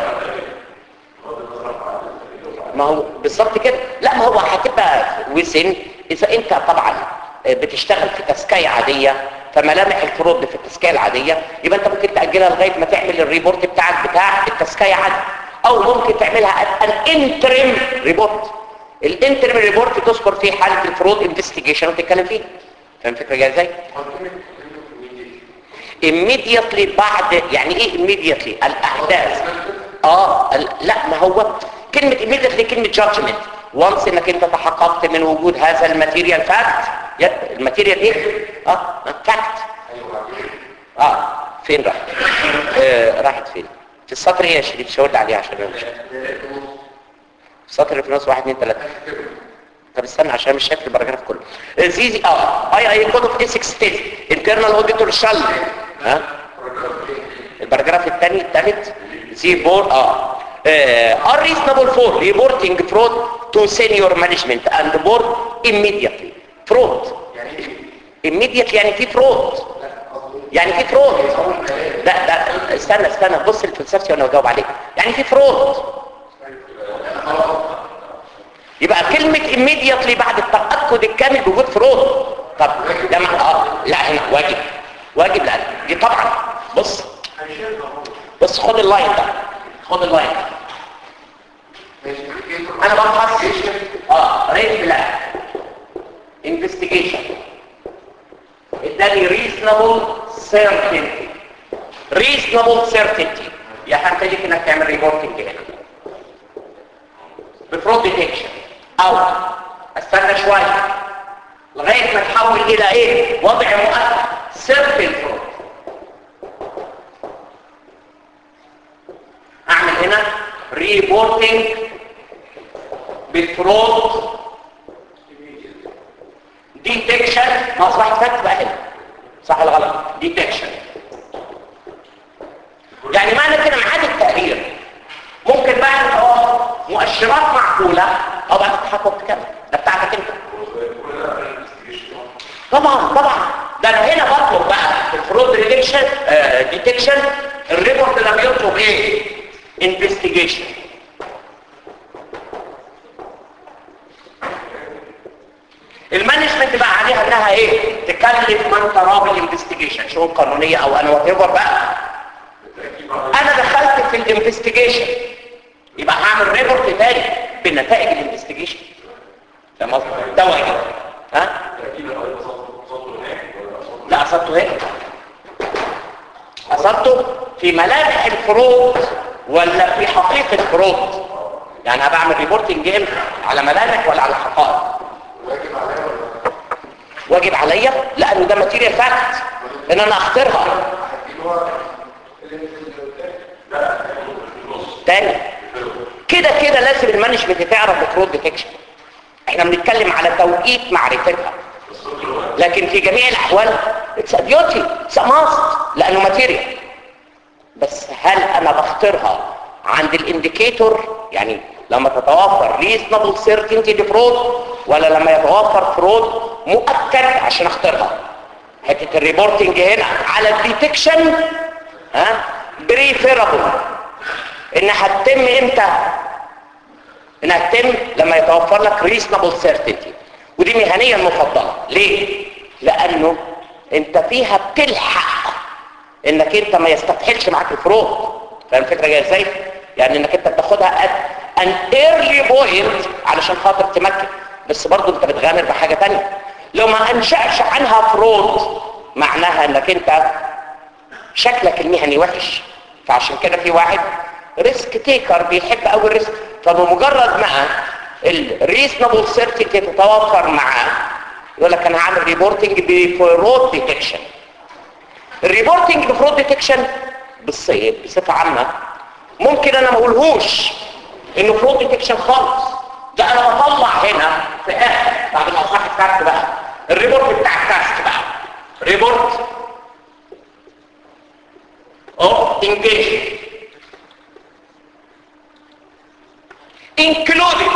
ما هو بالظبط كده لا ما هو هتبقى وسن اذا انت طبعا بتشتغل في تسكاية عادية فملامح الفرود في التسكاية العادية يبقى انت ممكن تأجلها لغاية ما تعمل الريبورت بتاعك بتاع التسكاية عادي او ممكن تعملها ان انترم ريبورت الانترم ريبورت تذكر فيه حالة الفرود انفستيجيشن وتتكلم فيه فاهم الفكرة جايه ازاي؟ immediately بعد يعني ايه immediately الاحداث اه لا ما هو كلمة immediately كلمة judgment once انك انت تحققت من وجود هذا الماتيريال فاكت الماتيريال ايه؟ اه فاكت اه فين راحت؟ آه راحت فين؟ في السطر ايه يا شريف شاور لي عليها عشان مش السطر اللي في نص واحد اتنين تلاتة طب استنى عشان مش شايف البراجراف كله زيزي اه اي اي كود اوف ايثكس ستيت انترنال اوديتور شال ها البراجراف الثاني الثالث زي بور اه are reasonable for reporting fraud to senior management and board immediately fraud immediately يعني في fraud يعني في fraud لا لا استنى استنى بص الفلسفتي وانا بجاوب عليك يعني في fraud يبقى كلمة immediately بعد التأكد الكامل بوجود فرود طب ده معنى اه لا هنا واجب واجب لا دي طبعا بص بص خد اللاين ده خد اللاين ده انا ببحث اه ريت بلا انفستيجيشن اداني reasonable certainty reasonable certainty يا هنتجيك انك تعمل ريبورتنج هنا بفرود ديتكشن او استنى شوية لغاية ما تحول الى ايه وضع مؤثر سيرفي الفرود ريبورتنج بالفرود ديتكشن ما اصبحت فاكت بقى هنا صح ولا غلط ديتكشن يعني معنى كده معاد التقرير ممكن بقى اه مؤشرات معقوله او بقى تتحقق وتكمل ده بتاعتك انت طبعا طبعا ده انا هنا بطلب بقى في الفرود ديتكشن ديتكشن الريبورت ده بيطلب ايه انفستيجيشن المانجمنت بقى عليها انها ايه تكلف من تراه بالانفستيجيشن شؤون قانونيه او انا وات بقى انا دخلت في الانفستيجيشن يبقى هعمل ريبورت تاني بنتائج الانفستيجيشن ده مصدر ده واجب ها لا قصدته ايه قصدته في ملامح الفروض ولا في حقيقه الفروض يعني انا بعمل ريبورتنج امتى على ملامح ولا على حقائق واجب عليا ولا واجب عليا لانه ده ماتيريال فاكت ان انا اختارها هديله اللي تاني كده كده لازم المانجمنت تعرف الفرود ديتكشن احنا بنتكلم على توقيت معرفتها لكن في جميع الاحوال اتس ديوتي اتس ماست لانه ماتيريال بس هل انا بختارها عند الانديكيتور يعني لما تتوفر ريزنبل سيرتينتي لفرود ولا لما يتوفر فرود مؤكد عشان اختارها حته الريبورتنج هنا على الديتكشن ها بريفيرابل انها تتم امتى انها تتم لما يتوفر لك ريزنبل سيرتينتي ودي مهنيا مفضله ليه لانه انت فيها بتلحق انك انت ما يستفحلش معاك الفروض فاهم الفكره جايه ازاي يعني انك انت بتاخدها at an early point علشان خاطر تمكن بس برضو انت بتغامر بحاجه تانية لو ما انشأش عنها فروض معناها انك انت شكلك المهني وحش فعشان كده في واحد ريسك تيكر بيحب قوي الريسك فبمجرد ما الريسنبل سيرتيتي تتوفر معاه يقول لك انا هعمل ريبورتنج بفرود ديتكشن الريبورتنج بفرود ديتكشن بالصيغه بصفه عامه ممكن انا ما اقولهوش انه فرود ديتكشن خالص ده انا بطلع هنا في اخر بعد ما اصحح الكارت بقى الريبورت بتاع الكارت بقى ريبورت of engagement included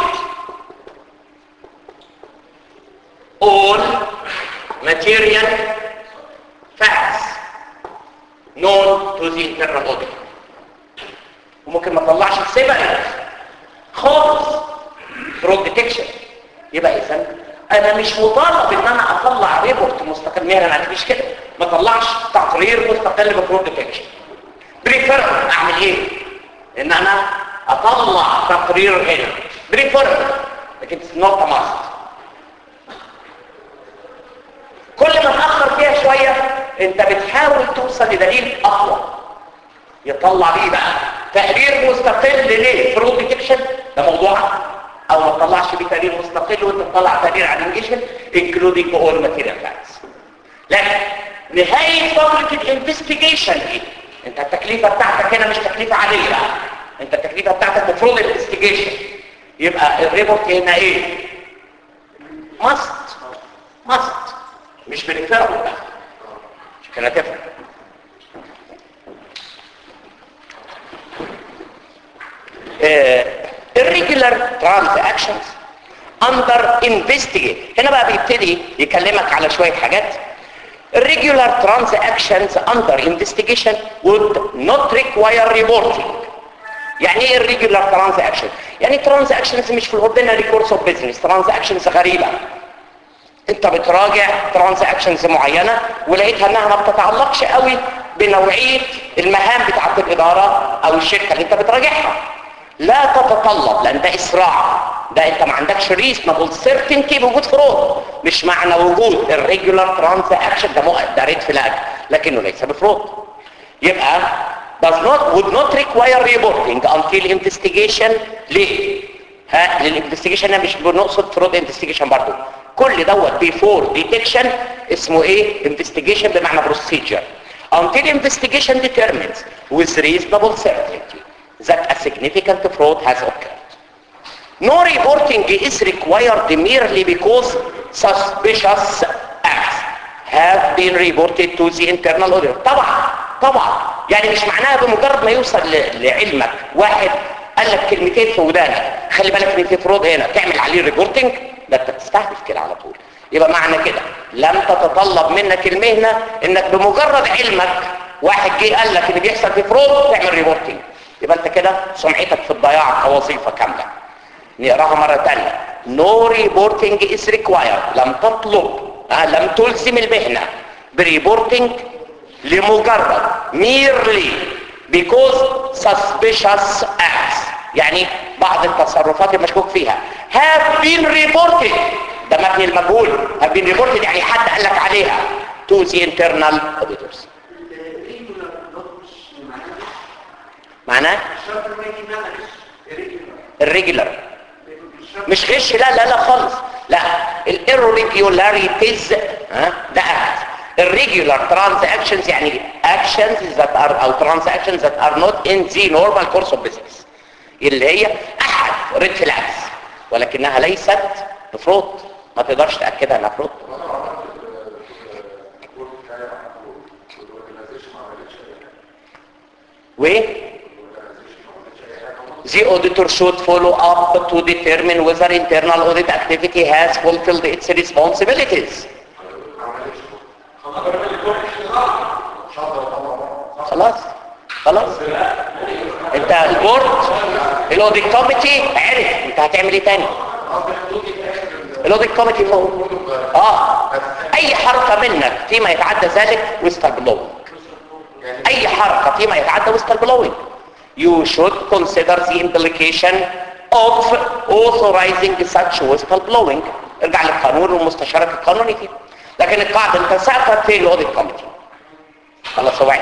all material facts known to the internal audit وممكن ما اطلعش سيبريت خالص فرود ديتكشن يبقى اذا انا مش مطالب ان انا اطلع ريبورت مستقل مهنه ما عنديش كده ما اطلعش تقرير مستقل بفرود ديتكشن بريفير اعمل ايه ان انا اطلع تقرير هنا بريفير لكن نوت ماست كل ما تاخر فيها شويه انت بتحاول توصل لدليل اقوى يطلع بيه بقى تقرير مستقل ليه فرود ديتكشن ده موضوعك او ما تطلعش بيه تقرير مستقل وانت تطلع تقرير عن انجيشن including all material facts لكن نهاية فترة الانفستيجيشن ايه انت التكليفة بتاعتك هنا مش تكليفة عادية بقى انت التكليفة بتاعتك مفروض انفستيجيشن يبقى الريبورت هنا ايه ماست ماست مش بنفرق بقى مش كده تفرق irregular transactions under investigate هنا بقى بيبتدي يكلمك على شوية حاجات irregular transactions under investigation would not require reporting يعني ايه irregular transaction يعني transactions مش في الاوردينري كورس اوف بزنس transactions غريبة انت بتراجع ترانزاكشنز معينة ولقيتها انها ما بتتعلقش قوي بنوعية المهام بتاعت الادارة او الشركة اللي انت بتراجعها لا تتطلب لان ده اسراع ده انت ما عندكش ريزنبل سيرتينتي بوجود فرود مش معنى وجود الريجولار ترانزاكشن ده ده ريد فلاج لكنه ليس بفرود يبقى does not would not require reporting until investigation ليه ها للانفستيجيشن مش بنقصد فرود انفستيجيشن برضه كل دوت بيفور ديتكشن اسمه ايه انفستيجيشن بمعنى بروسيجر until investigation determines with reasonable certainty that a significant fraud has occurred. No reporting is required merely because suspicious acts have been reported to the internal auditor. طبعا طبعا يعني مش معناها بمجرد ما يوصل ل- لعلمك واحد قال لك كلمتين في ودانك خلي بالك ان في فرود هنا تعمل عليه ريبورتنج ده انت بتستهدف كده على طول يبقى معنى كده لم تتطلب منك المهنة انك بمجرد علمك واحد جه قال لك ان بيحصل في فرود تعمل ريبورتنج يبقى انت كده سمعتك في الضياع كوظيفة كاملة نقراها مرة تانية no reporting is required لم تطلب آه لم تلزم المهنة بريبورتنج لمجرد merely because suspicious acts يعني بعض التصرفات المشكوك فيها have been reported ده مبني المجهول have been reported يعني حد قال لك عليها to the internal auditors الريجولار دوت مش معناه معناه الشرط ما يجي منها مش ريجولار الريجولر مش غش لا لا لا خالص لا الirregularities ها ده act irregular transactions يعني actions that are او transactions that are not in the normal course of business اللي هي احد ريد فلاجز ولكنها ليست فرود ما تقدرش تاكدها انها فرود وانا عملت الريبورت بتاعي عملته والاورجنايزيشن ما عملتش اي حاجه و الاورجنايزيشن ما عملتش اي حاجه The auditor should follow up to determine whether internal audit activity has fulfilled its responsibilities. ما عملتش خلاص الريبورت مش هقدر اطلع خلاص خلاص انت البورد الاوديت كوميتي عرف انت هتعمل ايه تاني قصدي حدودي في اخر ال- الاوديت كوميتي هو اه اي حركه منك فيما يتعدى ذلك ويستر بلوينج يعني اي حركه فيما يتعدى ويستر بلوينج you should consider the implication of authorizing such whistle blowing ارجع للقانون والمستشارك القانوني فيه لكن القاعده انت ساعتها في الاوديت كوميتي خلاص هو عارف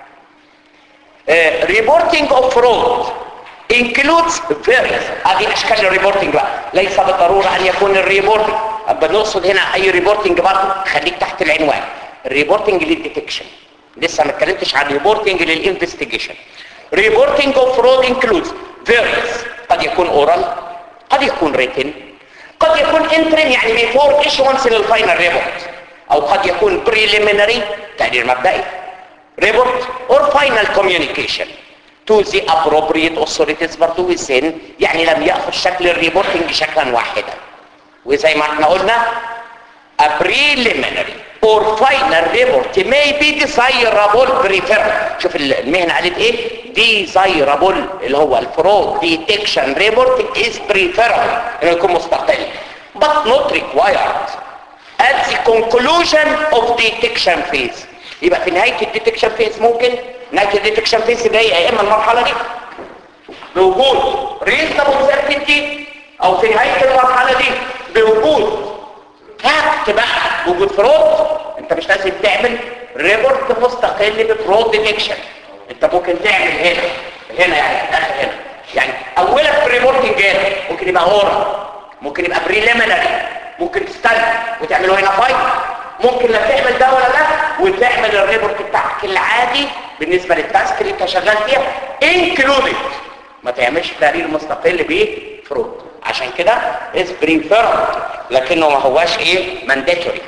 ريبورتنج اوف فرود includes various هذه اشكال الريبورتنج بقى ليس بالضروره ان يكون الريبورتنج بنقصد هنا اي ريبورتنج برضه خليك تحت العنوان الريبورتنج للديتكشن لسه ما اتكلمتش عن ريبورتنج للانفستيجيشن ريبورتنج اوف فرود includes various قد يكون اورال قد يكون written قد يكون interim يعني before issuance للفاينل ريبورت او قد يكون preliminary تقرير مبدئي report or final communication to the appropriate authorities برضو within يعني لم يأخذ شكل الريبورتنج شكلا واحدا وزي ما احنا قلنا a preliminary or final report may be desirable prefer شوف المهنة قالت ايه desirable اللي هو الفرود detection report is preferable انه يكون مستقل but not required at the conclusion of detection phase يبقى في نهاية الديتكشن فيز ممكن نهاية الديتكشن فيز جاي يا اما المرحلة دي بوجود reasonable certainty او في نهاية المرحلة دي بوجود فاكت بقى وجود فرود انت مش لازم تعمل ريبورت مستقل بفرود ديتكشن انت ممكن تعمل هنا هنا يعني داخل هنا يعني اولك في الريبورتنج هنا ممكن يبقى اورا ممكن يبقى بريليمينري ممكن تستنى وتعمله هنا فايل ممكن لا تعمل ده ولا لا وتعمل الريبورت بتاعك العادي بالنسبه للتاسك اللي انت شغال فيها انكلودد ما تعملش تقرير مستقل بفرود عشان كده از بريفيرد لكنه ما هواش ايه مانداتوري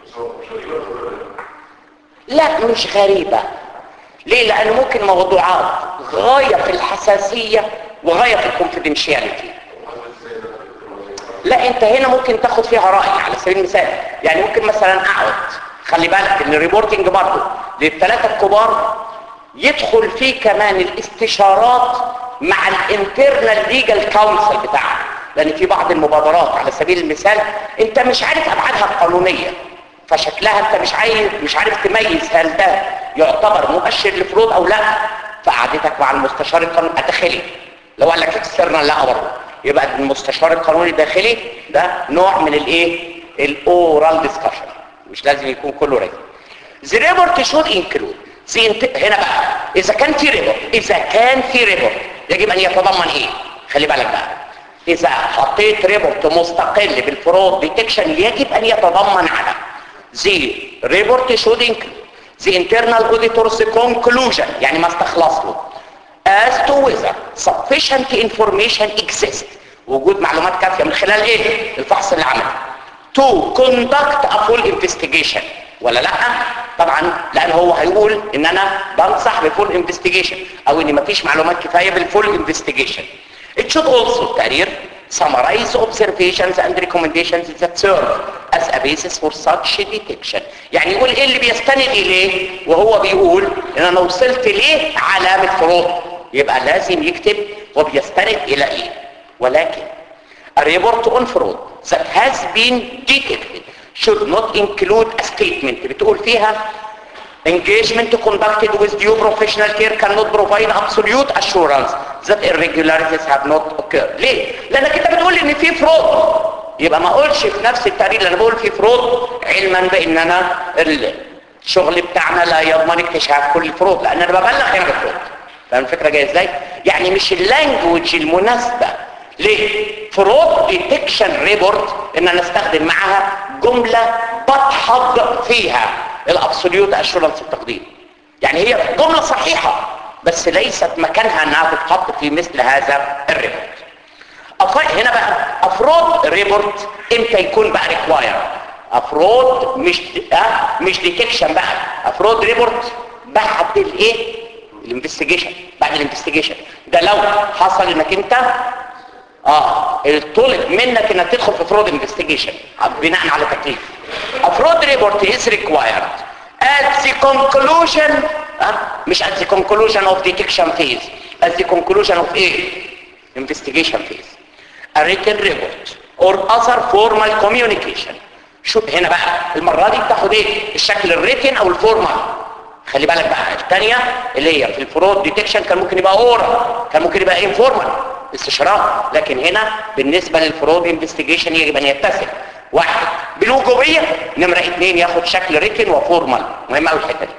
لا مش غريبة ليه لان ممكن موضوعات غاية في الحساسية وغاية في الكونفيدنشياليتي لا انت هنا ممكن تاخد فيها رأي على سبيل المثال يعني ممكن مثلا اقعد خلي بالك ان الريبورتنج برضه للثلاثة الكبار يدخل فيه كمان الاستشارات مع الانترنال ليجال كونسل بتاعك لان في بعض المبادرات على سبيل المثال انت مش عارف ابعادها القانونيه فشكلها انت مش عارف مش عارف تميز هل ده يعتبر مؤشر لفروض او لا فقعدتك مع المستشار القانوني الداخلي لو قال لك اكسترنال لا برضه يبقى المستشار القانوني الداخلي ده نوع من الايه الاورال ديسكشن مش لازم يكون كله ريتم The report should include the int- هنا بقى إذا كان في ريبورت إذا كان في ريبورت يجب أن يتضمن إيه؟ خلي بالك بقى إذا حطيت ريبورت مستقل بالفرود ديتكشن يجب أن يتضمن على the report should include the internal auditor's conclusion يعني ما استخلص له as to whether sufficient information exists وجود معلومات كافية من خلال ايه الفحص اللي عمله to conduct a full investigation ولا لا طبعا لان هو هيقول ان انا بنصح بفول انفستيجيشن او ان مفيش معلومات كفايه بالفول انفستيجيشن it should also التقرير summarize observations and recommendations that serve as a basis for such detection يعني يقول ايه اللي بيستند اليه وهو بيقول ان انا وصلت ليه علامه فروض يبقى لازم يكتب وبيستند الى ايه ولكن a report on fraud that has been detected should not include a statement بتقول فيها engagement conducted with due professional care cannot provide absolute assurance that irregularities have not occurred ليه؟ لانك انت بتقول لي ان في فرود يبقى ما اقولش في نفس التقرير اللي انا بقول فيه فرود علما بان انا الشغل بتاعنا لا يضمن اكتشاف كل فرود لان انا ببلغ هنا بالفرود فاهم الفكره جايه ازاي؟ يعني مش اللانجوج المناسبه لفرود ديتكشن ريبورت ان انا استخدم معاها جمله بتحض فيها الابسوليوت اشورنس التقديم يعني هي جمله صحيحه بس ليست مكانها انها تتحط في مثل هذا الريبورت أف- هنا بقى افرود ريبورت امتى يكون بقى ريكواير افرود مش آه مش ديتكشن بقى افرود ريبورت بعد الايه الانفستيجيشن بعد الانفستيجيشن ده لو حصل انك انت اه الطلب منك انك تدخل في فرود انفستيجيشن بناء على تكليف افرود ريبورت از ريكوايرد at the conclusion آه مش at the conclusion of detection phase at the conclusion of ايه investigation phase a written report or other formal communication شوف هنا بقى المرة دي بتاخد ايه الشكل الريتن او الفورمال خلي بالك بقى الثانية اللي هي في الفرود ديتكشن كان ممكن يبقى اورا كان ممكن يبقى انفورمال استشراق لكن هنا بالنسبة للفرود انفستيجيشن يجب ان يتسق واحد بالوجوبية نمرة اثنين ياخد شكل ريتن وفورمال مهم قوي الحتة دي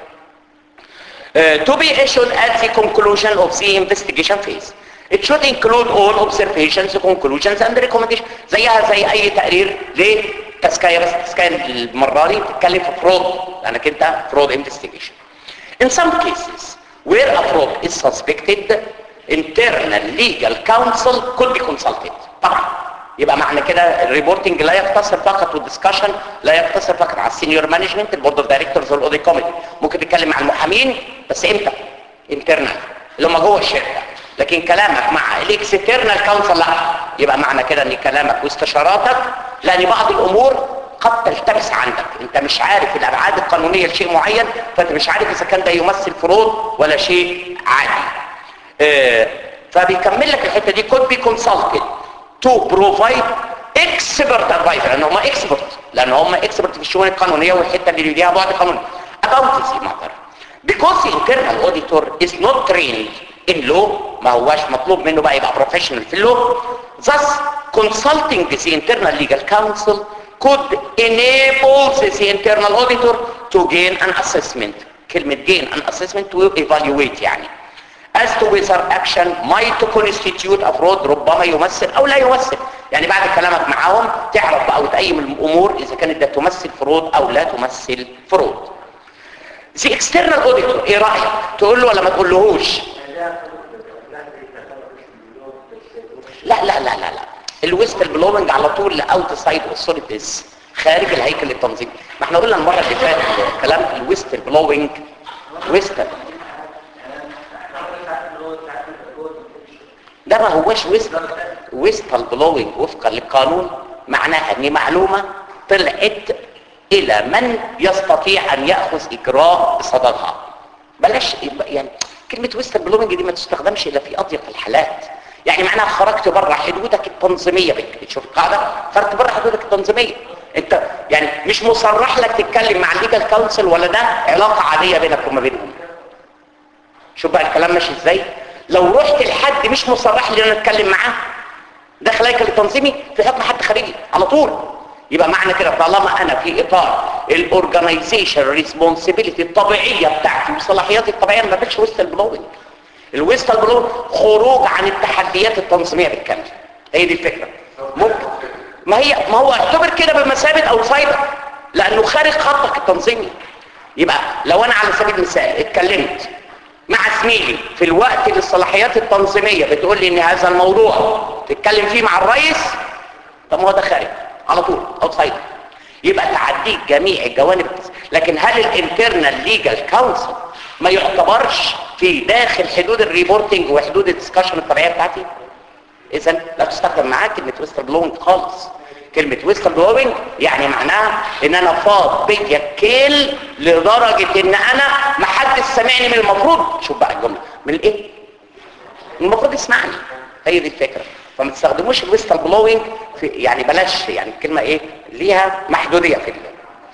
Uh, to be issued at the conclusion of the investigation phase. It should include all observations, conclusions and recommendations. زيها زي اي تقرير لتسكاية بس تسكاية المرة دي بتتكلم في fraud لانك انت fraud investigation. In some cases where a fraud is suspected, internal legal counsel could be consulted. طبعا يبقى معنى كده الريبورتنج لا يقتصر فقط والدسكشن لا يقتصر فقط على السينيور مانجمنت البورد اوف دايركتورز والاوديت كوميتي ممكن تتكلم مع المحامين بس امتى انترنال اللي هم جوه الشركه لكن كلامك مع الاكسترنال كونسل لا يبقى معنى كده ان كلامك واستشاراتك لان بعض الامور قد تلتبس عندك انت مش عارف الابعاد القانونيه لشيء معين فانت مش عارف اذا كان ده يمثل فرود ولا شيء عادي اه فبيكمل لك الحته دي could be consulted to provide expert advice لان هم expert لان هم expert في الشؤون القانونيه والحته اللي ليها بعد قانوني about this matter because the internal auditor is not trained in law ما هواش مطلوب منه بقى يبقى professional في اللو thus consulting the internal legal counsel could enable the internal auditor to gain an assessment كلمة gain an assessment to evaluate يعني as to whether action might constitute a fraud ربما يمثل او لا يمثل يعني بعد كلامك معاهم تعرف بقى وتقيم الامور اذا كانت ده تمثل فرود او لا تمثل فرود the external auditor ايه رايك تقول له ولا ما تقولهوش لا لا لا لا لا الويست بلوينج على طول لاوت سايد اوثوريتيز خارج الهيكل التنظيمي ما احنا قلنا المره اللي فاتت كلام الويست بلوينج ويست ده ما هوش ويست ويستال بلوينج وفقا للقانون معناها ان معلومه طلعت الى من يستطيع ان ياخذ اجراء بصددها بلاش يعني كلمه ويستال بلوينج دي ما تستخدمش الا في اضيق الحالات يعني معناها خرجت بره حدودك التنظيميه بتشوف القاعده خرجت بره حدودك التنظيميه انت يعني مش مصرح لك تتكلم مع الليجال كونسل ولا ده علاقه عاديه بينك وما بينهم شوف بقى الكلام ماشي ازاي لو رحت لحد مش مصرح لي ان انا اتكلم معاه داخل هيكل التنظيمي في حكم حد خارجي على طول يبقى معنى كده طالما انا في اطار الاورجنايزيشن ريسبونسبيلتي الطبيعيه بتاعتي وصلاحياتي الطبيعيه ما بقتش ويست البلوينج الويست البلوينج خروج عن التحديات التنظيميه بالكامل هي دي الفكره ممكن ما هي ما هو اعتبر كده بمثابه اوتسايدر لانه خارج خطك التنظيمي يبقى لو انا على سبيل المثال اتكلمت مع مع زميلي في الوقت اللي الصلاحيات التنظيميه بتقول لي ان هذا الموضوع تتكلم فيه مع الرئيس طب ما هو ده خارج على طول اوتسايد يبقى تعديك جميع الجوانب لكن هل الانترنال ليجال كونسل ما يعتبرش في داخل حدود الريبورتنج وحدود الدسكشن الطبيعيه بتاعتي اذا لا تستخدم معاك كلمه ويستر بلوينج خالص كلمه ويستر بلوينج يعني معناها ان انا فاض بيا الكيل لدرجه ان انا ما حدش سامعني من المفروض شوف بقى الجمله من الايه المفروض يسمعني هي دي الفكره فما تستخدموش الويستر بلوينج في يعني بلاش يعني الكلمه ايه ليها محدوديه في الله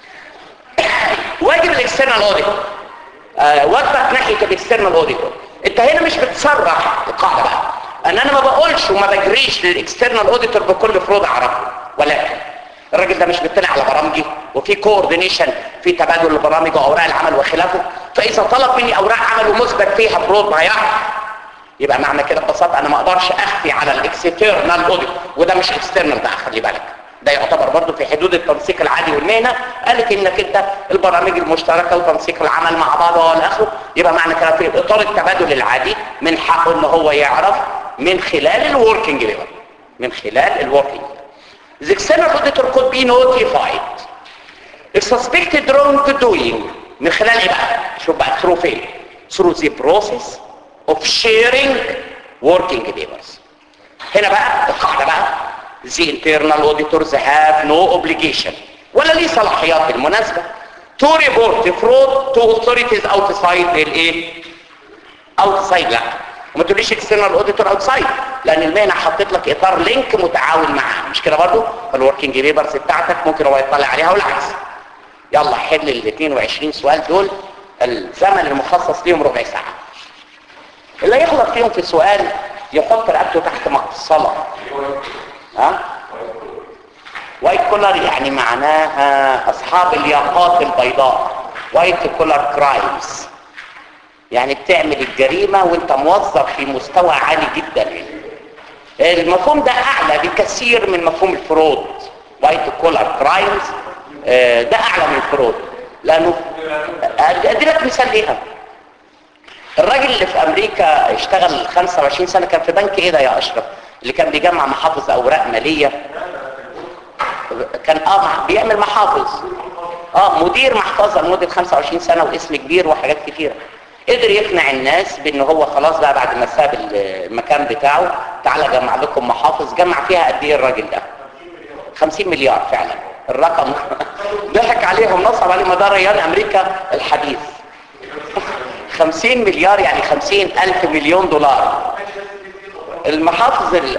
واجب الاكسترنال اوديت آه واجبك ناحيه الاكسترنال اوديتور انت هنا مش بتصرح القاعده بقى ان انا ما بقولش وما بجريش للاكسترنال اوديتور بكل فروض اعرفه ولكن الراجل ده مش بيطلع على برامجي وفي كوردينيشن في تبادل البرامج واوراق العمل وخلافه فاذا طلب مني اوراق عمل ومثبت فيها فروض ما يعرف يبقى معنى كده ببساطه انا ما اقدرش اخفي على الاكسترنال اوديت وده مش اكسترنال بقى خلي بالك ده يعتبر برضه في حدود التنسيق العادي والمهنه قالت انك انت البرامج المشتركه وتنسيق العمل مع بعض والى اخره يبقى معنى كده في اطار التبادل العادي من حقه ان هو يعرف من خلال الوركينج ليفل من خلال الوركينج The external auditor could be notified if suspected wrongdoing من خلال ايه بقى؟ شوف بقى through فين؟ through the process of sharing working papers هنا بقى القاعدة بقى the internal auditors have no obligation ولا ليه صلاحيات بالمناسبة to report fraud to authorities outside الايه outside لا وما تقوليش external auditor outside لان المهنة حطيت لك اطار لينك متعاون معاه مش كده برضو فالوركينج بيبرز بتاعتك ممكن هو يطلع عليها والعكس يلا حل ال 22 سؤال دول الزمن المخصص ليهم ربع ساعة اللي يغلط فيهم في سؤال يحط رقبته تحت مقصلة ها وايت كولر يعني معناها اصحاب الياقات البيضاء وايت كولر كرايمز يعني بتعمل الجريمة وانت موظف في مستوى عالي جدا المفهوم ده اعلى بكثير من مفهوم الفروض وايت كولر كرايمز ده اعلى من الفروض لانه ادي لك مثال ليها الراجل اللي في امريكا اشتغل 25 سنة كان في بنك ايه ده يا اشرف اللي كان بيجمع محافظ اوراق مالية كان اه بيعمل محافظ اه مدير محفظة لمدة 25 سنة واسم كبير وحاجات كتيرة قدر يقنع الناس بان هو خلاص بقى بعد ما ساب المكان بتاعه تعالى جمع لكم محافظ جمع فيها قد ايه الراجل ده 50 مليار فعلا الرقم ضحك عليهم نصب عليهم مدار ريان امريكا الحديث 50 مليار يعني 50 الف مليون دولار المحافظ ال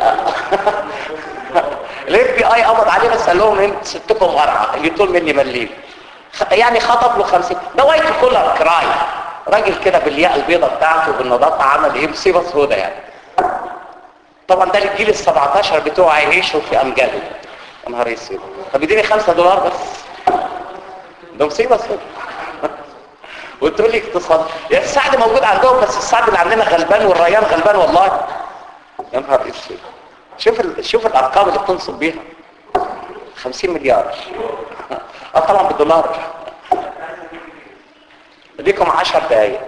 الاف بي اي قبض عليه بس قال لهم انتوا ستكم ورعه اللي طول مني مليم يعني خطب له 50 ده وايت كولر كراي راجل كده بالياء البيضة بتاعته بالنظافة عمل ايه مصيبة سودة يعني طبعا ده الجيل ال 17 بتوعه يعيشوا في امجاده يا نهار اسود طب اديني 5 دولار بس ده مصيبة سودة وتقول لي اقتصاد يا السعد موجود عندهم بس السعد اللي عندنا غلبان والريان غلبان والله يا نهار اسود شوف ال... شوف الارقام اللي بتنصب بيها 50 مليار اه طبعا بالدولار ليكم 10 دقايق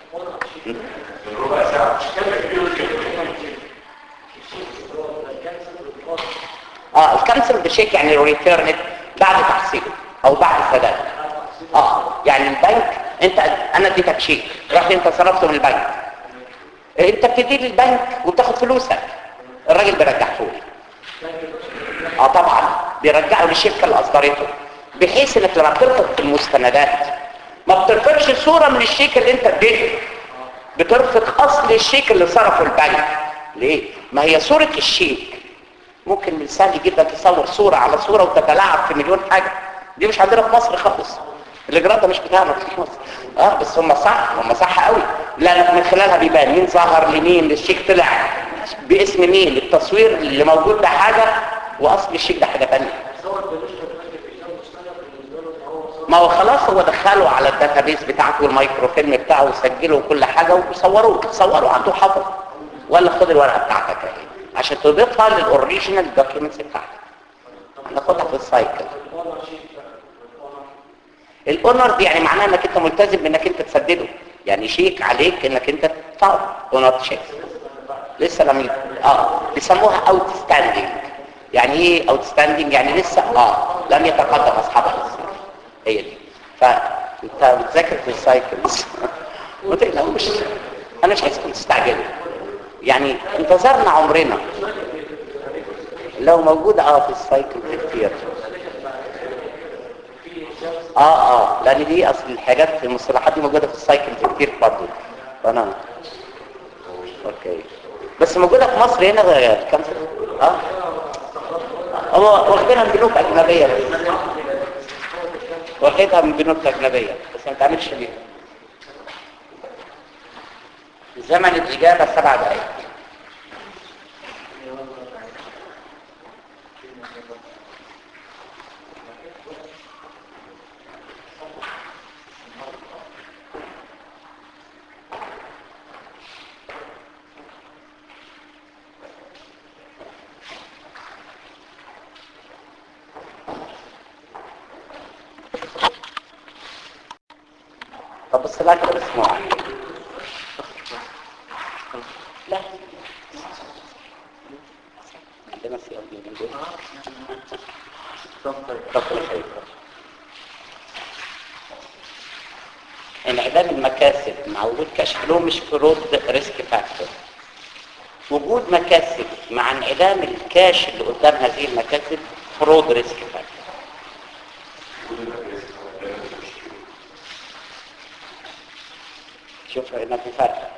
اه الكنسل بشيك يعني ريتيرن بعد تحصيله او بعد سداد اه يعني البنك انت انا اديتك شيك رحت انت صرفته من البنك انت بتدي للبنك وبتاخد فلوسك الراجل بيرجعه لي اه طبعا بيرجعه للشركه اللي اصدرته بحيث انك لما بترفض في المستندات ما بترفضش صورة من الشيك اللي انت اديته بترفض اصل الشيك اللي صرفه البنك ليه؟ ما هي صورة الشيك ممكن من سهل جدا تصور صورة على صورة وتتلاعب في مليون حاجة دي مش عندنا في مصر خالص الاجراء ده مش بتاعنا في مصر اه بس هم صح هم صح قوي لان من خلالها بيبان مين ظهر لمين الشيك طلع باسم مين التصوير اللي موجود ده حاجة واصل الشيك ده حاجة تانية ما هو خلاص هو دخله على الداتابيس بتاعته والمايكرو فيلم بتاعه وسجله وكل حاجة وصوروه صوروا عنده حفظ ولا خد الورقة بتاعتك اهي عشان تضيفها للاوريجينال دوكيومنتس بتاعتك ناخدها في السايكل الاونر دي يعني معناها انك انت ملتزم بانك انت تسدده يعني يشيك عليك انك انت تقعد ونوت شيك لسه لم اه بيسموها اوت ستاندينج يعني ايه اوت ستاندينج يعني لسه اه لم يتقدم اصحابها لسه هي دي فانت بتذاكر في السايكلز ما تقلقوش انا مش عايزكم تستعجلوا يعني انتظرنا عمرنا لو موجودة اه في السايكل كتير اه اه لان دي اصل الحاجات المصطلحات دي موجودة في السايكل كتير برضه فانا اوكي بس موجودة في مصر هنا غير كم سنة اه هو واخدينها من بنوك اجنبية بس واخدها من بنوك اجنبية بس ما تعملش بيها زمن الاجابة سبع دقائق طب بص لها كده اسمع لا عندنا سيارة من دول طب خير انعدام المكاسب مع وجود كاش فلو مش فرود ريسك فاكتور وجود مكاسب مع انعدام الكاش اللي قدام هذه المكاسب فرود ريسك فاكتور شوف هنا في فرق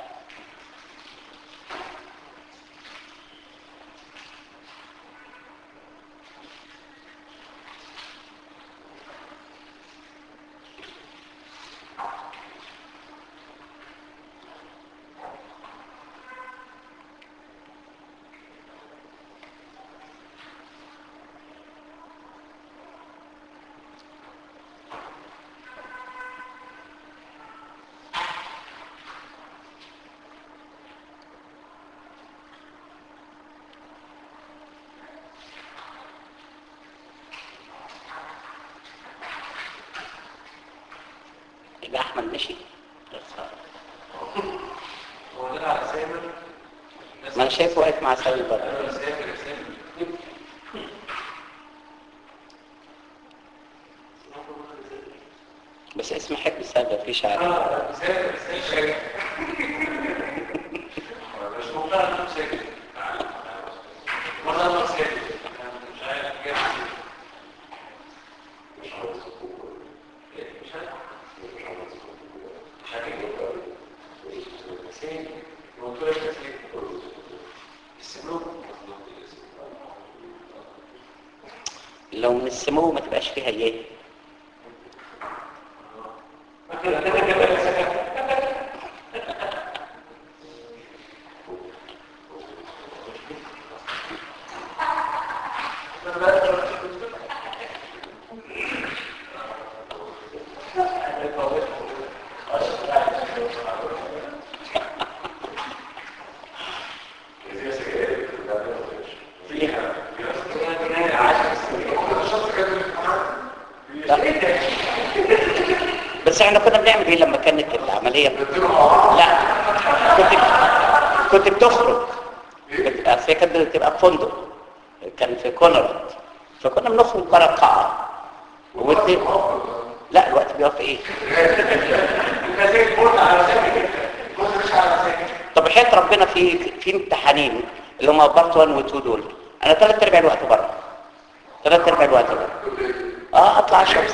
يبقى احمد مشي ما انا شايفه واقف مع سامي بره بس اسم حب سابق في شعر لو من السمو ما تبقاش فيها ايه لا. بس احنا كنا بنعمل ايه لما كانت العملية لا كنت كنت بتخرج بت- اصل هي كانت بتبقى في فندق كان في كونراد فكنا بنخرج بره القاعة وانت لا الوقت بيقف ايه طب حياة ربنا في في امتحانين اللي هم بارت 1 و 2 دول انا ثلاث ارباع الوقت بره ثلاث ارباع الوقت بره اه اطلع الشمس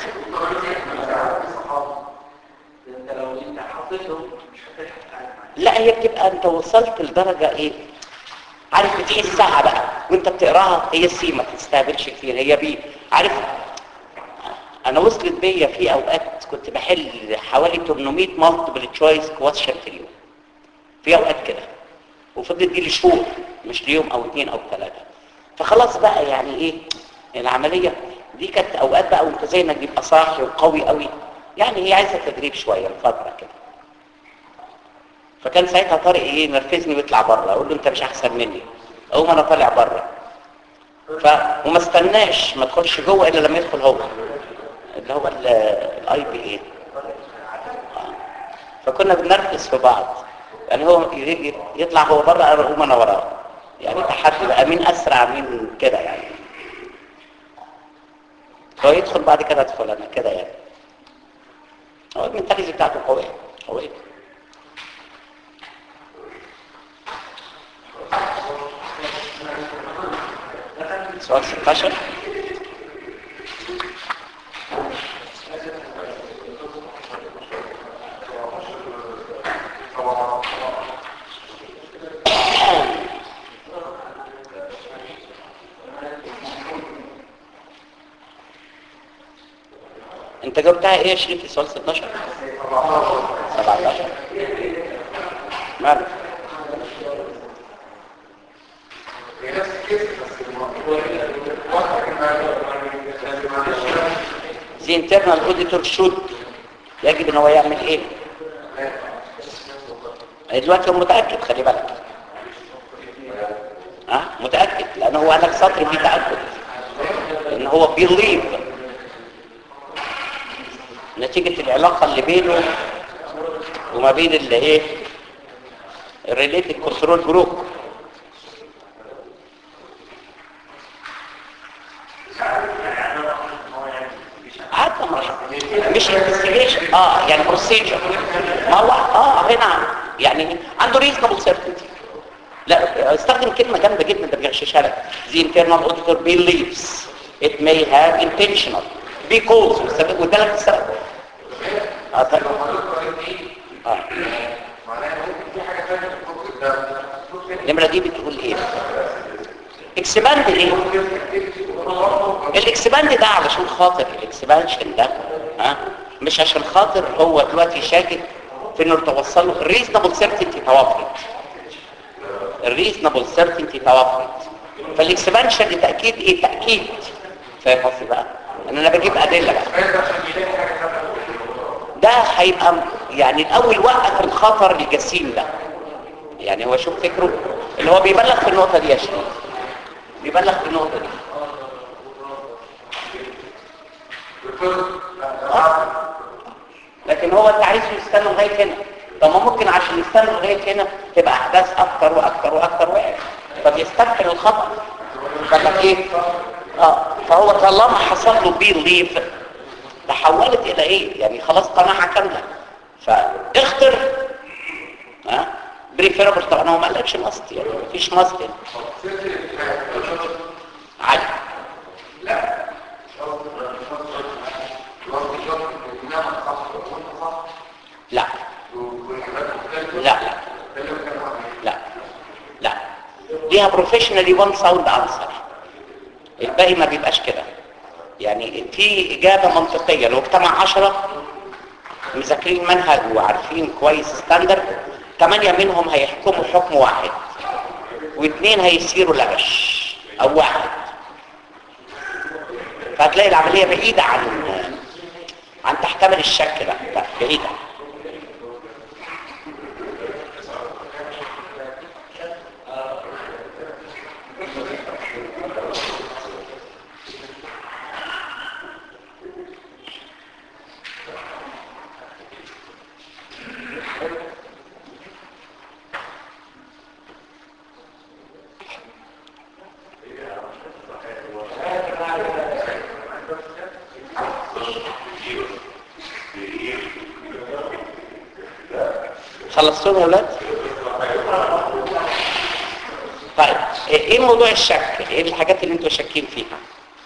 انت لو انت حطيته مش هتلحق تتعامل معاه لا هي بتبقى انت وصلت لدرجة ايه عارف بتحسها بقى وانت بتقراها هي سي ما تستهبلش كتير هي بي عارف انا وصلت بيا في اوقات كنت بحل حوالي 800 مالتيبل تشويس كويشن في اليوم في اوقات كده وفضلت دي لشهور مش ليوم او اثنين او ثلاثه فخلاص بقى يعني ايه العمليه دي كانت اوقات بقى وانت زي انك يبقى صاحي وقوي قوي يعني هي عايزه تدريب شويه لفتره كده فكان ساعتها طارق ايه ينرفزني ويطلع بره اقول له انت مش احسن مني اقوم انا طالع بره ف وما استناش ما ادخلش جوه الا لما يدخل هو اللي هو الاي بي اي فكنا بنركز في بعض يعني هو يجي يطلع هو بره اقوم انا وراه يعني تحدي بقى مين اسرع مين كده يعني هو يدخل بعد كده ادخل انا كده يعني هو المنتاليتي بتاعته قويه قويه سؤال 16 انت جاوبتها ايه يا شريف في سؤال 16 17 مالك هي نفس الكيس بس الموضوع واضح ان the internal auditor should يجب ان هو يعمل ايه دلوقتي هو متاكد خلي بالك ها متاكد لان هو قال لك سطر فيه تاكد ان هو بيليف نتيجه العلاقه اللي بينه وما بين اللي ايه الريليتد كنترول جروب حتى مش مش انفستيجيشن اه يعني بروسيجر ما هو اه هنا يعني عنده ريزنبل سيرتينتي لا استخدم كلمه جامده جدا ده بيغششها لك the internal auditor believes it may have intentional because والسبب- وده لك السبب اه طيب اه معناها ممكن في حاجه ثانيه في الكود ده النمره دي بتقول ايه اكسباند ليه الاكسباند ده علشان خاطر الاكسبانشن ده ها مش عشان خاطر هو دلوقتي شاكك في انه توصل له الريزنبل سيرتينتي توفرت الريزنبل سيرتينتي توفرت فالاكسبانشن لتاكيد ايه تاكيد فاهم قصدي بقى ان انا بجيب ادله بقى ده هيبقى يعني الاول وقف الخطر الجسيم ده يعني هو شوف فكره اللي هو بيبلغ في النقطه دي يا شريف بيبلغ في النقطه دي لكن هو انت عايزه يستنى لغايه هنا طب ما ممكن عشان يستنى لغايه هنا تبقى احداث اكتر واكتر واكتر وقع فبيستكمل الخطر قال لك ايه اه فهو طالما حصل له بي ليف تحولت الى ايه يعني خلاص قناعه كامله فاختر ها بريفيربل طبعا هو ما قالكش ماست يعني مفيش ماست يعني. عادي لا لا لا لا لا ليها بروفيشنالي وان ساوند انسر الباقي ما بيبقاش كده يعني في اجابه منطقيه لو اجتمع 10 مذاكرين منهج وعارفين كويس ستاندرد ثمانيه منهم هيحكموا حكم واحد واثنين هيصيروا لغش او واحد فهتلاقي العمليه بعيده عن عن تحتمل الشك ده لا بعيده خلصتهم يا ولاد طيب ايه موضوع الشك ايه الحاجات اللي انتوا شاكين فيها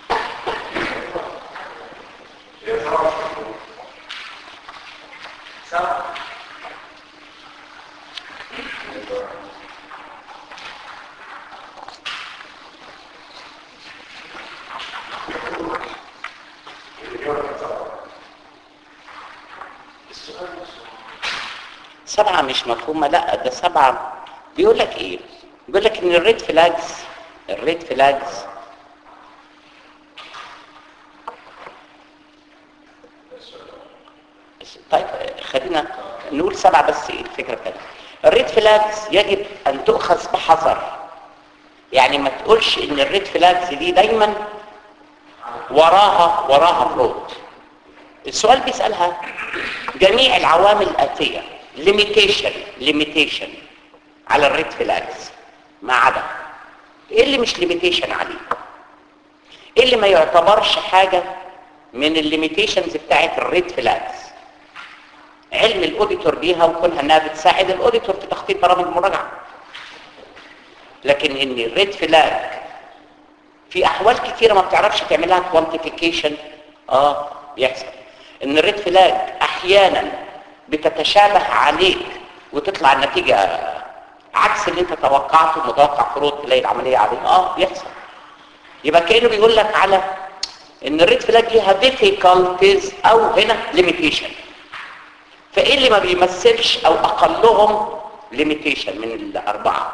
سبعة مش مفهومة لا ده سبعة بيقول لك ايه بيقول لك ان الريد فلاجز الريد فلاجز طيب خلينا نقول سبعة بس ايه الفكرة بتاعتها الريد فلاجز يجب ان تؤخذ بحذر يعني ما تقولش ان الريد فلاجز دي دايما وراها وراها فرود السؤال بيسألها جميع العوامل الآتية ليميتيشن ليميتيشن على الريد فلاجز ما عدا ايه اللي مش ليميتيشن عليه ايه اللي ما يعتبرش حاجه من الليميتيشنز بتاعت الريد فلاجز علم الاوديتور بيها وكونها انها بتساعد الاوديتور في تخطيط برامج المراجعه لكن ان الريد فلاج في احوال كثيره ما بتعرفش تعملها كوانتيفيكيشن اه بيحصل ان الريد فلاج احيانا بتتشابه عليك وتطلع النتيجه عكس اللي انت توقعته متوقع فروض تلاقي العمليه عليه اه بيحصل يبقى كانه بيقول لك على ان الريد فلاج ليها difficulties او هنا limitation فايه اللي ما بيمثلش او اقلهم limitation من الاربعه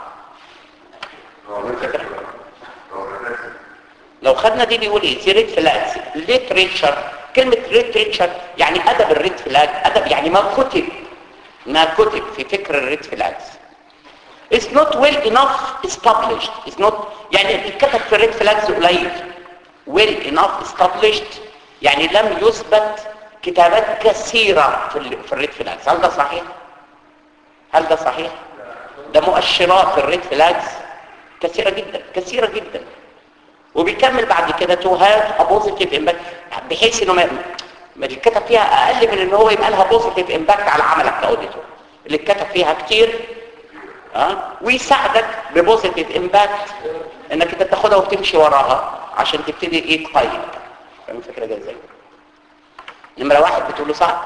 لو خدنا دي بيقول ايه دي ريد فلاجز ليتريتشر كلمه ليتريتشر يعني ادب الريد فلاج ادب يعني ما كتب ما كتب في فكر الريد فلاجز It's not well enough established. It's not يعني اللي اتكتب في الريد فلاجز قليل. Well enough established يعني لم يثبت كتابات كثيرة في ال- في الريد فلاجز. هل ده صحيح؟ هل ده صحيح؟ ده مؤشرات الريد فلاجز كثيرة جدا كثيرة جدا. وبيكمل بعد كده تو هاف ا بوزيتيف امباكت بحيث انه ما ما اللي اتكتب فيها اقل من ان هو يبقى لها بوزيتيف امباكت على عملك كاوديتور اللي اتكتب فيها كتير ها ويساعدك ببوزيتيف امباكت انك انت تاخدها وتمشي وراها عشان تبتدي ايه تقيم فاهم الفكره جايه ازاي نمره واحد بتقول له صعب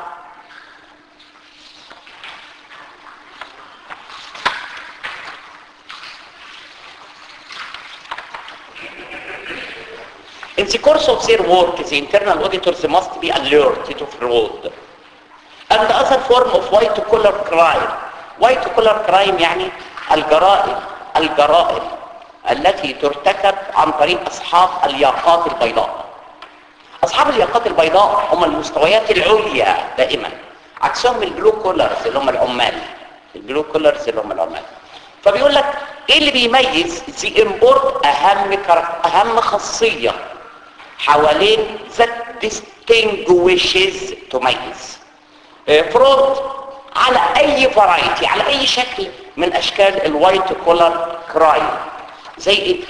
In the course of their work, the internal auditors must be alert to fraud and other form of white collar crime. White collar crime يعني الجرائم الجرائم التي ترتكب عن طريق أصحاب الياقات البيضاء. أصحاب الياقات البيضاء هم المستويات العليا دائما عكسهم البلو كولرز اللي هم العمال. البلو كولرز اللي هم العمال. فبيقول لك ايه اللي بيميز زي امبورت اهم كرا- اهم خاصيه حوالين that distinguishes تميز فرود على اي فرايتي على اي شكل من اشكال الوايت كولر كرايم زي ايه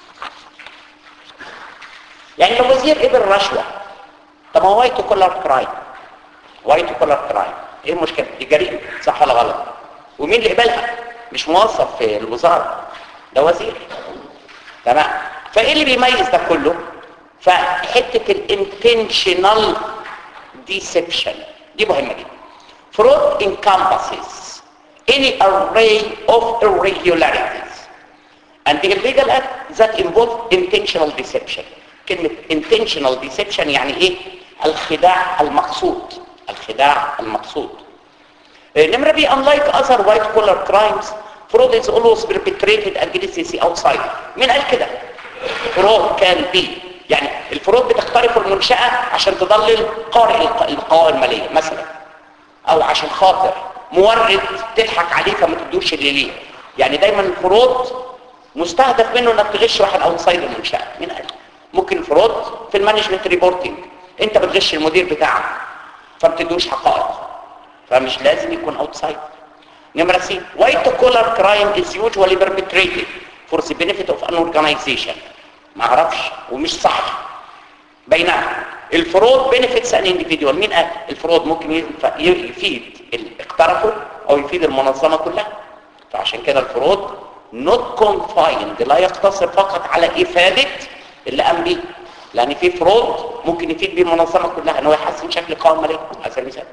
يعني لو وزير قبل رشوه طب ما هو وايت كولر كرايم وايت كولر كرايم ايه المشكله دي جريمه صح ولا غلط ومين اللي قبلها مش موظف في الوزاره ده وزير تمام فايه اللي بيميز ده كله فحته الانتنشنال ديسبشن دي مهمه جدا fraud encompasses any array of irregularities and the illegal act that involve intentional deception كلمة intentional deception يعني ايه الخداع المقصود الخداع المقصود آه، نمرة بي unlike other white collar crimes fraud is always perpetrated against the outsider مين قال كده fraud can be يعني الفروض بتخترق المنشأة عشان تضلل قارئ الق- القوائم المالية مثلا او عشان خاطر مورد تضحك عليه فما تدوش اللي ليه يعني دايما الفروض مستهدف منه انك تغش واحد اوتسايد المنشاه مين قال ممكن فرود في المانجمنت ريبورتنج انت بتغش المدير بتاعك فما بتدوش حقائق فمش لازم يكون اوتسايد نمرة سي white collar crime is usually perpetrated for the benefit of an organization ما اعرفش ومش صح بينما الفرود benefits an individual مين قال الفرود ممكن ينفع- يفيد اللي اقترفه او يفيد المنظمة كلها فعشان كده الفرود not confined لا يقتصر فقط على افادة اللي قام بيه لان في فرود ممكن يفيد بيه المنظمة كلها ان هو يحسن شكل القوائم المالية على سبيل المثال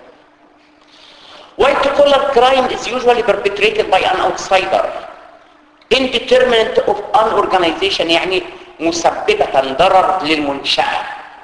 White collar crime is usually perpetrated by an outsider indeterminate of an organization يعني مسببة ضرر للمنشأة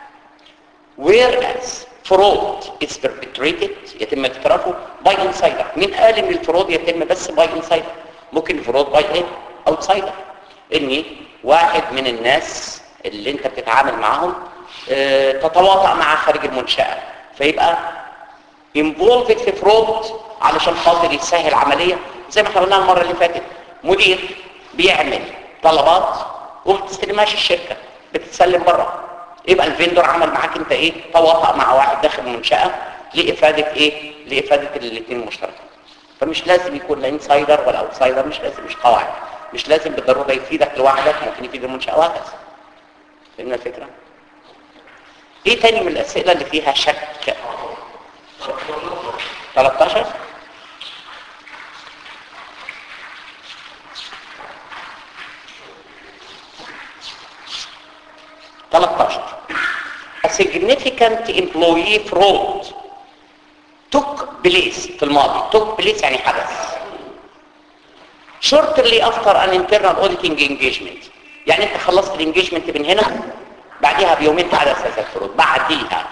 whereas fraud is perpetrated يتم اقترافه by insider مين قال ان الفرود يتم بس by insider ممكن الفرود by ايه outsider ان واحد من الناس اللي انت بتتعامل معاهم اه تتواطأ مع خارج المنشأة فيبقى involved في فرود علشان خاطر يسهل عملية زي ما احنا قلنا المرة اللي فاتت مدير بيعمل طلبات وما بتستلمهاش الشركة بتتسلم بره يبقى الفيندور عمل معاك انت ايه تواطأ مع واحد داخل المنشأة لإفادة ايه لإفادة الاثنين المشتركين فمش لازم يكون لا انسايدر ولا اوتسايدر مش لازم مش قواعد مش لازم بالضروره يفيدك لوحدك ممكن يفيد المنشاه وهكذا فهمنا الفكره ايه تاني من الاسئله اللي فيها شك, شك. 13 13 A significant employee fraud took place في الماضي took place يعني حدث shortly after an internal auditing engagement يعني انت خلصت الانجيجمنت من هنا بعديها بيومين حدث هذا الفروض بعديها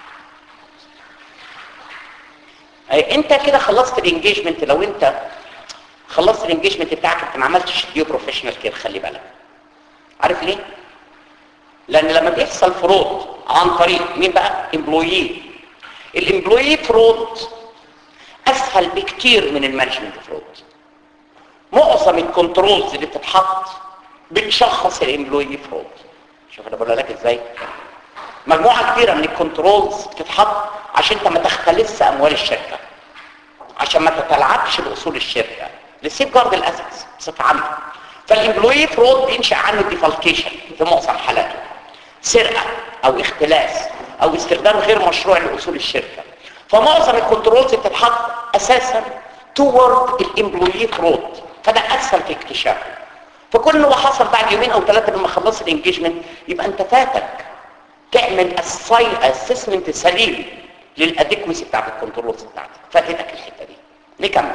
أي انت كده خلصت الانجيجمنت لو انت خلصت الانجيجمنت بتاعك انت ما عملتش ديو بروفيشنال كير خلي بالك عارف ليه لان لما بيحصل فرود عن طريق مين بقى امبلويي الامبلويي فرود اسهل بكتير من المانجمنت فرود معظم الكنترولز اللي بتتحط بتشخص الامبلويي فرود شوف انا بقول لك ازاي مجموعه كبيره من الكنترولز بتتحط عشان انت ما تختلس اموال الشركه عشان ما تتلعبش باصول الشركه لسيف جارد الاسيتس بصفه عامه فالامبلوي فرود بينشا عنه الديفالكيشن في معظم حالاته سرقه او اختلاس او استخدام غير مشروع لاصول الشركه فمعظم الكنترولز بتتحط اساسا توورد الامبلوي فرود فده اسهل في اكتشافه فكل ما حصل بعد يومين او ثلاثه لما خلصت الانجيجمنت يبقى انت فاتك تعمل اسسمنت سليم للادكوسي بتاعت الكنترولز بتاعتك فاتتك الحته دي نكمل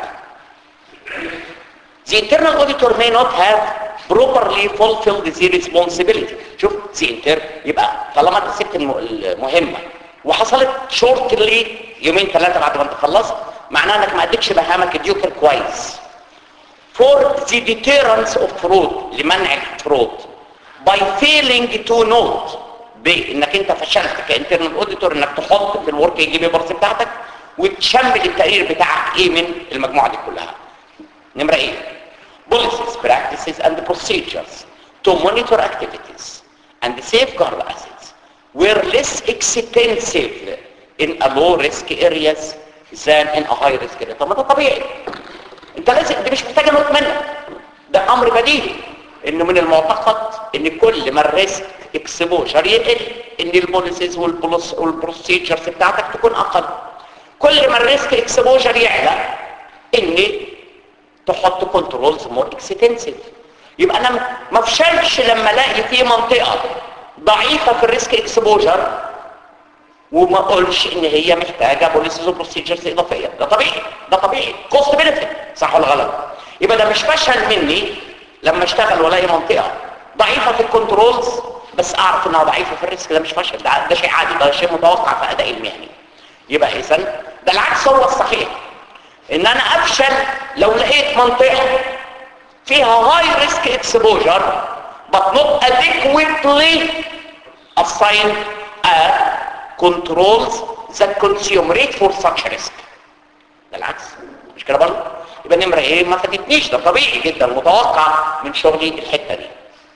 The internal auditor may not have properly fulfilled the responsibility شوف the inter يبقى طالما انت سبت الم- المهمه وحصلت شورتلي يومين ثلاثه بعد ما انت خلصت معناها انك ما اديتش بهامك الديوكر كويس for the deterrence of fraud لمنع الفرود by failing to note بانك انت فشلت كانترنال اوديتور انك تحط في الورك اي بيبرز بتاعتك وتشمل التقرير بتاعك ايه من المجموعه دي كلها نمره ايه policies practices and procedures to monitor activities and safeguard assets were less extensive in a low risk areas than in a high risk area طب ما ده طبيعي انت لازم دي مش محتاجه نوت منك ده امر بديهي انه من المعتقد ان كل ما الريسك اكسبوجر يقل ان البوليسيز والبروسيجرز بتاعتك تكون اقل كل ما الريسك اكسبوجر يعلى ان تحط كنترولز مور اكستنسيف يبقى انا ما افشلش لما الاقي في منطقه ضعيفه في الريسك اكسبوجر وما اقولش ان هي محتاجه بوليسيز وبروسيجرز اضافيه ده طبيعي ده طبيعي كوست بنفيت صح ولا غلط يبقى ده مش فشل مني لما اشتغل والاقي منطقه ضعيفه في الكنترولز بس اعرف انها ضعيفه في الريسك ده مش فشل ده, ده شيء عادي ده شيء متوقع في اداء المهني يبقى اذا ده العكس هو الصحيح ان انا افشل لو لقيت منطقه فيها هاي ريسك اكسبوجر but not adequately assigned a controls that consume rate for such risk ده العكس مش كده برضه يبقى نمره ايه ما فاتتنيش ده طبيعي جدا متوقع من شغلي الحته دي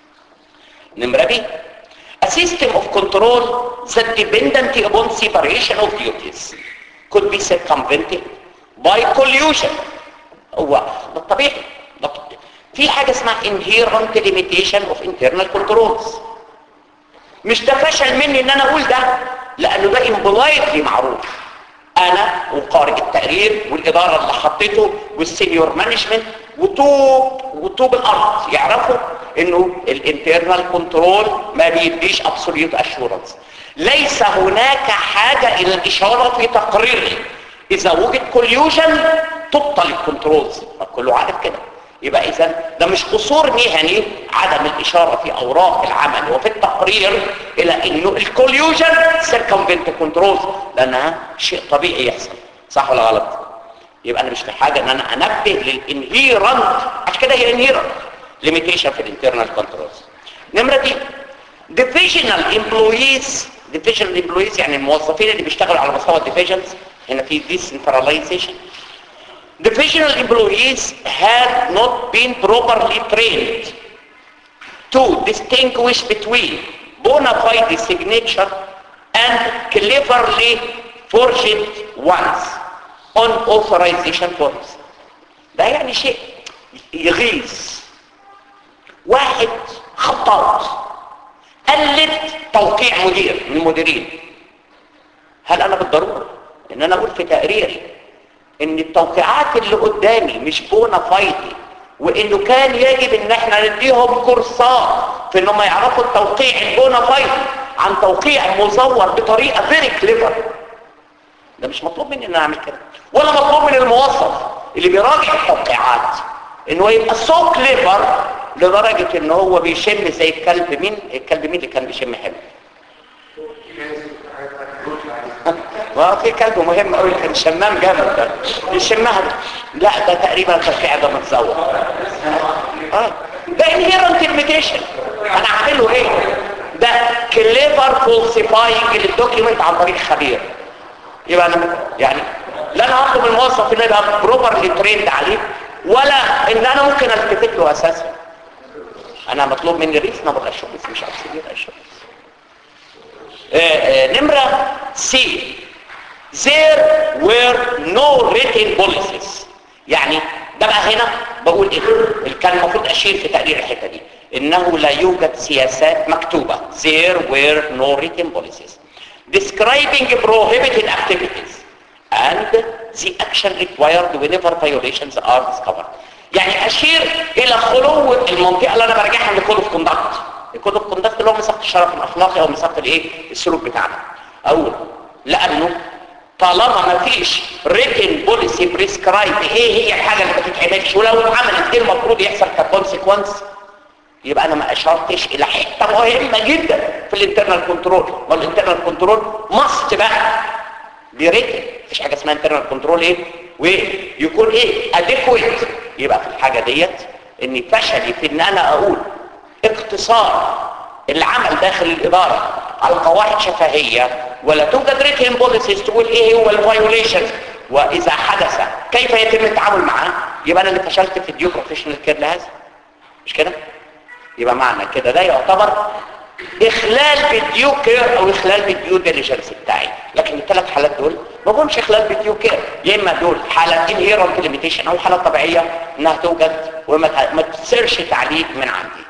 نمره بي a system of control that dependent upon separation of duties could be circumvented by collusion هو ده الطبيعي ده الطبيعي. في حاجه اسمها inherent limitation of internal controls مش ده فشل مني ان انا اقول ده لانه ده امبلايتلي معروف انا وقارئ التقرير والاداره اللي حطيته والسينيور مانجمنت وطوب وطوب الارض يعرفوا انه الانترنال كنترول ما بيديش ابسوليوت اشورنس ليس هناك حاجه الى الاشاره في تقريري اذا وجد كوليوجن تبطل الكنترولز كله عارف كده يبقى اذا ده مش قصور مهني عدم الاشاره في اوراق العمل وفي التقرير الى انه الكوليوجن سيركمفنت كنترولز لانها شيء طبيعي يحصل صح ولا غلط يبقى انا مش محتاج ان انا انبه للانهيرنت عشان كده هي انهيرنت ليميتيشن في الانترنال كنترولز نمره دي divisional employees divisional employees يعني الموظفين اللي بيشتغلوا على مستوى الديفيجنز هنا في decentralization divisional employees had not been properly trained to distinguish between bona fide signature and cleverly forged ones on authorization forms ده يعني شيء يغيظ واحد خطاط قلد توقيع مدير من المديرين هل انا بالضروره ان انا اقول في تقريري ان التوقيعات اللي قدامي مش بونا فايدي وانه كان يجب ان احنا نديهم كورسات في انهم يعرفوا التوقيع البونا فايدي عن توقيع مزور بطريقه فيري كليفر ده مش مطلوب مني ان انا اعمل كده ولا مطلوب من الموظف اللي بيراجع التوقيعات انه يبقى سو كليفر لدرجه ان هو بيشم زي الكلب مين الكلب مين اللي كان بيشم حلو ما في كلب مهم قوي كان شمام جامد ده يشمها لا ده تقريبا التوقيع ده متزور اه ده انهيرنت انفيتيشن انا هعمله ايه ده كليفر فولسيفاينج للدوكيمنت عن طريق خبير يبقى انا يعني لا انا هطلب من الموظف انه يبقى بروبرلي تريند عليه ولا ان انا ممكن التفت له اساسا انا مطلوب مني ريزنبل اشورنس مش ابسوليوت اشورنس نمره سي there were no written policies يعني ده بقى هنا بقول ايه اللي كان المفروض اشير في تقرير الحته دي انه لا يوجد سياسات مكتوبه there were no written policies describing prohibited activities and the action required whenever violations are discovered يعني اشير الى خلو المنطقه اللي انا برجعها لكود اوف كوندكت الكود اوف كوندكت اللي هو ميثاق الشرف الاخلاقي او ميثاق الايه السلوك بتاعنا اقول لانه طالما ما فيش written policy prescribed ايه هي الحاجه اللي ما تتعملش ولو اتعملت ايه المفروض يحصل ككونسيكونس يبقى انا ما اشرتش الى حته مهمه جدا في الانترنال كنترول والانترنال كنترول ماست بقى بيريتن مفيش حاجه اسمها انترنال كنترول ايه ويكون ايه اديكويت يبقى في الحاجه ديت ان فشلي في ان انا اقول اقتصار العمل داخل الاداره على قواعد شفهيه ولا توجد ريتن بوليسيز تقول ايه هو الفايوليشن واذا حدث كيف يتم التعامل معاه يبقى انا اللي فشلت في الديو بروفيشنال كير لهذا مش كده يبقى معنى كده ده يعتبر اخلال بالديو كير او اخلال بالديو ديليجنس بتاعي لكن الثلاث حالات دول ما بهمش اخلال بالديو كير يا اما دول حاله انهيرنت ليميتيشن او حاله طبيعيه انها توجد وما ما تصيرش تعليق من عندي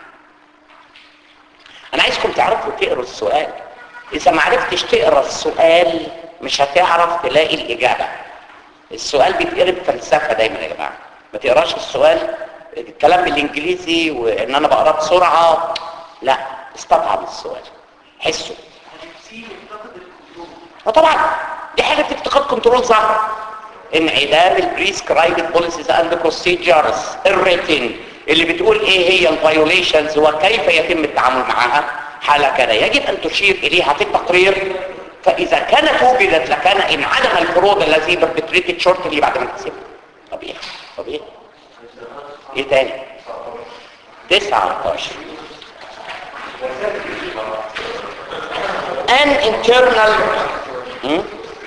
انا عايزكم تعرفوا تقروا السؤال اذا ما عرفتش تقرا السؤال مش هتعرف تلاقي الاجابه السؤال بيتقرب فلسفه دايما يا جماعه ما تقراش السؤال الكلام بالانجليزي وان انا بقراه بسرعه لا استطعم السؤال حسه وطبعا دي حاجه بتفتقد كنترول ظهر انعدام البريسكرايبد بوليسيز اند بروسيجرز الريتن اللي بتقول ايه هي الفايوليشنز وكيف يتم التعامل معها حاله كده يجب ان تشير اليها في التقرير فاذا كانت وجدت لكان انعدم الفروض الذي بربتريتد شورت اللي بعد ما تسيبه طبيعي طبيعي ايه تاني 19 an internal hmm?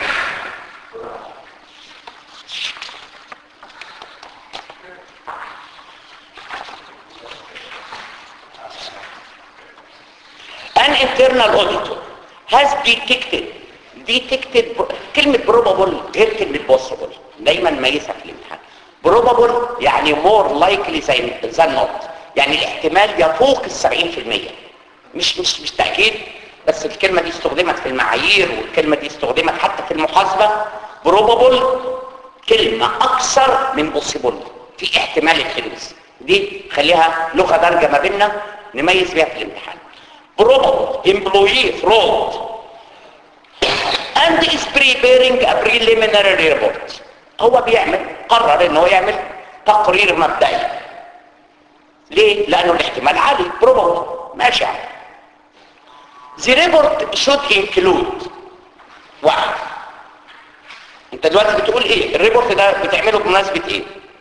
an internal auditor has detected detected كلمة probable غير كلمة possible دايما ميزها في الامتحان probable يعني more likely than not يعني الاحتمال يفوق السبعين في المية مش مش مش تأكيد بس الكلمة دي استخدمت في المعايير والكلمة دي استخدمت حتى في المحاسبة probable كلمة أكثر من possible في احتمال الحدوث دي خليها لغة درجة ما بيننا نميز بيها في الامتحان probable employee fraud and is preparing a preliminary report هو بيعمل قرر ان هو يعمل تقرير مبدئي ليه؟ لانه الاحتمال عالي probable ماشي عالي The report should include واحد انت دلوقتي بتقول ايه الريبورت ده بتعمله بمناسبة ايه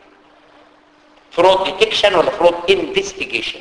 فرود ديتكشن ولا فرود انفستيجيشن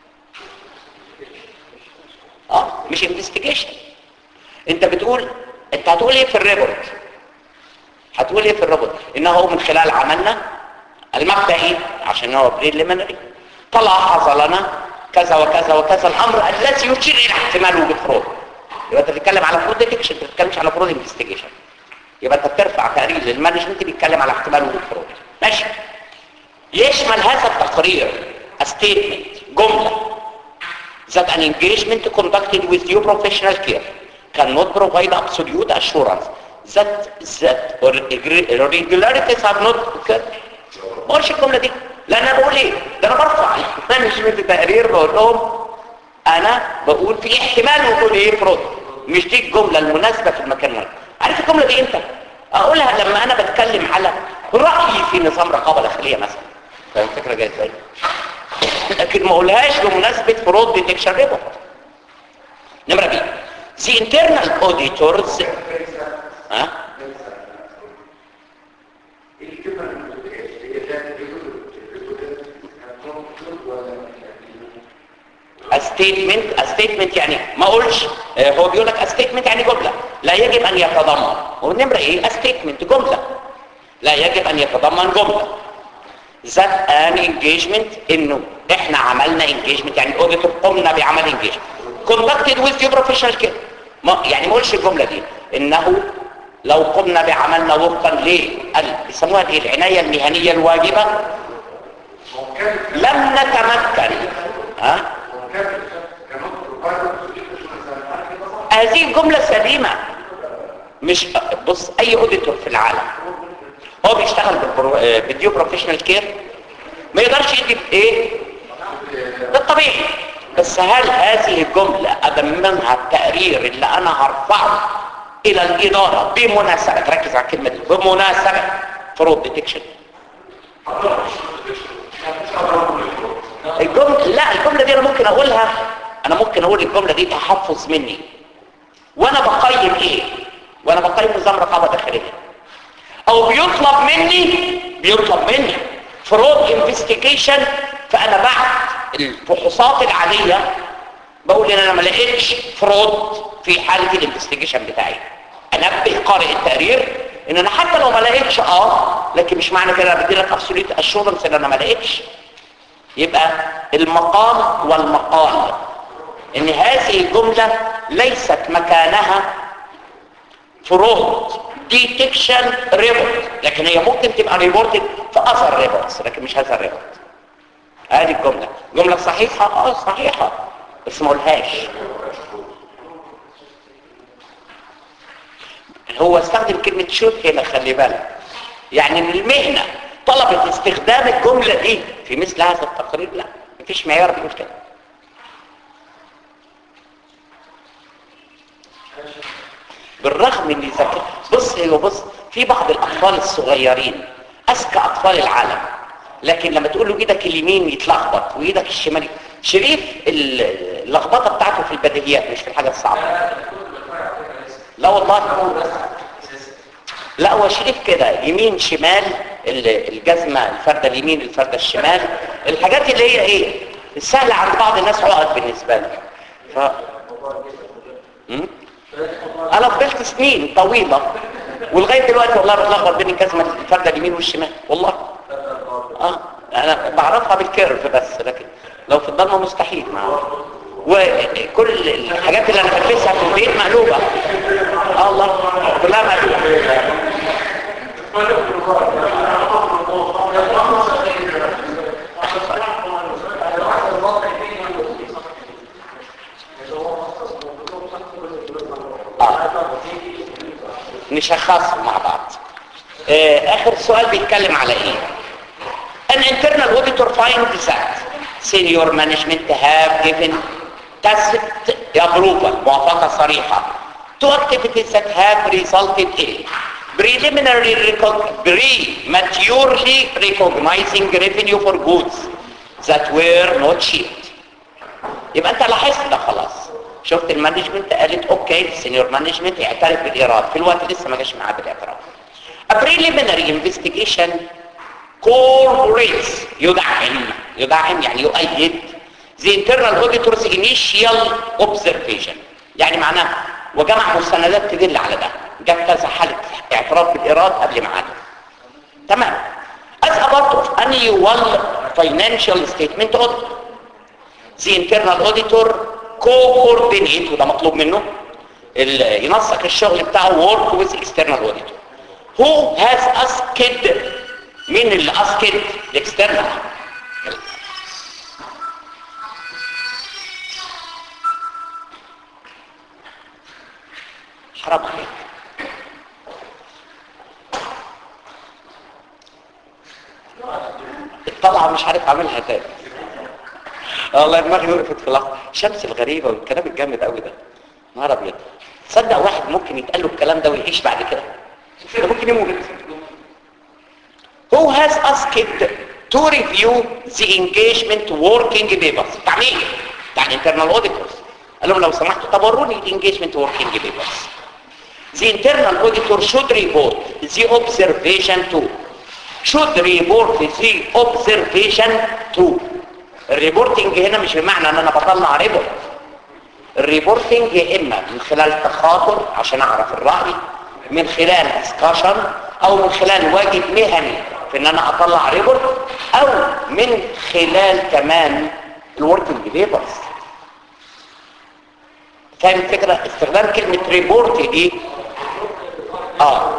اه مش انفستيجيشن انت بتقول انت هتقول ايه في الريبورت هتقول ايه في الريبورت انه من خلال عملنا المبدئي عشان هو بريليمينري تلاحظ لنا كذا وكذا وكذا الامر الذي يشير الى احتمال وجود فرود يبقى انت بتتكلم على فرود ديتكشن ما بتتكلمش على فرود انفستيجيشن يبقى انت بترفع تقرير للمانجمنت بيتكلم على احتمال وجود فرود ماشي يشمل هذا التقرير a statement جملة that an engagement conducted with due professional care cannot provide absolute assurance that that irregularities have not occurred ما اقولش الجمله دي لان انا بقول ايه ده انا برفع انا مش مثل تقرير بقول لهم انا بقول في احتمال وجود ايه فرود مش دي الجمله المناسبه في المكان المناسب عارف الجمله دي امتى اقولها لما انا بتكلم على رايي في نظام رقابه داخليه مثلا فاهم الفكره جايه ازاي لكن ما اقولهاش بمناسبه فرود ديتكشن ريبورت نمره بي the internal auditors ها الكلمة اللي ما بتقولهاش هي كانت بتقول بتقول هتكون ولا a statement a statement يعني ما اقولش آه، هو بيقول لك a statement يعني جمله لا يجب ان يتضمن والنمره ايه a statement جمله لا يجب ان يتضمن جمله that an engagement انه احنا عملنا engagement يعني auditor قمنا بعمل engagement conducted with due professional care ما يعني ما اقولش الجمله دي انه لو قمنا بعملنا وفقا لل بيسموها ايه العنايه المهنيه الواجبه ممكن لم نتمكن ها ممكن كانوا بروفايدر شو مثلا هذه الجملة سليمة مش بص اي اوديتور في العالم هو بيشتغل بالبرو... آه، بالديو بروفيشنال كير ما يقدرش يدي ايه ده الطبيعي بس هل هذه الجملة اضمنها التقرير اللي انا هرفعه الى الادارة بمناسبة ركز على الكلمة دي بمناسبة فرود ديتكشن الجملة لا الجملة دي انا ممكن اقولها انا ممكن اقول الجملة دي تحفظ مني وانا بقيم ايه وانا بقيم نظام رقابة داخلية او بيطلب مني بيطلب مني فرود انفستيجيشن فانا بعت الفحوصات العادية بقول ان انا ما لقيتش فرود في حالة الانفستيجيشن بتاعي انبه قارئ التقرير ان انا حتى لو ما لقيتش اه لكن مش معنى كده انا بدي لك ابسوليت اشورنس ان انا ما لقيتش يبقى المقام والمقال ان هذه الجملة ليست مكانها فرود ديتكشن ريبورت لكن هي ممكن تبقى ريبورتد في اثر ريبورتس لكن مش هذا الريبورت هذه الجملة جملة صحيحة اه صحيحة بس ما قولهاش هو استخدم كلمة شوت هنا خلي بالك يعني ان المهنة طلبت استخدام الجملة دي في مثل هذا التقرير لا مفيش معيار بيقول كده بالرغم ان ذكاء بص هو بص في بعض الاطفال الصغيرين اذكى اطفال العالم لكن لما تقول له ايدك اليمين يتلخبط وايدك الشمال شريف اللخبطه بتاعته في البديهيات مش في الحاجه الصعبه لا والله لا هو شريف كده يمين شمال ال- الجزمه الفرده اليمين الفرده الشمال الحاجات اللي هي ايه السهله عند بعض الناس عقد بالنسبه له ف... م? انا فضلت سنين طويلة ولغاية دلوقتي والله بتلخبط بين الجزمة الفردة اليمين والشمال والله اه انا بعرفها بالكيرف بس لكن لو في الضلمة مستحيل ما وكل الحاجات اللي انا بلبسها في البيت مقلوبة اه الله كلها مقلوبة نشخصهم مع بعض آه، اخر سؤال بيتكلم على ايه an internal auditor finds that senior management have given tacit approval موافقة صريحة to activities that have resulted in preliminary recog- prematurely recognizing revenue for goods that were not shipped يبقى انت لاحظت ده خلاص شفت المانجمنت قالت اوكي السينيور مانجمنت يعترف بالايراد في الوقت لسه ما جاش معاه بالاعتراف A preliminary investigation corroborates يدعم يدعم يعني يؤيد the internal auditor's initial observation يعني معناه وجمع مستندات تدل على ده جاب كذا حالة اعتراف بالإيراد قبل ميعاده تمام as a part of annual financial statement audit the internal auditor coordinate وده مطلوب منه ال- ينسق الشغل بتاعه work with external auditor who has asked مين اللي اسكت الاكسترنال حرام عليك الطلعه مش عارف اعملها تاني والله دماغي وقفت في لحظه الشمس الغريبه والكلام الجامد قوي ده نهار ابيض تصدق واحد ممكن يتقال له الكلام ده ويعيش بعد كده ده ممكن يموت Who has asked to review the engagement working papers بتاع مين؟ بتاع internal auditors قال لهم لو سمحتوا طب وروني الانجيجمنت working papers The internal auditor should report the observation to should report the observation to الريبورتنج هنا مش بمعنى ان انا بطلع ريبورت الريبورتنج يا اما من خلال تخاطر عشان اعرف الرأي من خلال ديسكشن او من خلال واجب مهني في ان انا اطلع ريبورت او من خلال كمان الوركينج بيبرز فاهم الفكرة استخدام كلمة ريبورت دي اه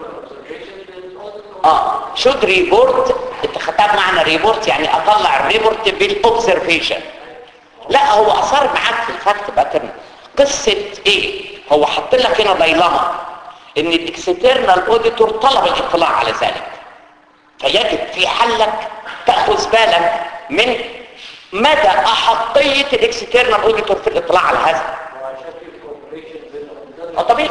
اه شود ريبورت انت خدتها بمعنى ريبورت يعني اطلع الريبورت بالاوبزرفيشن لا هو اثار معاك في الفاكت باترن قصه ايه هو حط لك هنا دايلاما ان الاكسترنال اوديتور طلب الاطلاع على ذلك فيجب في حلك تاخذ بالك من مدى احقيه الاكسترنال اوديتور في الاطلاع على هذا اه طبيعي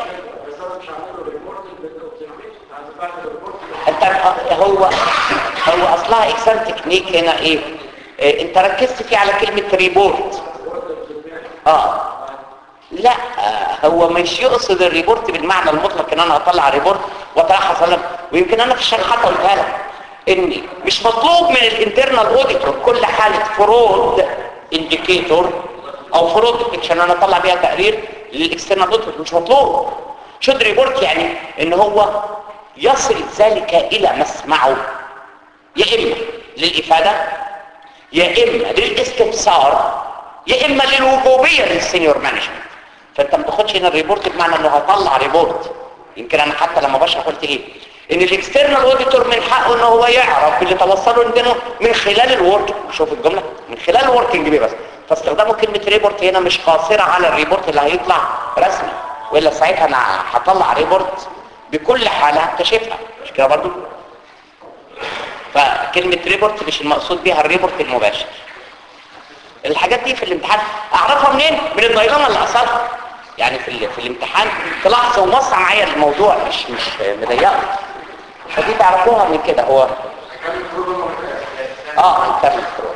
انت هو هو اصلها اكسان تكنيك هنا ايه إيه انت ركزت فيه على كلمة ريبورت اه لا آه هو مش يقصد الريبورت بالمعنى المطلق ان انا اطلع ريبورت واتلخص انا ويمكن انا في الشرح حتى قلتها لك ان مش مطلوب من الانترنال اوديتور كل حالة فرود انديكيتور او فرود ديتكشن انا اطلع بيها تقرير للاكسترنال اوديتور مش مطلوب شود ريبورت يعني ان هو يصل ذلك الى مسمعه يا اما للافاده يا اما للاستفسار يا اما للوجوبيه للسينيور مانجمنت فانت ما تاخدش هنا الريبورت بمعنى انه هطلع ريبورت يمكن انا حتى لما بشرح قلت ايه ان الاكسترنال اوديتور من حقه ان هو يعرف اللي توصله عندنا من خلال الورك شوف الجمله من خلال الوركينج بيه بس فاستخدامه كلمه ريبورت هنا مش قاصره على الريبورت اللي هيطلع رسمي والا ساعتها انا هطلع ريبورت بكل حاله هكتشفها مش كده برضو فكلمة ريبورت مش المقصود بيها الريبورت المباشر الحاجات دي في الامتحان اعرفها منين من الديلاما اللي اثرها يعني في, ال... في الامتحان في لحظه ومص معايا الموضوع مش مش مضيقه فدي تعرفوها من كده هو اه هنكمل فروع